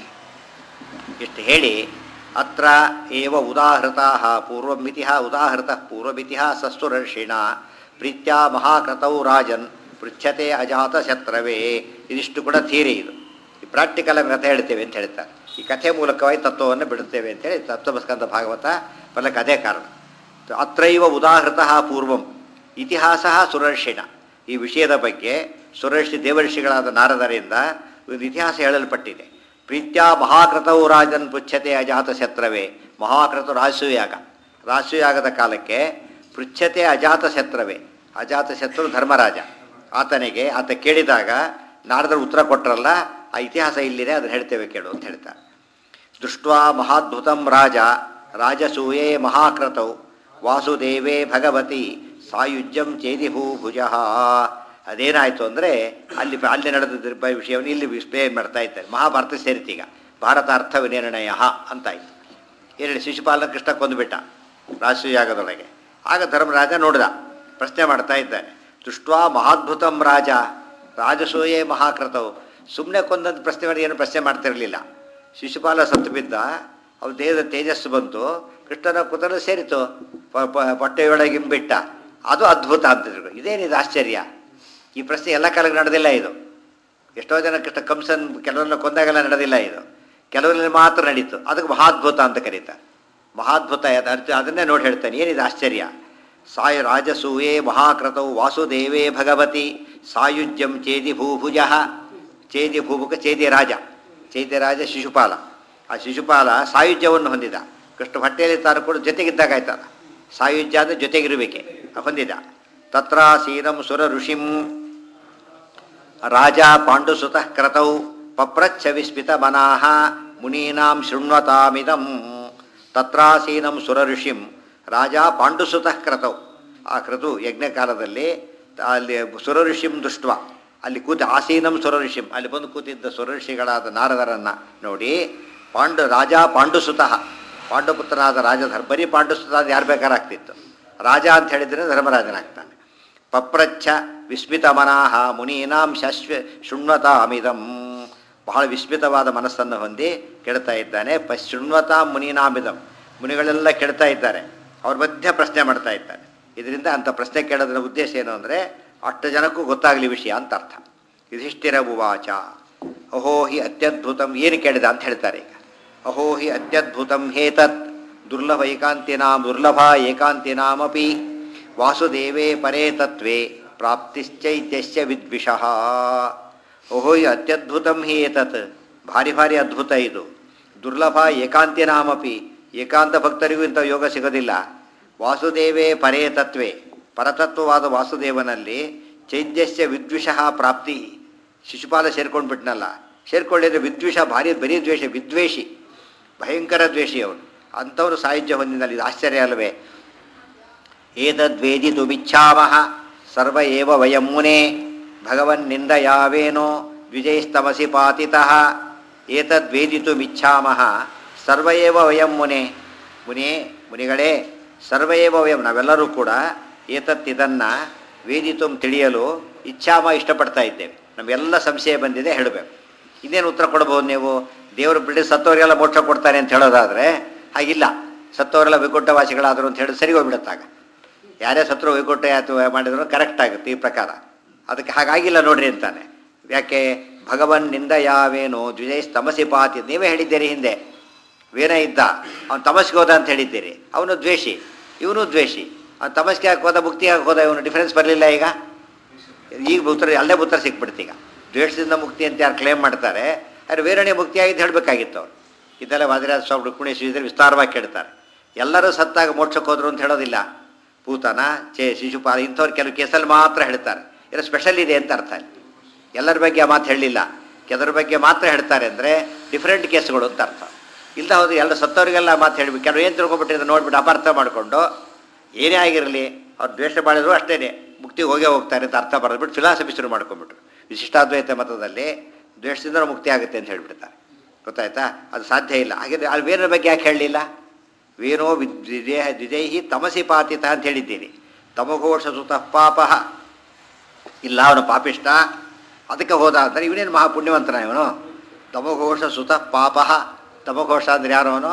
Speaker 1: ಇಷ್ಟು ಹೇಳಿ ಅತ್ರ ಏವ ಉದಾಹೃತಾ ಪೂರ್ವಮಿತಿ ಉದಾಹೃತ ಪೂರ್ವಮಿತಿ ಸಸ್ತುರರ್ಷಿಣ ಪ್ರೀತ್ಯಾ ಮಹಾಕೃತೌ ರಾಜನ್ ಪೃಚ್ಛತೆ ಅಜಾತ ಶತ್ರವೇ ಇದಿಷ್ಟು ಕೂಡ ಥೀರಿ ಇದು ಈ ಪ್ರಾಕ್ಟಿಕಲ್ ಆಗಿ ಕಥೆ ಹೇಳ್ತೇವೆ ಅಂತ ಹೇಳ್ತಾರೆ ಈ ಕಥೆ ಮೂಲಕವಾಗಿ ತತ್ವವನ್ನು ಬಿಡುತ್ತೇವೆ ಅಂತೇಳಿ ತತ್ವಸ್ಕಂದ ಭಾಗವತ ಬರಲಿಕ್ಕೆ ಅದೇ ಕಾರಣ ಅತ್ರೈವ ಉದಾಹೃತ ಪೂರ್ವಂ ಇತಿಹಾಸ ಸುರರ್ಷಿಣ ಈ ವಿಷಯದ ಬಗ್ಗೆ ಸುರರ್ಷಿ ದೇವರ್ಷಿಗಳಾದ ನಾರದರಿಂದ ಒಂದು ಇತಿಹಾಸ ಹೇಳಲ್ಪಟ್ಟಿದೆ ಪ್ರೀತ್ಯಾ ಮಹಾಕೃತವು ರಾಜನ್ ಪೃಚ್ಛತೆ ಅಜಾತ ಶತ್ರವೇ ಮಹಾಕೃತ ರಾಜಸೂಯಾಗ ರಾಜಸೂಯಾಗದ ಕಾಲಕ್ಕೆ ಪೃಚ್ಛತೆ ಅಜಾತ ಶತ್ರವೇ ಅಜಾತ ಶತ್ರು ಧರ್ಮರಾಜ ಆತನಿಗೆ ಆತ ಕೇಳಿದಾಗ ನಾರದರು ಉತ್ತರ ಕೊಟ್ಟರಲ್ಲ ಆ ಇತಿಹಾಸ ಇಲ್ಲಿದೆ ಅದನ್ನು ಹೇಳ್ತೇವೆ ಕೇಳು ಅಂತ ಹೇಳ್ತಾರೆ ದೃಷ್ಟ್ವಾ ಮಹಾದ್ಭುತಂ ರಾಜ ರಾಜಸೂಯೇ ಮಹಾಕೃತೌ ವಾಸುದೇವೇ ಭಗವತಿ ಸಾಯುಜ್ಯಂ ಚೇದಿಭೂಭುಜ ಅದೇನಾಯಿತು ಅಂದರೆ ಅಲ್ಲಿ ಅಲ್ಲಿ ನಡೆದ ವಿಷಯವನ್ನು ಇಲ್ಲಿ ವಿಸ್ಪ್ಲೇನ್ ಮಾಡ್ತಾ ಇದ್ದಾರೆ ಮಹಾಭಾರತ ಸೇರಿತೀಗ ಭಾರತ ಅರ್ಥ ವಿನಿರ್ಣಯ ಅಂತಾಯಿತು ಏನೇಳಿ ಶಿಶುಪಾಲನ ಕೃಷ್ಣ ಕೊಂದುಬಿಟ್ಟ ರಾಜಸೂಯಾಗದೊಳಗೆ ಆಗ ಧರ್ಮರಾಜ ನೋಡಿದ ಪ್ರಶ್ನೆ ಮಾಡ್ತಾ ಇದ್ದಾನೆ ದೃಷ್ಟ್ವಾ ಮಹಾದ್ಭುತಂ ರಾಜ ರಾಜಸೂಯೇ ಮಹಾಕೃತವು ಸುಮ್ಮನೆ ಕೊಂದಂತ ಪ್ರಶ್ನೆ ಮಾಡಿ ಏನು ಪ್ರಶ್ನೆ ಮಾಡ್ತಿರಲಿಲ್ಲ ಶಿಶುಪಾಲ ಸತ್ತು ಬಿದ್ದ ಅವ್ರ ದೇಹದ ತೇಜಸ್ಸು ಬಂತು ಕೃಷ್ಣನ ಕುತಲು ಸೇರಿತು ಪ- ಪ- ಹೊಟ್ಟೆಯೊಳಗಿಂಬಿಟ್ಟ ಅದು ಅದ್ಭುತ ಅಂತಿದ್ರು ಇದೇನಿದು ಆಶ್ಚರ್ಯ ಈ ಪ್ರಶ್ನೆ ಎಲ್ಲ ಕಾಲಕ್ಕೆ ನಡೆದಿಲ್ಲ ಇದು ಎಷ್ಟೋ ಜನ ಕೃಷ್ಣ ಕಂಸನ್ ಕೆಲವರನ್ನ ಕೊಂದಾಗೆಲ್ಲ ನಡೆದಿಲ್ಲ ಇದು ಕೆಲವರಲ್ಲಿ ಮಾತ್ರ ನಡೀತು ಅದಕ್ಕೆ ಮಹಾದ್ಭುತ ಅಂತ ಕರೀತಾರೆ ಮಹಾದ್ಭುತ ಅದು ಅರ್ಥ ಅದನ್ನೇ ನೋಡಿ ಹೇಳ್ತಾನೆ ಏನಿದು ಆಶ್ಚರ್ಯ ಸಾಯ ರಾಜಸೂಯೇ ಮಹಾಕೃತೌ ವಾಸುದೇವೇ ಭಗವತಿ ಸಾಯುಜ್ಯಂ ಚೇದಿ ಭೂಭುಜ ಚೇದಿ ಭೂಭುಕ ಚೇದಿ ರಾಜ ಚೇದಿ ರಾಜ ಶಿಶುಪಾಲ ಆ ಶಿಶುಪಾಲ ಸಾಯುಜ್ಯವನ್ನು ಹೊಂದಿದ ಕೃಷ್ಣ ಹೊಟ್ಟೆಯಲ್ಲಿ ತಾನು ಕೂಡ ಜೊತೆಗಿದ್ದಾಗ ಆಯ್ತಲ್ಲ ಸಾಯುಜ್ಯ ಅಂದರೆ ಜೊತೆಗಿರುವಿಕೆ ಹೊಂದಿದ ತತ್ರಾಸೀನಂ ಸುರ ಋಷಿಂ ರಾಜ ಪಾಂಡುಸುತಃ ಕ್ರತೌ ಪಪ್ರಚ್ಛ ವಿಸ್ಮಿತ ಮನಾಹ ಮುನೀನಾಂ ಶೃಣ್ವತಾಮಿದಂ ತತ್ರಾಸೀನಂ ಸುರ ಋಷಿಂ ರಾಜ ಪಾಂಡುಸುತಃ ಕ್ರತೌ ಆ ಕ್ರತು ಯಜ್ಞಕಾಲದಲ್ಲಿ ಅಲ್ಲಿ ಸುರ ಋಷಿಂ ದೃಷ್ಟ ಅಲ್ಲಿ ಕೂತ ಆಸೀನಂ ಸುರ ಋಷಿಂ ಅಲ್ಲಿ ಬಂದು ಕೂತಿದ್ದ ಸುರ ಋಷಿಗಳಾದ ನಾರದರನ್ನು ನೋಡಿ ಪಾಂಡು ರಾಜ ಪಾಂಡುಸುತಃ ಪಾಂಡುಪುತ್ರನಾದ ರಾಜಧರ್ ಬರೀ ಪಾಂಡುಸುತ ಅದು ಯಾರು ಬೇಕಾರಾಗ್ತಿತ್ತು ರಾಜ ಅಂತ ಹೇಳಿದ್ರೆ ಧರ್ಮರಾಜನಾಗ್ತಾನೆ ಪಪ್ರಚ್ಛ ವಿಸ್ಮಿತ ಮನಾಹ ಮುನೀನಾಂ ಶಶ್ವ ಶೃಣ್ವತಾಮಿದಂ ಬಹಳ ವಿಸ್ಮಿತವಾದ ಮನಸ್ಸನ್ನು ಹೊಂದಿ ಕೆಡ್ತಾ ಇದ್ದಾನೆ ಪ ಶೃಣ್ವತಾ ಮುನೀನಾಮಿದಂ ಮುನಿಗಳೆಲ್ಲ ಕೆಡ್ತಾ ಇದ್ದಾರೆ ಅವ್ರ ಮಧ್ಯೆ ಪ್ರಶ್ನೆ ಮಾಡ್ತಾ ಇದ್ದಾನೆ ಇದರಿಂದ ಅಂಥ ಪ್ರಶ್ನೆ ಕೇಳೋದ್ರ ಉದ್ದೇಶ ಏನು ಅಂದರೆ ಅಷ್ಟು ಜನಕ್ಕೂ ಗೊತ್ತಾಗಲಿ ವಿಷಯ ಅಂತ ಅರ್ಥ ಯುಧಿಷ್ಠಿರ ಉವಾಚ ಅಹೋ ಹಿ ಅತ್ಯದ್ಭುತಂ ಏನು ಕೇಳಿದ ಅಂತ ಹೇಳ್ತಾರೆ ಈಗ ಅಹೋ ಹಿ ಅತ್ಯದ್ಭುತಂ ಹೇತತ್ ದುರ್ಲಭ ಏಕಾಂತಿನಾಂ ದುರ್ಲಭ ಏಕಾಂತಿನಾಮಪಿ ವಾಸುದೇವೇ ಪರೇ ತತ್ವೇ ಪ್ರಾಪ್ತಿಶ್ಚೈತ್ಯಸ್ಯ ವಿದ್ವಿಷಃ ಓಹೋ ಈ ಅತ್ಯದ್ಭುತಂ ಹಿ ಏತತ್ ಭಾರಿ ಭಾರಿ ಅದ್ಭುತ ಇದು ದುರ್ಲಭ ಏಕಾಂತಿನಾಮಪಿ ಏಕಾಂತ ಭಕ್ತರಿಗೂ ಇಂಥ ಯೋಗ ಸಿಗೋದಿಲ್ಲ ವಾಸುದೇವೇ ಪರೇ ತತ್ವೇ ಪರತತ್ವವಾದ ವಾಸುದೇವನಲ್ಲಿ ಚೈದ್ಯಸ್ಯ ವಿದ್ವಿಷಃ ಪ್ರಾಪ್ತಿ ಶಿಶುಪಾಲ ಸೇರ್ಕೊಂಡು ಬಿಟ್ನಲ್ಲ ಸೇರ್ಕೊಳ್ಳಿದ್ರೆ ವಿದ್ವಿಷ ಭಾರಿ ಬರೀ ದ್ವೇಷ ವಿದ್ವೇಷಿ ಭಯಂಕರ ದ್ವೇಷಿ ಅವನು ಅಂಥವ್ರು ಸಾಹಿತ್ಯ ಹೊಂದಿನಲ್ಲಿ ಇದು ಆಶ್ಚರ್ಯ ಅಲ್ಲವೇ ಏತದ್ವೇದಿತುಮಿಚ್ಛಾಮಃ ಸರ್ವ ಏವ ವಯಂ ಮುನೆ ಭಗವನ್ನಿಂದಯಾವೇನೋ ದ್ವಿಜೈಸ್ತಮಸಿ ಪಾತಿತಃ ಏತದ್ವೇದಿತುಮಿಚ್ಛಾಮಃ ಸರ್ವ ಏವ ವಯಂ ಮುನೆ ಮುನಿ ಮುನಿಗಳೇ ಸರ್ವ ಏವ ವಯಂ ನಾವೆಲ್ಲರೂ ಕೂಡ ಏತತ್ ಇದನ್ನು ವೇದಿತು ತಿಳಿಯಲು ಇಚ್ಛಾಮ ಇಷ್ಟಪಡ್ತಾ ಇದ್ದೇವೆ ನಮಗೆಲ್ಲ ಸಂಶಯ ಬಂದಿದೆ ಹೇಳಬೇಕು ಇನ್ನೇನು ಉತ್ತರ ಕೊಡ್ಬೋದು ನೀವು ದೇವರು ಬಿಡಿ ಸತ್ತವರಿಗೆಲ್ಲ ಮೋಕ್ಷ ಕೊಡ್ತಾನೆ ಅಂತ ಹೇಳೋದಾದರೆ ಹಾಗಿಲ್ಲ ಸತ್ತವರೆಲ್ಲ ವೈಕುಂಠವಾಸಿಗಳಾದರು ಅಂತ ಹೇಳಿ ಸರಿ ಹೋಗ್ಬಿಡುತ್ತಾಗ ಯಾರೇ ಸತ್ರು ವೈಕುಂಠ ಯಾತು ಮಾಡಿದ್ರು ಕರೆಕ್ಟ್ ಆಗುತ್ತೆ ಈ ಪ್ರಕಾರ ಅದಕ್ಕೆ ಹಾಗಾಗಿಲ್ಲ ನೋಡ್ರಿ ಅಂತಾನೆ ಯಾಕೆ ಭಗವನ್ನಿಂದ ಯಾವೇನೋ ದ್ವಿಜೈಸ್ ತಮಸಿ ಪಾತಿ ನೀವೇ ಹೇಳಿದ್ದೀರಿ ಹಿಂದೆ ವೇನ ಇದ್ದ ಅವನು ತಮಸ್ಗೆ ಹೋದ ಅಂತ ಹೇಳಿದ್ದೀರಿ ಅವನು ದ್ವೇಷಿ ಇವನು ದ್ವೇಷಿ ಅವ್ನು ತಮಸ್ಗೆ ಯಾಕೆ ಹೋದ ಮುಕ್ತಿ ಯಾಕೆ ಹೋದ ಇವನು ಡಿಫ್ರೆನ್ಸ್ ಬರಲಿಲ್ಲ ಈಗ ಈಗ ಉತ್ತರ ಅಲ್ಲೇ ಉತ್ತರ ಸಿಕ್ಬಿಡ್ತು ಈಗ ದ್ವೇಷದಿಂದ ಮುಕ್ತಿ ಅಂತ ಯಾರು ಕ್ಲೇಮ್ ಮಾಡ್ತಾರೆ ಆದರೆ ವೀರಣ್ಯ ಮುಕ್ತಿಯಾಗಿದ್ದು ಹೇಳಬೇಕಾಗಿತ್ತು ಅವ್ರು ಇದೆಲ್ಲ ವಾದಿರಾಜ ಸ್ವಾಮಿ ರುಕ್ಮಿಣಿ ಶ್ರೀಧರ್ ವಿಸ್ತಾರವಾಗಿ ಕೇಳ್ತಾರೆ ಎಲ್ಲರೂ ಸತ್ತಾಗ ಮೋಕ್ಷಕ್ಕೆ ಹೋದ್ರು ಅಂತ ಹೇಳೋದಿಲ್ಲ ಪೂತನ ಚೇ ಶಿಶುಪಾಲ ಇಂಥವ್ರು ಕೆಲವು ಕೇಸಲ್ಲಿ ಮಾತ್ರ ಹೇಳ್ತಾರೆ ಏನೋ ಸ್ಪೆಷಲ್ ಇದೆ ಅಂತ ಅರ್ಥ ಅಲ್ಲಿ ಎಲ್ಲರ ಬಗ್ಗೆ ಆ ಮಾತು ಹೇಳಲಿಲ್ಲ ಕೆಲವ್ರ ಬಗ್ಗೆ ಮಾತ್ರ ಹೇಳ್ತಾರೆ ಅಂದರೆ ಡಿಫ್ರೆಂಟ್ ಕೇಸ್ಗಳು ಅಂತ ಅರ್ಥ ಇಲ್ಲ ಹೌದು ಎಲ್ಲ ಸತ್ತವರಿಗೆಲ್ಲ ಮಾತು ಹೇಳ್ಬೇಕು ಕೆಲವು ಏನು ತಿಳ್ಕೊಬಿಟ್ಟಿದ್ರೆ ನೋಡ್ಬಿಟ್ಟು ಅಪಾರ್ಥ ಮಾಡಿಕೊಂಡು ಏನೇ ಆಗಿರಲಿ ಅವ್ರು ದ್ವೇಷ ಮಾಡಿದ್ರು ಅಷ್ಟೇ ಮುಕ್ತಿಗೆ ಹೋಗೇ ಹೋಗ್ತಾರೆ ಅಂತ ಅರ್ಥ ಬರೆದ್ಬಿಟ್ಟು ಫಿಲಾಸಫಿ ಶುರು ಮಾಡ್ಕೊಂಡ್ಬಿಟ್ರು ವಿಶಿಷ್ಟಾದ್ವೈತ ಮತದಲ್ಲಿ ದ್ವೇಷದಿಂದ ಮುಕ್ತಿ ಆಗುತ್ತೆ ಅಂತ ಹೇಳ್ಬಿಡ್ತಾರೆ ಗೊತ್ತಾಯ್ತಾ ಅದು ಸಾಧ್ಯ ಇಲ್ಲ ಹಾಗಿದ್ರೆ ಅಲ್ಲಿ ಬೇರೆ ಬಗ್ಗೆ ಯಾಕೆ ಹೇಳಲಿಲ್ಲ ವೇನೋ ವಿದ್ವಿದೇಹ ದ್ವಿಜೈಹಿ ತಮಸಿ ಪಾತಿತ ಅಂತ ಹೇಳಿದ್ದೀನಿ ತಮಘೋಷ ಸುತಃ ಪಾಪ ಇಲ್ಲ ಅವನು ಪಾಪಿಷ್ಟ ಅದಕ್ಕೆ ಹೋದ ಅಂತಾರೆ ಇವನೇನು ಮಹಾಪುಣ್ಯವಂತನ ಇವನು ತಮಘೋಷ ಸುತಃ ಪಾಪ ತಮಘೋಷ ಅಂದ್ರೆ ಯಾರು ಅವನು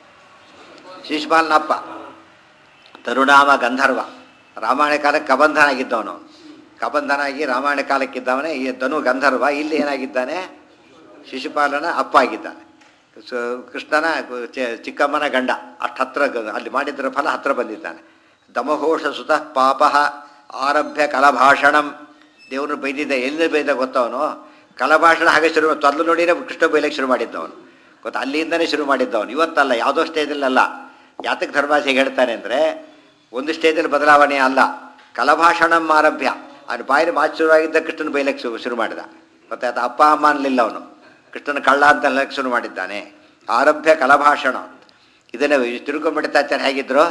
Speaker 1: ಶಿಶುಪಾಲನ ಅಪ್ಪ ತರುಣಾಮ ಗಂಧರ್ವ ರಾಮಾಯಣ ಕಾಲಕ್ಕೆ ಕಬಂಧನ ಆಗಿದ್ದವನು ಕಬಂಧನ ಆಗಿ ರಾಮಾಯಣ ಕಾಲಕ್ಕಿದ್ದವನೇ ಈ ಧನು ಗಂಧರ್ವ ಇಲ್ಲಿ ಏನಾಗಿದ್ದಾನೆ ಶಿಶುಪಾಲನ ಅಪ್ಪ ಆಗಿದ್ದಾನೆ ಸೊ ಕೃಷ್ಣನ ಚ- ಚಿಕ್ಕಮ್ಮನ ಗಂಡ ಅಷ್ಟು ಹತ್ರ ಗ- ಅಲ್ಲಿ ಮಾಡಿದ್ರ ಫಲ ಹತ್ರ ಬಂದಿದ್ದಾನೆ ದಮಘೋಷ ಸುತಃ ಪಾಪ ಆರಭ್ಯ ಕಲಭಾಷಣಂ ದೇವ್ರನ್ನ ಬೈದಿದ್ದ ಎಲ್ಲಿ ಬೈದ ಗೊತ್ತವನು ಕಲಭಾಷಣ ಹಾಗೆ ಶುರು ತೊದಲು ನೋಡಿನೇ ಕೃಷ್ಣ ಬೈಲಕ್ಕೆ ಶುರು ಮಾಡಿದ್ದವನು ಗೊತ್ತಾ ಅಲ್ಲಿಂದನೇ ಶುರು ಮಾಡಿದ್ದವನು ಇವತ್ತಲ್ಲ ಯಾವುದೋ ಸ್ಟೇಜಲ್ಲಲ್ಲ ಯಾತಕ್ಕೆ ಧರ್ಮಾಸಿಗೆ ಹೇಳ್ತಾನೆ ಅಂದರೆ ಒಂದು ಸ್ಟೇಜಲ್ಲಿ ಬದಲಾವಣೆ ಅಲ್ಲ ಕಲಭಾಷಣಂ ಆರಭ್ಯ ಅವನು ಬಾಯಿನ ಮಾತು ಶುರುವಾಗಿದ್ದ ಕೃಷ್ಣನ ಬೈಲಕ್ಕೆ ಶುರು ಶುರು ಮಾಡಿದ ಮತ್ತೆ ಆತ ಅಪ್ಪ ಅಮ್ಮ ಅನ್ನಲಿಲ್ಲ ಅವನು ಕೃಷ್ಣನ ಕಳ್ಳ ಅಂತ ಹೇಳಕ್ಕೆ ಶುರು ಮಾಡಿದ್ದಾನೆ ಆರಭ್ಯ ಕಲಭಾಷಣ ಇದನ್ನೇ ತಿರುಗುಮಡಿತಾಚಾರ್ಯ ಹೇಗಿದ್ರು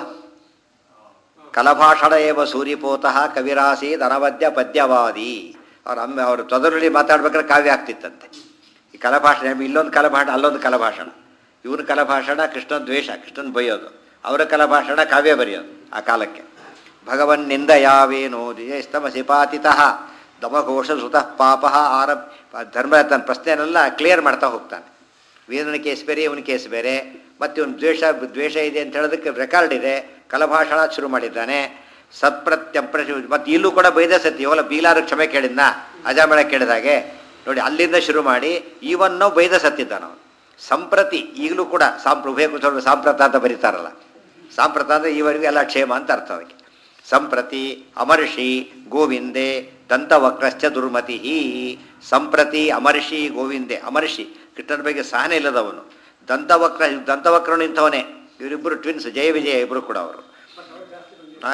Speaker 1: ಕಲಭಾಷಣ ಏವ ಸೂರ್ಯಪೋತಃ ಕವಿರಾಸೀದ್ ಅನವದ್ಯ ಪದ್ಯವಾದಿ ಅವ್ರ ಅಮ್ಮ ಅವರು ತೊದರಲ್ಲಿ ಮಾತಾಡ್ಬೇಕಾದ್ರೆ ಕಾವ್ಯ ಆಗ್ತಿತ್ತಂತೆ ಈ ಕಲಭಾಷಣ ಇಲ್ಲೊಂದು ಕಲಭಾಷಣ ಅಲ್ಲೊಂದು ಕಲಭಾಷಣ ಇವನ ಕಲಭಾಷಣ ಕೃಷ್ಣನ ದ್ವೇಷ ಕೃಷ್ಣನ್ ಬೈಯೋದು ಅವರ ಕಲಭಾಷಣ ಕಾವ್ಯ ಬರೆಯೋದು ಆ ಕಾಲಕ್ಕೆ ಭಗವನ್ನಿಂದ ಯಾವೇನೋ ಸ್ತಮಸಿ ಪಾತಿತಃ ದಮಘೋಷ ಸುತಃ ಪಾಪ ಆರಬ್ ಧರ್ಮ ತನ್ನ ಪ್ರಶ್ನೆನೆಲ್ಲ ಕ್ಲಿಯರ್ ಮಾಡ್ತಾ ಹೋಗ್ತಾನೆ ವೇದನ ಕೇಸ್ ಬೇರೆ ಇವನ ಕೇಸ್ ಬೇರೆ ಮತ್ತು ಇವನು ದ್ವೇಷ ದ್ವೇಷ ಇದೆ ಅಂತ ಹೇಳೋದಕ್ಕೆ ರೆಕಾರ್ಡ್ ಇದೆ ಕಲಭಾಷಣ ಶುರು ಮಾಡಿದ್ದಾನೆ ಸತ್ಪ್ರತ್ಯಂಪ್ರ ಮತ್ತು ಇಲ್ಲೂ ಕೂಡ ಬೈದ ಸತ್ಯ ಇವಲ್ಲ ಬೀಲಾರು ಕ್ಷಮೆ ಕೇಳಿದ್ನ ಅಜಾಮೇಳ ಕೇಳಿದಾಗೆ ನೋಡಿ ಅಲ್ಲಿಂದ ಶುರು ಮಾಡಿ ಈವನ್ನು ಬೈದ ಸತ್ತಿದ್ದಾನ ಅವನು ಸಂಪ್ರತಿ ಈಗಲೂ ಕೂಡ ಸಾಂಪ್ರ ಉಭಯ ಕುಶಲ ಸಾಂಪ್ರತ ಅಂತ ಬರೀತಾರಲ್ಲ ಸಾಂಪ್ರತ ಅಂದರೆ ಈವರೆಗೂ ಎಲ್ಲ ಕ್ಷೇಮ ಅಂತ ಅರ್ಥ ಅದಕ್ಕೆ ಸಂಪ್ರತಿ ಅಮರ್ಷಿ ಗೋವಿಂದೆ ದಂತವಕ್ರಶ್ಚ ದುರ್ಮತಿ ಸಂಪ್ರತಿ ಅಮರ್ಷಿ ಗೋವಿಂದೆ ಅಮರ್ಷಿ ಕೃಷ್ಣನ ಬಗ್ಗೆ ಸಹನೆ ಇಲ್ಲದವನು ದಂತವಕ್ರ ದಂತವಕ್ರನು ಇಂಥವನೇ ಇವರಿಬ್ಬರು ಟ್ವಿನ್ಸ್ ಜಯ ವಿಜಯ ಇಬ್ಬರು ಕೂಡ ಅವರು ಆ?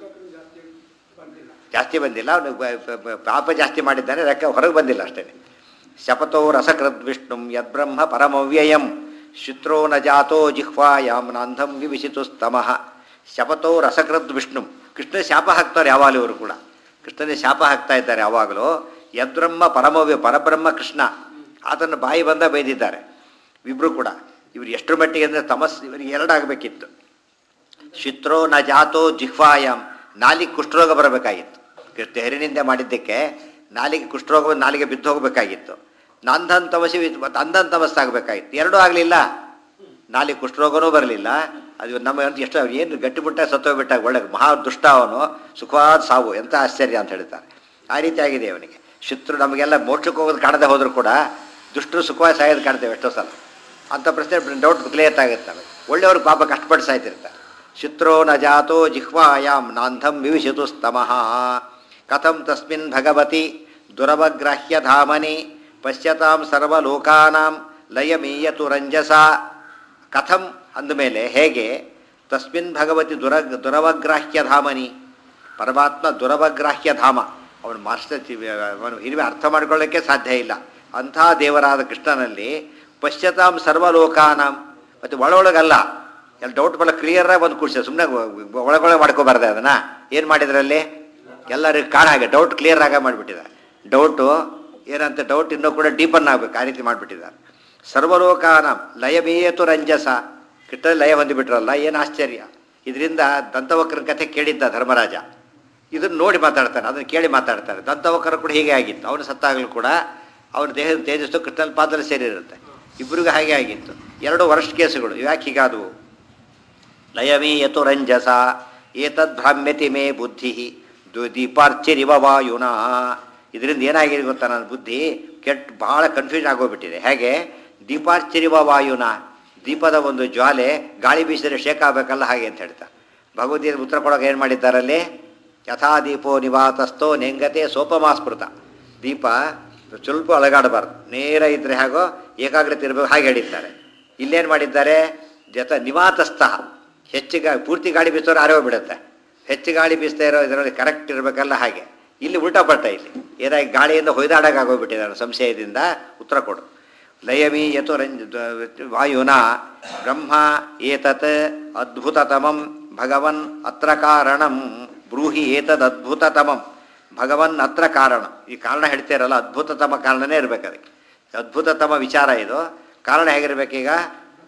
Speaker 1: ಜಾಸ್ತಿ ಬಂದಿಲ್ಲ ಅವನು ಬ- ಬ- ಬ- ಪಾಪ ಜಾಸ್ತಿ ಮಾಡಿದ್ದಾನೆ ಲೆಕ್ಕ ಹೊರಗೆ ಬಂದಿಲ್ಲ ಅಷ್ಟೇ ಶಪಥೋ ರಸಕೃದ್ ವಿಷ್ಣು ಯದ್ಬ್ರಹ್ಮ ಪರಮವ್ಯಯಂ ಶುತ್ರೋ ನ ಜಾತೋ ಜಿಹ್ವಾಯಾಮ್ ನಾಂಧಂ ವಿವಿಸಿತು ಸ್ತಮಃ ಶಪಥೋ ರಸಕೃದ್ ವಿಷ್ಣು ಕೃಷ್ಣ ಶಾಪ ಹಾಕ್ತಾರೆ ಯಾವಾಗಲೂ ಇವರು ಕೂಡ ಕೃಷ್ಣನೇ ಶಾಪ ಹಾಕ್ತಾ ಇದ್ದಾರೆ ಯಾವಾಗಲೂ ಯದ್ಬ್ರಹ್ಮ ಪರಮವ್ಯ ಪರಬ್ರಹ್ಮ ಕೃಷ್ಣ ಆತನ ಬಾಯಿ ಬಂದ ಬೈದಿದ್ದಾರೆ ಇಬ್ಬರು ಕೂಡ ಇವರು ಎಷ್ಟರ ಮಟ್ಟಿಗೆ ಅಂದರೆ ತಮಸ್ ಇವರಿಗೆ ಎರಡಾಗಬೇಕಿತ್ತು ಶಿತ್ರೋ ನ ಜಾತೋ ಜಿಹ್ವಾಯಾಮ್ ನಾಲಿಗೆ ಕುಷ್ಠರೋಗ ಬರಬೇಕಾಗಿತ್ತು ಕೃಷ್ಣ ಹೆರಿನಿಂದ ಮಾಡಿದ್ದಕ್ಕೆ ನಾಲಿಗೆ ಕುಷ್ಠರೋಗ ನಾಲಿಗೆ ಬಿದ್ದು ಹೋಗಬೇಕಾಗಿತ್ತು ನಂದನ್ ತಮಸಿ ಮತ್ತು ಅಂದನ್ ತಮಸ್ಸಾಗಬೇಕಾಗಿತ್ತು ಎರಡೂ ಆಗಲಿಲ್ಲ ನಾಲಿಗೆ ಕುಷ್ಠರೋಗನೂ ಬರಲಿಲ್ಲ ಅದು ನಮ್ಮ ಅಂತ ಎಷ್ಟು ಏನು ಗಟ್ಟಿಬಿಟ್ಟ ಸತ್ತೋಗ್ಬಿಟ್ಟ ಒಳ್ಳೆ ಮಹಾ ದುಷ್ಟ ಅವನು ಸುಖವಾದ ಸಾವು ಎಂಥ ಆಶ್ಚರ್ಯ ಅಂತ ಹೇಳ್ತಾರೆ ಆ ರೀತಿ ಆಗಿದೆ ಅವನಿಗೆ ಶತ್ರು ನಮಗೆಲ್ಲ ಮೋಕ್ಷಕ್ಕೆ ಹೋಗೋದು ಕಾಣದೆ ಹೋದರೂ ಕೂಡ ದುಷ್ಟರು ಸುಖವಾಗಿ ಸಾಯೋದು ಕಾಣ್ತೇವೆ ಎಷ್ಟೋ ಸಲ ಅಂಥ ಪ್ರಶ್ನೆ ಡೌಟ್ ಕ್ಲಿಯರ್ ಆಗುತ್ತೆ ನಮಗೆ ಒಳ್ಳೆಯವರು ಪಾಪ ಕಷ್ಟಪಟ್ಟು ಸಾಯ್ತಿರ್ತಾರೆ ಶತ್ರೋ ನ ಜಾತೋ ಜಿಹ್ವಾಯಾಮ್ ನಾಂಧಂ ವಿವಿಶತು ಸ್ತಮಃ ಕಥಂ ತಸ್ಮಿನ್ ಭಗವತಿ ದುರವಗ್ರಾಹ್ಯ ಧಾಮನಿ ಪಶ್ಯತಾಂ ಸರ್ವಲೋಕಾನಾಂ ಲಯಮೀಯತು ರಂಜಸ ಕಥಂ ಅಂದಮೇಲೆ ಹೇಗೆ ತಸ್ಮಿನ್ ಭಗವತಿ ದುರ ದುರವಗ್ರಾಹ್ಯ ಧಾಮನಿ ಪರಮಾತ್ಮ ದುರವಗ್ರಾಹ್ಯ ಧಾಮ ಅವನು ಮಾಸ್ಟರ್ ಅವನು ಇರುವೆ ಅರ್ಥ ಮಾಡ್ಕೊಳ್ಳೋಕ್ಕೆ ಸಾಧ್ಯ ಇಲ್ಲ ಅಂಥ ದೇವರಾದ ಕೃಷ್ಣನಲ್ಲಿ ಪಶ್ಚಾತ್ತಾಂ ಸರ್ವಲೋಕಾನಾಂ ಮತ್ತು ಒಳೊಳಗಲ್ಲ ಎಲ್ಲ ಡೌಟ್ ಬಲ್ಲ ಕ್ಲಿಯರಾಗಿ ಒಂದು ಕೂಡಿಸ ಸುಮ್ಮನೆ ಒಳಗೊಳಗೆ ಮಾಡ್ಕೋಬಾರ್ದೆ ಅದನ್ನು ಏನು ಮಾಡಿದ್ರಲ್ಲಿ ಎಲ್ಲರಿಗೂ ಕಾಣ ಹಾಗೆ ಡೌಟ್ ಕ್ಲಿಯರ್ ಆಗ ಮಾಡಿಬಿಟ್ಟಿದ್ದಾರೆ ಡೌಟು ಏನಂತ ಡೌಟ್ ಇನ್ನೂ ಕೂಡ ಡೀಪನ್ ಆಗಬೇಕು ಆ ರೀತಿ ಮಾಡಿಬಿಟ್ಟಿದ್ದಾರೆ ಸರ್ವಲೋಕಾನ ಲಯಮೇಯತು ರಂಜಸ ಕೃಷ್ಣ ಲಯ ಹೊಂದಿಬಿಟ್ರಲ್ಲ ಏನು ಆಶ್ಚರ್ಯ ಇದರಿಂದ ದಂತವಕ್ರನ ಕಥೆ ಕೇಳಿದ್ದ ಧರ್ಮರಾಜ ಇದನ್ನು ನೋಡಿ ಮಾತಾಡ್ತಾನೆ ಅದನ್ನು ಕೇಳಿ ಮಾತಾಡ್ತಾರೆ ದಂತವಕ್ರ ಕೂಡ ಹೀಗೆ ಆಗಿತ್ತು ಅವನು ಸತ್ತಾಗಲೂ ಕೂಡ ಅವನ ದೇಹದ ತೇಜಸ್ಸು ಕೃಷ್ಣನ ಪಾದದಲ್ಲಿ ಸೇರಿರುತ್ತೆ ಇಬ್ಬರಿಗೂ ಹಾಗೆ ಆಗಿತ್ತು ಎರಡು ವರ್ಷ ಕೇಸುಗಳು ಯಾಕೆ ಹೀಗಾದವು ಲಯಮೀಯತು ರಂಜಸ ಏತದ್ ಭ್ರಾಮ್ಯತಿ ಮೇ ಬುದ್ಧಿ ದೀಪಾರ್ಚಿರಿವ ವಾಯುನಾ ಇದರಿಂದ ಏನಾಗಿದೆ ಗೊತ್ತಾ ನನ್ನ ಬುದ್ಧಿ ಕೆಟ್ಟ ಭಾಳ ಕನ್ಫ್ಯೂಷನ್ ಆಗೋಗ್ಬಿಟ್ಟಿದೆ ಹೇಗೆ ದೀಪಾರ್ಚಿರಿವ ವಾಯುನ ದೀಪದ ಒಂದು ಜ್ವಾಲೆ ಗಾಳಿ ಬೀಸಿದ್ರೆ ಶೇಕ ಆಗಬೇಕಲ್ಲ ಹಾಗೆ ಅಂತ ಹೇಳ್ತಾ ಭಗವದ್ಗೀತೆ ಉತ್ತರ ಕೊಡೋಕೆ ಏನು ಮಾಡಿದ್ದಾರಲ್ಲಿ ಯಥಾ ದೀಪೋ ನಿವಾತಸ್ಥೋ ನೆಂಗತೆ ಸೋಪಮಾಸ್ಮೃತ ದೀಪ ಸ್ವಲ್ಪ ಅಲಗಾಡಬಾರ್ದು ನೇರ ಇದ್ರೆ ಹಾಗೋ ಏಕಾಗ್ರತೆ ಇರಬೇಕು ಹಾಗೆ ಹೇಳಿದ್ದಾರೆ ಇಲ್ಲೇನು ಮಾಡಿದ್ದಾರೆ ಜತ ನಿವಾತಸ್ಥ ಹೆಚ್ಚು ಗಾ ಪೂರ್ತಿ ಗಾಳಿ ಬೀಸೋರು ಆರೋ ಬಿಡುತ್ತೆ ಹೆಚ್ಚು ಗಾಳಿ ಬೀಸ್ತಾ ಇರೋ ಇದರಲ್ಲಿ ಕರೆಕ್ಟ್ ಇರಬೇಕಲ್ಲ ಹಾಗೆ ಇಲ್ಲಿ ಉಲ್ಟಾ ಪಟ್ಟ ಇಲ್ಲಿ ಏನಾಗಿ ಗಾಳಿಯಿಂದ ಹೊಯ್ದಾಡಕ್ಕೆ ಆಗೋಗ್ಬಿಟ್ಟಿದ್ದಾರೆ ಸಂಶಯದಿಂದ ಉತ್ತರ ಕೊಡು ಲಯಮಿ ಯತು ರಂಜ ವಾಯುನ ಬ್ರಹ್ಮ ಏತತ್ ಅದ್ಭುತತಮಂ ಭಗವನ್ ಅತ್ರ ಕಾರಣಂ ಬ್ರೂಹಿ ಏತದ್ ಅದ್ಭುತತಮಂ ಭಗವನ್ ಅತ್ರ ಕಾರಣ ಈ ಕಾರಣ ಹೇಳ್ತೀರಲ್ಲ ಅದ್ಭುತತಮ ಕಾರಣನೇ ಇರಬೇಕು ಅದಕ್ಕೆ ಅದ್ಭುತತಮ ವಿಚಾರ ಇದು ಕಾರಣ ಹೇಗಿರ್ಬೇಕೀಗ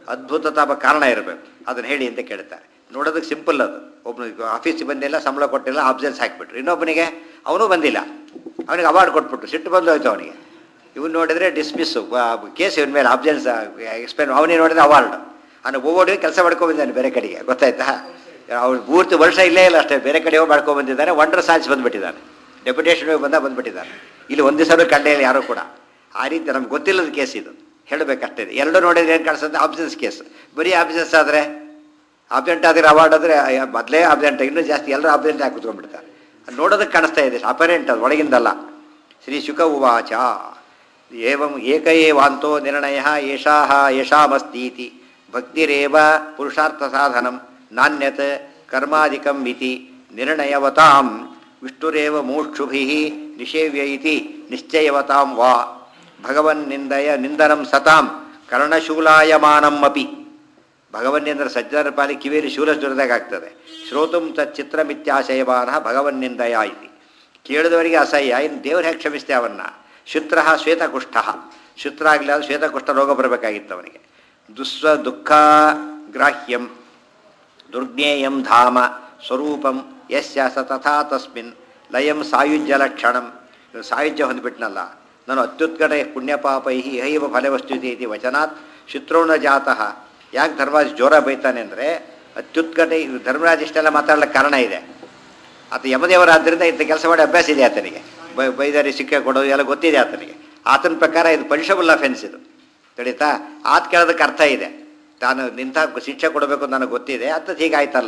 Speaker 1: ಅದ್ಭುತತಾಪ ಕಾರಣ ಇರಬೇಕು ಅದನ್ನು ಹೇಳಿ ಅಂತ ಕೇಳ್ತಾರೆ ನೋಡೋದಕ್ಕೆ ಸಿಂಪಲ್ ಅದು ಒಬ್ಬನಿಗೆ ಆಫೀಸಿಗೆ ಬಂದಿಲ್ಲ ಸಂಬಳ ಕೊಟ್ಟಿಲ್ಲ ಆಬ್ಸೆನ್ಸ್ ಹಾಕಿಬಿಟ್ರು ಇನ್ನೊಬ್ಬನಿಗೆ ಅವನು ಬಂದಿಲ್ಲ ಅವನಿಗೆ ಅವಾರ್ಡ್ ಕೊಟ್ಬಿಟ್ರು ಸಿಟ್ಟು ಬಂದು ಹೋಯ್ತು ಅವನಿಗೆ ಇವನು ನೋಡಿದರೆ ಡಿಸ್ಮಿಸ್ಸು ಕೇಸ್ ಇವನ ಮೇಲೆ ಆಬ್ಸೆನ್ಸ್ ಎಕ್ಸ್ಪ್ಲೇನ್ ಅವನಿಗೆ ನೋಡಿದ್ರೆ ಅವಾರ್ಡ್ ಅವನು ಓಡಿ ಕೆಲಸ ಮಾಡ್ಕೊಂಡ್ಬಂದಿದ್ದಾನೆ ಬೇರೆ ಕಡೆಗೆ ಗೊತ್ತಾಯ್ತಾ ಅವ್ನು ಪೂರ್ತಿ ವರ್ಷ ಇಲ್ಲೇ ಇಲ್ಲ ಅಷ್ಟೇ ಬೇರೆ ಕಡೆ ಹೋಗಿ ಮಾಡ್ಕೊಂಡ್ಬಂದಿದ್ದಾನೆ ಒಂಡರ್ ಸಾಧಿಸಿ ಬಂದುಬಿಟ್ಟಿದ್ದಾನೆ ಡೆಪ್ಯುಟೇಷನ್ ಬಂದ ಬಂದುಬಿಟ್ಟಿದ್ದಾನೆ ಇಲ್ಲಿ ಒಂದು ದಿವಸ ಕಂಡೇ ಇಲ್ಲ ಯಾರೂ ಕೂಡ ಆ ರೀತಿ ನಮ್ಗೆ ಗೊತ್ತಿಲ್ಲದ ಕೇಸ್ ಇದು ಹೇಳಬೇಕಷ್ಟೇ ಎರಡು ನೋಡಿದ್ರೆ ಏನು ಕಾಣಿಸುತ್ತೆ ಆಬ್ಸೆನ್ಸ್ ಕೇಸ್ ಬರೀ ಆಬ್ಸೆನ್ಸ್ ಆದರೆ ಆಬ್ಸೆಂಟ್ ಆದರೆ ಅವಾರ್ಡ್ ಆದರೆ ಮೊದಲೇ ಆಬ್ಸೆಂಟ್ ಇನ್ನೂ ಜಾಸ್ತಿ ಎಲ್ಲರೂ ಆಬ್ಸೆಂಟ್ ಹಾಕಿ ಕುತ್ಕೊಂಡ್ಬಿಡ್ತಾರೆ ಅದ್ ನೋಡೋದಕ್ಕೆ ಕಾಣಿಸ್ತಾ ಇದೆ ಅಪರೆಂಟ್ ಅದು ಒಳಗಿಂದಲ್ಲ ಶ್ರೀ ಶುಕ ಉವಾಚ ಏವಂ ಏಕ ಏವಾಂತೋ ನಿರ್ಣಯ ಯಶಾಹ ಯಶಾಮಸ್ತೀತಿ ಭಕ್ತಿರೇವ ಪುರುಷಾರ್ಥ ಸಾಧನಂ ನಾಣ್ಯತ್ ಕರ್ಮಾಧಿಕಂ ಇತಿ ನಿರ್ಣಯವತಾಂ ವಿಷ್ಣುರೇವ ಮೂಕ್ಷುಭಿ ನಿಷೇವ್ಯ ಇತಿ ನಿಶ್ಚಯವತಾಂ ವಾ ಭಗವನ್ನಿಂದಯ ನಿಂದನಂ ಸತಾಂ ಕರ್ಣಶೂಲಾಯಮಾನಂ ಅಪಿ ಭಗವನ್ನಿಂದ್ರ ಸಜ್ಜನರ ಪಾಲಿ ಕಿವಿಯಲ್ಲಿ ಶೂಲ ಆಗ್ತದೆ ಶ್ರೋತುಂ ತಚ್ಚಿತ್ರಮಿತ್ಯಾಶಯಮಾನ ಭಗವನ್ನಿಂದಯ ಇತಿ ಕೇಳಿದವರಿಗೆ ಅಸಹ್ಯ ಇನ್ನು ದೇವರು ಹೇಗೆ ಕ್ಷಮಿಸ್ತೆ ಅವನ್ನ ಶುತ್ರ ಶ್ವೇತಕುಷ್ಠ ಶುತ್ರ ಆಗಲಿ ಅದು ಶ್ವೇತಕುಷ್ಠ ರೋಗ ಬರಬೇಕಾಗಿತ್ತು ಅವನಿಗೆ ದುಸ್ವ ದುಃಖ ಗ್ರಾಹ್ಯಂ ದುರ್ಜ್ಞೇಯಂ ಧಾಮ ಸ್ವರೂಪಂ ಯಸ್ಯ ಸ ತಥಾ ತಸ್ಮಿನ್ ಲಯಂ ಸಾಯುಜ್ಯ ಲಕ್ಷಣಂ ಇವ್ನು ಸಾಯುಜ್ಯ ಹೊಂದ್ಬಿಟ್ನಲ್ಲ ನಾನು ಅತ್ಯುತ್ಕಟ ಪುಣ್ಯಪಾಪೈ ಹೈವ ಫಲವಸ್ತುತಿ ಇತಿ ವಚನಾತ್ ಶುತ್ರೋಣ ಜಾತಃ ಯಾಕೆ ಧರ್ಮರಾಜ್ ಜೋರ ಬೈತಾನೆ ಅಂದರೆ ಅತ್ಯುತ್ಕಟ ಇದು ಧರ್ಮರಾಜ್ ಇಷ್ಟೆಲ್ಲ ಮಾತಾಡ್ಲಿಕ್ಕೆ ಕಾರಣ ಇದೆ ಆತ ಯಮದೇವರಾದ್ದರಿಂದ ಇಂಥ ಕೆಲಸ ಮಾಡಿ ಅಭ್ಯಾಸ ಇದೆ ಆತನಿಗೆ ಬೈ ಬೈದಾರಿ ಸಿಕ್ಕ ಕೊಡೋದು ಎಲ್ಲ ಗೊತ್ತಿದೆ ಆತನಿಗೆ ಆತನ ಪ್ರಕಾರ ಇದು ಪನಿಷಬಲ್ ಅಫೆನ್ಸ್ ಇದು ತಿಳಿತಾ ಆತ ಕೇಳೋದಕ್ಕೆ ಅರ್ಥ ಇದೆ ತಾನು ನಿಂತ ಶಿಕ್ಷೆ ಕೊಡಬೇಕು ಅಂತ ನನಗೆ ಗೊತ್ತಿದೆ ಅಂತ ಹೀಗಾಯ್ತಲ್ಲ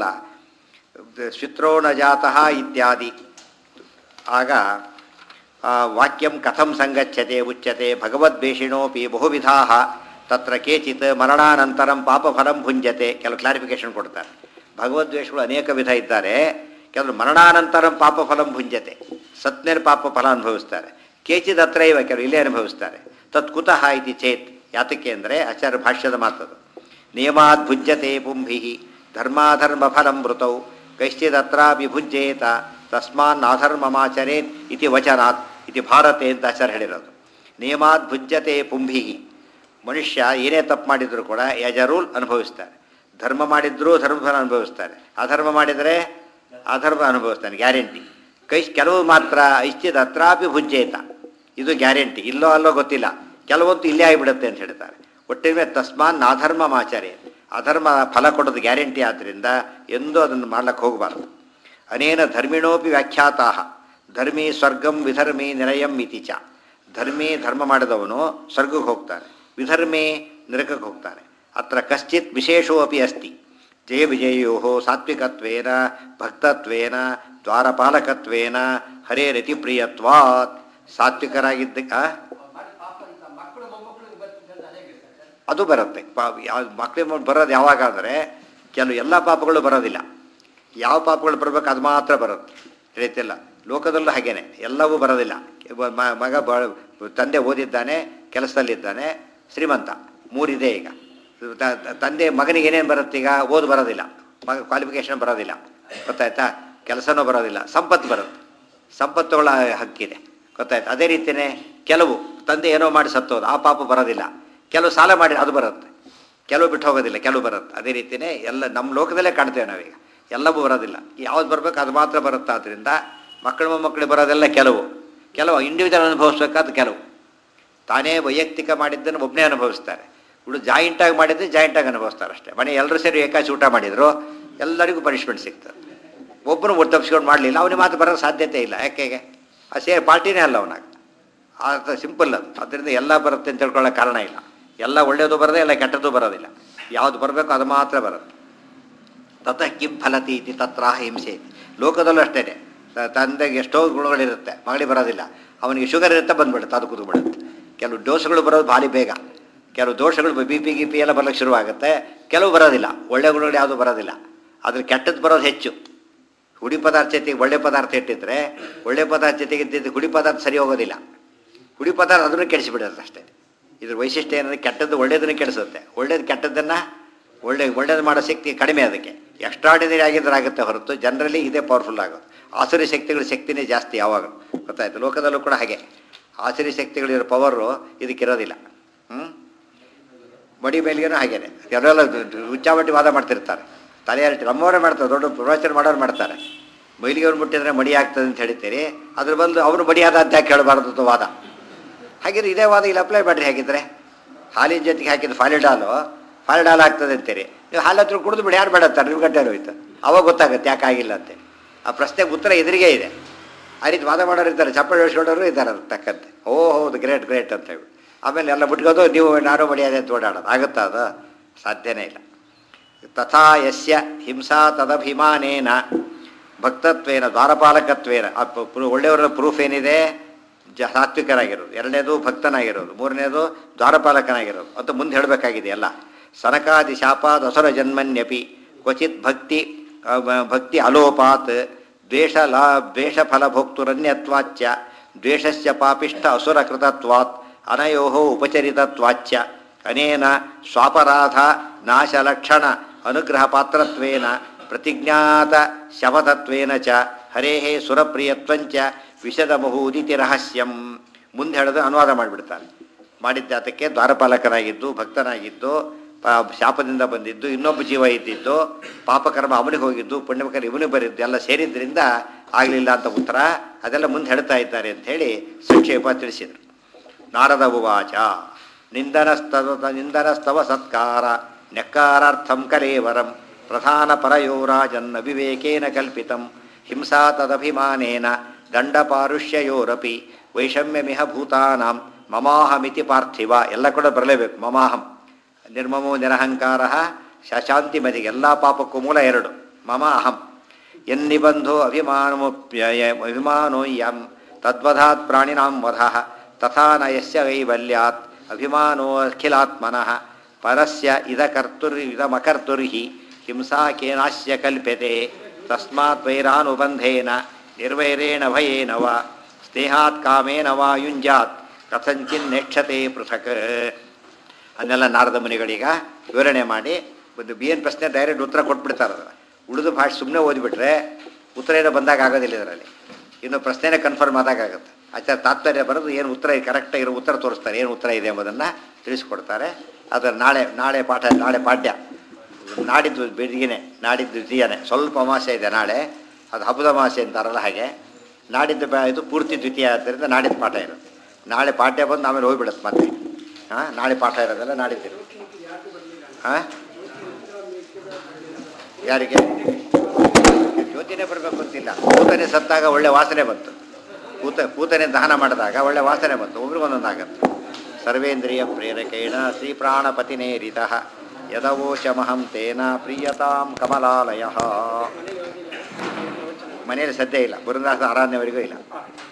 Speaker 1: ಶುತ್ರೋಣ ಜಾತಃ ಇತ್ಯಾದಿ ಆಗ ಆ, ವಾಕ್ಯಂ ಕಥಂ ಸಂಗಚ್ಯತೆ ಉಚ್ಯತೆ ಭಗವದ್ವೇಷಿಣೋಪಿ ಬಹುವಿಧಾ ತತ್ರ ಕೇಚಿತ್ ಮರಣಾನಂತರಂ ಪಾಪಫಲಂ ಭುಂಜತೆ ಕೆಲವು ಕ್ಲಾರಿಫಿಕೇಶನ್ ಕೊಡ್ತಾರೆ ಭಗವದ್ವೇಷಗಳು ಅನೇಕ ವಿಧ ಇದ್ದಾರೆ ಕೆಲವರು ಮರಣಾನಂತರಂ ಪಾಪಫಲಂ ಭುಂಜತೆ ಸತ್ನೇರ ಪಾಪ ಫಲ ಅನುಭವಿಸ್ತಾರೆ ಕೇಚಿದ್ ಹತ್ರ ಇವ ಕೆಲವರು ಇಲ್ಲೇ ಅನುಭವಿಸ್ತಾರೆ ತತ್ ಕುತಃ ಇತಿ ಚೇತ್ ಯಾತಕ್ಕೆ ಅಂದರೆ ಆಚಾರ್ಯ ಭಾಷ್ಯದ ಮಾತದು ನಿಯಮಾದ್ ಭುಜ್ಯತೆ ಪುಂಭಿ ಧರ್ಮಾಧರ್ಮ ಫಲಂ ಮೃತೌ ಕೈಶ್ಚಿದತ್ರ ವಿಭುಜ್ಯೇತ ತಸ್ಮಾನ್ ನಾಧರ್ಮಮಾಚರೇತ್ ಇತಿ ವಚನಾತ್ ಇತಿ ಭಾರತೆ ಅಂತ ಆಚಾರ್ಯ ಹೇಳಿರೋದು ನಿಯಮಾದ್ ಭುಜ್ಯತೆ ಪುಂಭಿ ಮನುಷ್ಯ ಏನೇ ತಪ್ಪು ಮಾಡಿದ್ರು ಕೂಡ ಯಾಜ ರೂಲ್ ಅನುಭವಿಸ್ತಾರೆ ಧರ್ಮ ಮಾಡಿದ್ರೂ ಧರ್ಮಫಲ ಅನುಭವಿಸ್ತಾರೆ ಅಧರ್ಮ ಮಾಡಿದರೆ ಅಧರ್ಮ ಅನುಭವಿಸ್ತಾನೆ ಗ್ಯಾರಂಟಿ ಕೈ ಕೆಲವು ಮಾತ್ರ ಇಚ್ಛಿದ ಹತ್ರಾಪಿ ಭುಜ್ಯೇತ ಇದು ಗ್ಯಾರಂಟಿ ಇಲ್ಲೋ ಅಲ್ಲೋ ಗೊತ್ತಿಲ್ಲ ಕೆಲವೊಂದು ಇಲ್ಲೇ ಆಗಿಬಿಡುತ್ತೆ ಅಂತ ಹೇಳ್ತಾರೆ ಒಟ್ಟಿನ ಮೇಲೆ ತಸ್ಮಾನ್ ನಾಧರ್ಮ ಮಾಚಾರ್ಯ ಅಧರ್ಮ ಫಲ ಕೊಡೋದು ಗ್ಯಾರಂಟಿ ಆದ್ದರಿಂದ ಎಂದೂ ಅದನ್ನು ಮಾಡ್ಲಿಕ್ಕೆ ಹೋಗಬಾರ್ದು ಅನೇನ ಧರ್ಮಿಣೋಪಿ ವ್ಯಾಖ್ಯಾತಾ ಧರ್ಮಿ ಸ್ವರ್ಗಂ ವಿಧರ್ಮಿ ನಿರಯಂ ಇತಿ ಚ ಧರ್ಮಿ ಧರ್ಮ ಮಾಡಿದವನು ಸ್ವರ್ಗಕ್ಕೆ ಹೋಗ್ತಾನೆ ವಿಧರ್ಮೇ ನರಕಕ್ಕೆ ಹೋಗ್ತಾನೆ ಅತ್ರ ಕಶ್ಚಿತ್ ವಿಶೇಷೋ ಅಪಿ ಅಸ್ತಿ ಜಯ ವಿಜಯೋ ಸಾತ್ವಿಕತ್ವೇನ ಭಕ್ತತ್ವೇನ ದ್ವಾರಪಾಲಕತ್ವೇನ ಹರೇ ರತಿ ಪ್ರಿಯತ್ವಾತ್ ಸಾತ್ವಿಕರಾಗಿದ್ದ ಆ? ಅದು ಬರುತ್ತೆ ಮಕ್ಕಳು ಬರೋದು ಯಾವಾಗ ಅಂದರೆ ಕೆಲವು ಎಲ್ಲ ಪಾಪಗಳು ಬರೋದಿಲ್ಲ ಯಾವ ಪಾಪಗಳು ಬರಬೇಕು ಅದು ಮಾತ್ರ ಬರುತ್ತೆ ಹೇಳ್ತಿಲ್ಲ ಲೋಕದಲ್ಲೂ ಹಾಗೇನೆ ಎಲ್ಲವೂ ಬರೋದಿಲ್ಲ ಒಬ್ಬ ಮ- ಮಗ ಬ ತಂದೆ ಓದಿದ್ದಾನೆ ಕೆಲಸದಲ್ಲಿದ್ದಾನೆ ಶ್ರೀಮಂತ ಮೂರಿದೆ ಈಗ ತ- ತ- ತಂದೆ ಮಗನಿಗೆ ಏನೇನು ಬರುತ್ತೆ ಈಗ ಓದು ಬರೋದಿಲ್ಲ ಮಗ ಕ್ವಾಲಿಫಿಕೇಷನ್ ಬರೋದಿಲ್ಲ ಗೊತ್ತಾಯ್ತಾ ಕೆಲಸನೂ ಬರೋದಿಲ್ಲ ಸಂಪತ್ತು ಬರುತ್ತೆ ಸಂಪತ್ತುಗಳ ಹಕ್ಕಿದೆ ಗೊತ್ತಾಯ್ತು ಅದೇ ರೀತಿಯೇ ಕೆಲವು ತಂದೆ ಏನೋ ಮಾಡಿ ಸತ್ತೋದು ಆ ಪಾಪ ಬರೋದಿಲ್ಲ ಕೆಲವು ಸಾಲ ಮಾಡಿ ಅದು ಬರುತ್ತೆ ಕೆಲವು ಬಿಟ್ಟು ಹೋಗೋದಿಲ್ಲ ಕೆಲವು ಬರುತ್ತೆ ಅದೇ ರೀತಿಯೇ ಎಲ್ಲ ನಮ್ಮ ಲೋಕದಲ್ಲೇ ಕಾಣ್ತೇವೆ ನಾವೀಗ ಎಲ್ಲವೂ ಬರೋದಿಲ್ಲ ಯಾವ್ದು ಬರಬೇಕು ಅದು ಮಾತ್ರ ಬರುತ್ತೆ ಆದ್ದರಿಂದ ಮಕ್ಕಳು ಮೊಮ್ಮಕ್ಕಳಿಗೆ ಬರೋದೆಲ್ಲ ಕೆಲವು ಕೆಲವು ಇಂಡಿವಿಜುವಲ್ ಅನುಭವಿಸ್ಬೇಕಾದ ಕೆಲವು ತಾನೇ ವೈಯಕ್ತಿಕ ಮಾಡಿದ್ದನ್ನು ಒಬ್ಬನೇ ಅನುಭವಿಸ್ತಾರೆ ಇವರು ಜಾಯಿಂಟಾಗಿ ಮಾಡಿದ್ರೆ ಜಾಯಿಂಟಾಗಿ ಅನುಭವಿಸ್ತಾರೆ ಅಷ್ಟೇ ಮನೆ ಎಲ್ಲರೂ ಸೇರಿ ಏಕಾಚಿ ಊಟ ಮಾಡಿದ್ರು ಎಲ್ಲರಿಗೂ ಪನಿಷ್ಮೆಂಟ್ ಸಿಗ್ತದೆ ಒಬ್ಬನು ಒಟ್ಟು ತಪ್ಪಿಸ್ಕೊಂಡು ಮಾಡಲಿಲ್ಲ ಅವನಿಗೆ ಮಾತ್ರ ಬರೋ ಸಾಧ್ಯತೆ ಇಲ್ಲ ಯಾಕೆಗೆ ಆ ಸೇ ಪಾರ್ಟಿನೇ ಅಲ್ಲ ಅವನಾಗ ಅದು ಸಿಂಪಲ್ ಅದು ಅದರಿಂದ ಎಲ್ಲ ಬರುತ್ತೆ ಅಂತ ತಿಳ್ಕೊಳ್ಳೋ ಕಾರಣ ಇಲ್ಲ ಎಲ್ಲ ಒಳ್ಳೆಯದು ಬರೋದೇ ಎಲ್ಲ ಕೆಟ್ಟದ್ದು ಬರೋದಿಲ್ಲ ಯಾವುದು ಬರಬೇಕು ಅದು ಮಾತ್ರ ಬರುತ್ತೆ ತತಃ ಕಿಂ ಫಲತಿ ಇತಿ ತತ್ರ ಹಿಂಸೆ ಲೋಕದಲ್ಲೂ ಅಷ್ಟೇ ತಂದೆಗೆ ಎಷ್ಟೋ ಗುಣಗಳಿರುತ್ತೆ ಮಗಳಿಗೆ ಬರೋದಿಲ್ಲ ಅವನಿಗೆ ಶುಗರ್ ಇರುತ್ತೆ ಬಂದ್ಬಿಡುತ್ತೆ ಅದು ಕೂತ್ಬಿಡುತ್ತೆ ಕೆಲವು ಡೋಸ್ಗಳು ಬರೋದು ಭಾರಿ ಬೇಗ ಕೆಲವು ದೋಷಗಳು ಬಿ ಪಿ ಗಿ ಪಿ ಎಲ್ಲ ಬರಲಿಕ್ಕೆ ಶುರುವಾಗುತ್ತೆ ಕೆಲವು ಬರೋದಿಲ್ಲ ಒಳ್ಳೆ ಗುಣಗಳು ಯಾವುದು ಬರೋದಿಲ್ಲ ಅದ್ರ ಕೆಟ್ಟದ್ದು ಬರೋದು ಹೆಚ್ಚು ಹುಡಿ ಪದಾರ್ಥ ಜೊತೆಗೆ ಒಳ್ಳೆ ಪದಾರ್ಥ ಇಟ್ಟಿದ್ರೆ ಒಳ್ಳೆ ಪದಾರ್ಥ ಜೊತೆಗೆ ಇದ್ದಿದ್ದು ಹುಡಿ ಪದಾರ್ಥ ಸರಿ ಹೋಗೋದಿಲ್ಲ ಹುಡಿ ಪದಾರ್ಥ ಅದನ್ನು ಕೆಡಿಸಿಬಿಡುತ್ತೆ ಅಷ್ಟೇ ಇದ್ರ ವೈಶಿಷ್ಟ್ಯ ಏನಂದರೆ ಕೆಟ್ಟದ್ದು ಒಳ್ಳೇದನ್ನು ಕೆಡಿಸುತ್ತೆ ಒಳ್ಳೇದು ಕೆಟ್ಟದ್ದನ್ನು ಒಳ್ಳೆ ಒಳ್ಳೇದು ಮಾಡೋ ಶಕ್ತಿ ಕಡಿಮೆ ಅದಕ್ಕೆ ಎಕ್ಸ್ಟ್ರಾಡಿನರಿ ಆಗಿದ್ರೆ ಆಗುತ್ತೆ ಹೊರತು ಜನರಲಿ ಇದೇ ಪವರ್ಫುಲ್ ಆಗೋದು ಆಸುರಿ ಶಕ್ತಿಗಳ ಶಕ್ತಿನೇ ಜಾಸ್ತಿ ಯಾವಾಗ ಗೊತ್ತಾಯ್ತು ಲೋಕದಲ್ಲೂ ಕೂಡ ಹಾಗೆ ಆಸುರಿ ಶಕ್ತಿಗಳಿರೋ ಪವರು ಇದಕ್ಕಿರೋದಿಲ್ಲ ಹ್ಞೂ ಮಡಿ ಮೇಲಿಗೆನೂ ಹಾಗೇನೆ ಕೆಲವೆಲ್ಲ ಹುಚ್ಚಾಬಟ್ಟಿ ವಾದ ಮಾಡ್ತಿರ್ತಾರೆ ತಲೆ ಹರಟಿ ನಮ್ಮವರೇ ಮಾಡ್ತಾರೆ ದೊಡ್ಡ ಪ್ರವಚನ ಮಾಡೋರು ಮಾಡ್ತಾರೆ ಮೈಲಿಗೆ ಅವ್ರು ಮುಟ್ಟಿದ್ರೆ ಮಡಿ ಆಗ್ತದೆ ಅಂತ ಹೇಳ್ತೀರಿ ಅದ್ರ ಬಂದು ಅವನು ಮಡಿ ಆದ ಅಂತ ಯಾಕೆ ಕೇಳಬಾರ್ದು ಅಂತ ವಾದ ಹಾಗಿದ್ರೆ ಇದೇ ವಾದ ಇಲ್ಲಿ ಅಪ್ಲೈ ಮಾಡಿರಿ ಹಾಗಿದ್ರೆ ಹಾಲಿನ ಜೊತೆಗೆ ಹಾಕಿದ ಫಾಲಿಡಾಲು ಫಾಲಿಡಾಲ್ ಆಗ್ತದೆ ಅಂತೀರಿ ನೀವು ಹಾಲು ಹತ್ರ ಕುಡಿದು ಬಿಡಿ ಯಾರು ಬೇಡತ್ತಾರೆ ನೀವು ಗಂಟೆ ಹೋಯ್ತು ಅವಾಗ ಗೊತ್ತಾಗುತ್ತೆ ಯಾಕೆ ಆಗಿಲ್ಲ ಅಂತ ಆ ಪ್ರಶ್ನೆಗೆ ಉತ್ತರ ಎದುರಿಗೆ ಇದೆ ಆ ರೀತಿ ವಾದ ಮಾಡೋರು ಇದ್ದಾರೆ ಚಪ್ಪಲಿ ಹೊಡ್ಸ್ಕೊಂಡವರು ಇದ್ದಾರೆ ಅದಕ್ಕೆ ತಕ್ಕಂತೆ ಓ ಹೌದು ಗ್ರೇಟ್ ಗ್ರೇಟ್ ಅಂತ ಹೇಳಿ ಆಮೇಲೆ ಎಲ್ಲ ಬಿಟ್ಕೋದು ನೀವು ನಾನು ಮಡಿಯಾದೆ ಅಂತ ಓಡಾಡೋದು ಆಗುತ್ತಾ ಅದು ಸಾಧ್ಯನೇ ಇಲ್ಲ ತಥಾ ಯಸ್ಯ ಹಿಂಸಾ ತದಭಿಮಾನೇನ ಭಕ್ತತ್ವೇನ ದ್ವಾರಪಾಲಕತ್ವೇನ ಆ ಪ- ಪ್ರೂ- ಒಳ್ಳೆಯವರ ಪ್ರೂಫ್ ಏನಿದೆ ಜ ಸಾತ್ವಿಕರಾಗಿರೋದು ಎರಡನೇದು ಭಕ್ತನಾಗಿರೋದು ಮೂರನೇದು ದ್ವಾರಪಾಲಕನಾಗಿರೋದು ಅಂತ ಮುಂದೆ ಹೇಳಬೇಕಾಗಿದೆ ಎಲ್ಲ ಸನಕಾದಿ ಶಾಪಾದ ಅಸುರ ಜನ್ಮನ್ಯಪಿ ಕ್ವಚಿತ್ ಭಕ್ತಿ ಆ, ಮ- ಭಕ್ತಿ ಅಲೋಪಾತ್ ದ್ವೇಷ ಲಾ ದ್ವೇಷ ಫಲಭೋಕ್ತುರನ್ಯತ್ವಾಚ್ಚ ದ್ವೇಷಸ್ಯ ಪಾಪಿಷ್ಠ ಅಸುರಕೃತತ್ವಾತ್ ಅನಯೋ ಉಪಚರಿತತ್ವಾಚ್ಚ ಅನೇನ ಸ್ವಾಪರಾಧ ನಾಶಲಕ್ಷಣ ಅನುಗ್ರಹ ಪಾತ್ರತ್ವೇನ ಪ್ರತಿಜ್ಞಾತ ಶಮತತ್ವೇನ ಚ ಹರೇ ಸುರಪ್ರಿಯತ್ವಂಚ ವಿಷದ ಬಹುದಿತಿ ರಹಸ್ಯಂ ಮುಂದೆ ಹೇಳೋದು ಅನುವಾದ ಮಾಡಿಬಿಡ್ತಾನೆ ಮಾಡಿದ್ದಾತಕ್ಕೆ ದ್ವಾರಪಾಲಕನಾಗಿದ್ದು ಭಕ್ತನಾಗಿದ್ದು ಪ- ಶಾಪದಿಂದ ಬಂದಿದ್ದು ಇನ್ನೊಬ್ಬ ಜೀವ ಇದ್ದಿದ್ದು ಪಾಪಕರ್ಮ ಅವನಿಗೆ ಹೋಗಿದ್ದು ಪುಣ್ಯಕರ್ಮ ಇವನಿಗೆ ಬರಿದ್ದು ಎಲ್ಲ ಸೇರಿದ್ರಿಂದ ಆಗಲಿಲ್ಲ ಅಂತ ಉತ್ತರ ಅದೆಲ್ಲ ಮುಂದೆ ಹೇಳ್ತಾ ಇದ್ದಾರೆ ಅಂತ ಹೇಳಿ ಸಂಕ್ಷೇಪ ತಿಳಿಸಿದರು ನಾರದ ಉವಾಚ ನಿಂದನಸ್ತವ ನಿಂದನಸ್ತವ ಸತ್ಕಾರ ನೆಕ್ಕಾರಾರ್ಥಂ ಕಲೇವರಂ ಪ್ರಧಾನ ಪರಯೋರಾಜನ್ನ ವಿವೇಕೇನ ಕಲ್ಪಿತಂ ಹಿಂಸಾ ತದಭಿಮಾನೇನ ದಂಡಪಾರುಷ್ಯಯೋರಪಿ ವೈಷಮ್ಯಮಿಹ ಭೂತಾನಾಂ ಮಮಾಹಮಿತಿ ಪಾರ್ಥಿವ ಎಲ್ಲ ಕೂಡ ಬರಲೇಬೇಕು ಮಮಾಹಂ ನಿರ್ಮಮೋ ನಿರಹಂಕಾರ ಶಶಾಂತಿ ಮದಿಗೆ ಎಲ್ಲ ಪಾಪಕ್ಕೂ ಮೂಲ ಎರಡು ಮಮ ಅಹಂ ಎನ್ನಿಬಂಧೋ ಅಭಿಮಾನಮುಪ್ಯಯ ಅಭಿಮಾನೋ ಯಂ ತದ್ವಧಾತ್ ಪ್ರಾಣಿನಾಂ ವಧಃ ತಥಾ ನ ಯಸ್ಯ ವೈವಲ್ಯಾತ್ ಅಭಿಮಾನೋ ಅಖಿಲಾತ್ಮನಃ ಪರಸ್ಯ ಇದಕರ್ತುರ್ ಇದಮಕರ್ತುರ್ಹಿ ಹಿಂಸಾ ಕೇನಾಸ್ಯ ಕಲ್ಪ್ಯತೆ ತಸ್ಮಾತ್ ವೈರಾನುಬಂಧೇನ ನಿರ್ವೈರೇಣ ಭಯೇನ ವಾ ಸ್ನೇಹಾತ್ ಕಾಮೇನ ವಾ ಯುಂಜಾತ್ ಕಥಂಚಿನ್ ನೆಕ್ಷತೆ ಪೃಥಕ್ ಅದನ್ನೆಲ್ಲ ನಾರದ ಮುನಿಗಳೀಗ ವಿವರಣೆ ಮಾಡಿ ಒಂದು ಬಿ ಎನ್ ಪ್ರಶ್ನೆ ಡೈರೆಕ್ಟ್ ಉತ್ತರ ಕೊಟ್ಬಿಡ್ತಾರೆ ಅದರ ಉಳಿದು ಭಾಷೆ ಸುಮ್ಮನೆ ಓದಿಬಿಟ್ರೆ ಉತ್ತರ ಏನೋ ಬಂದಾಗ ಆಗೋದಿಲ್ಲ ಇದರಲ್ಲಿ ಇನ್ನು ಪ್ರಶ್ನೆನೇ ಕನ್ಫರ್ಮ್ ಆದಾಗ ಆಗುತ್ತೆ ಆಚಾರ ತಾತ್ಪರ್ಯ ಬರೆದು ಏನು ಉತ್ತರ ಕರೆಕ್ಟಾಗಿ ಇರೋ ಉತ್ತರ ತೋರಿಸ್ತಾರೆ ಏನು ಉತ್ತರ ಇದೆ ಎಂಬುದನ್ನು ತಿಳಿಸ್ಕೊಡ್ತಾರೆ ಅದರ ನಾಳೆ ನಾಳೆ ಪಾಠ ನಾಳೆ ಪಾಠ್ಯ ನಾಡಿದ್ದು ಬೆಳಗ್ಗೆನೆ ನಾಡಿದ್ದು ದ್ವಿತೀಯನೇ ಸ್ವಲ್ಪ ಅಮಾಸೆ ಇದೆ ನಾಳೆ ಅದು ಹಬ್ಬದ ಅಮಾಸೆ ಅಂತಾರಲ್ಲ ಹಾಗೆ ನಾಡಿದ್ದು ಬ ಇದು ಪೂರ್ತಿ ದ್ವಿತೀಯ ಆದ್ದರಿಂದ ನಾಡಿದ್ದು ಪಾಠ ಇರುತ್ತೆ ನಾಳೆ ಪಾಠ್ಯ ಬಂದು ಆಮೇಲೆ ಹೋಗ್ಬಿಡುತ್ತೆ ಮತ್ತೆ ಹಾಂ ನಾಳೆ ಪಾಠ ಇರೋದಲ್ಲ ನಾಡಿದ್ದು ಹಾಂ ಯಾರಿಗೆ ಜ್ಯೋತಿನೇ ಬರಬೇಕು ಅಂತಿಲ್ಲ ಕೂತನೆ ಸತ್ತಾಗ ಒಳ್ಳೆ ವಾಸನೆ ಬಂತು ಕೂತ ಕೂತನೆ ದಹನ ಮಾಡಿದಾಗ ಒಳ್ಳೆ ವಾಸನೆ ಬಂತು ಒಬ್ರಿಗೊಂದೊಂದಾಗತ್ತೆ ಸರ್ವೇಂದ್ರಿಯ ಪ್ರೇರಕೇಣ ಶ್ರೀ ಪ್ರಾಣಪತಿನೇರಿತ ಯದವೋಶಮಹಂ ತೇನ ಪ್ರಿಯತಾಂ ಕಮಲಾಲಯ ಮನೆಯಲ್ಲಿ ಸದ್ಯ ಇಲ್ಲ ಗುರುದಾಸ ಆರಾಧನೆವರೆಗೂ ಇಲ್ಲ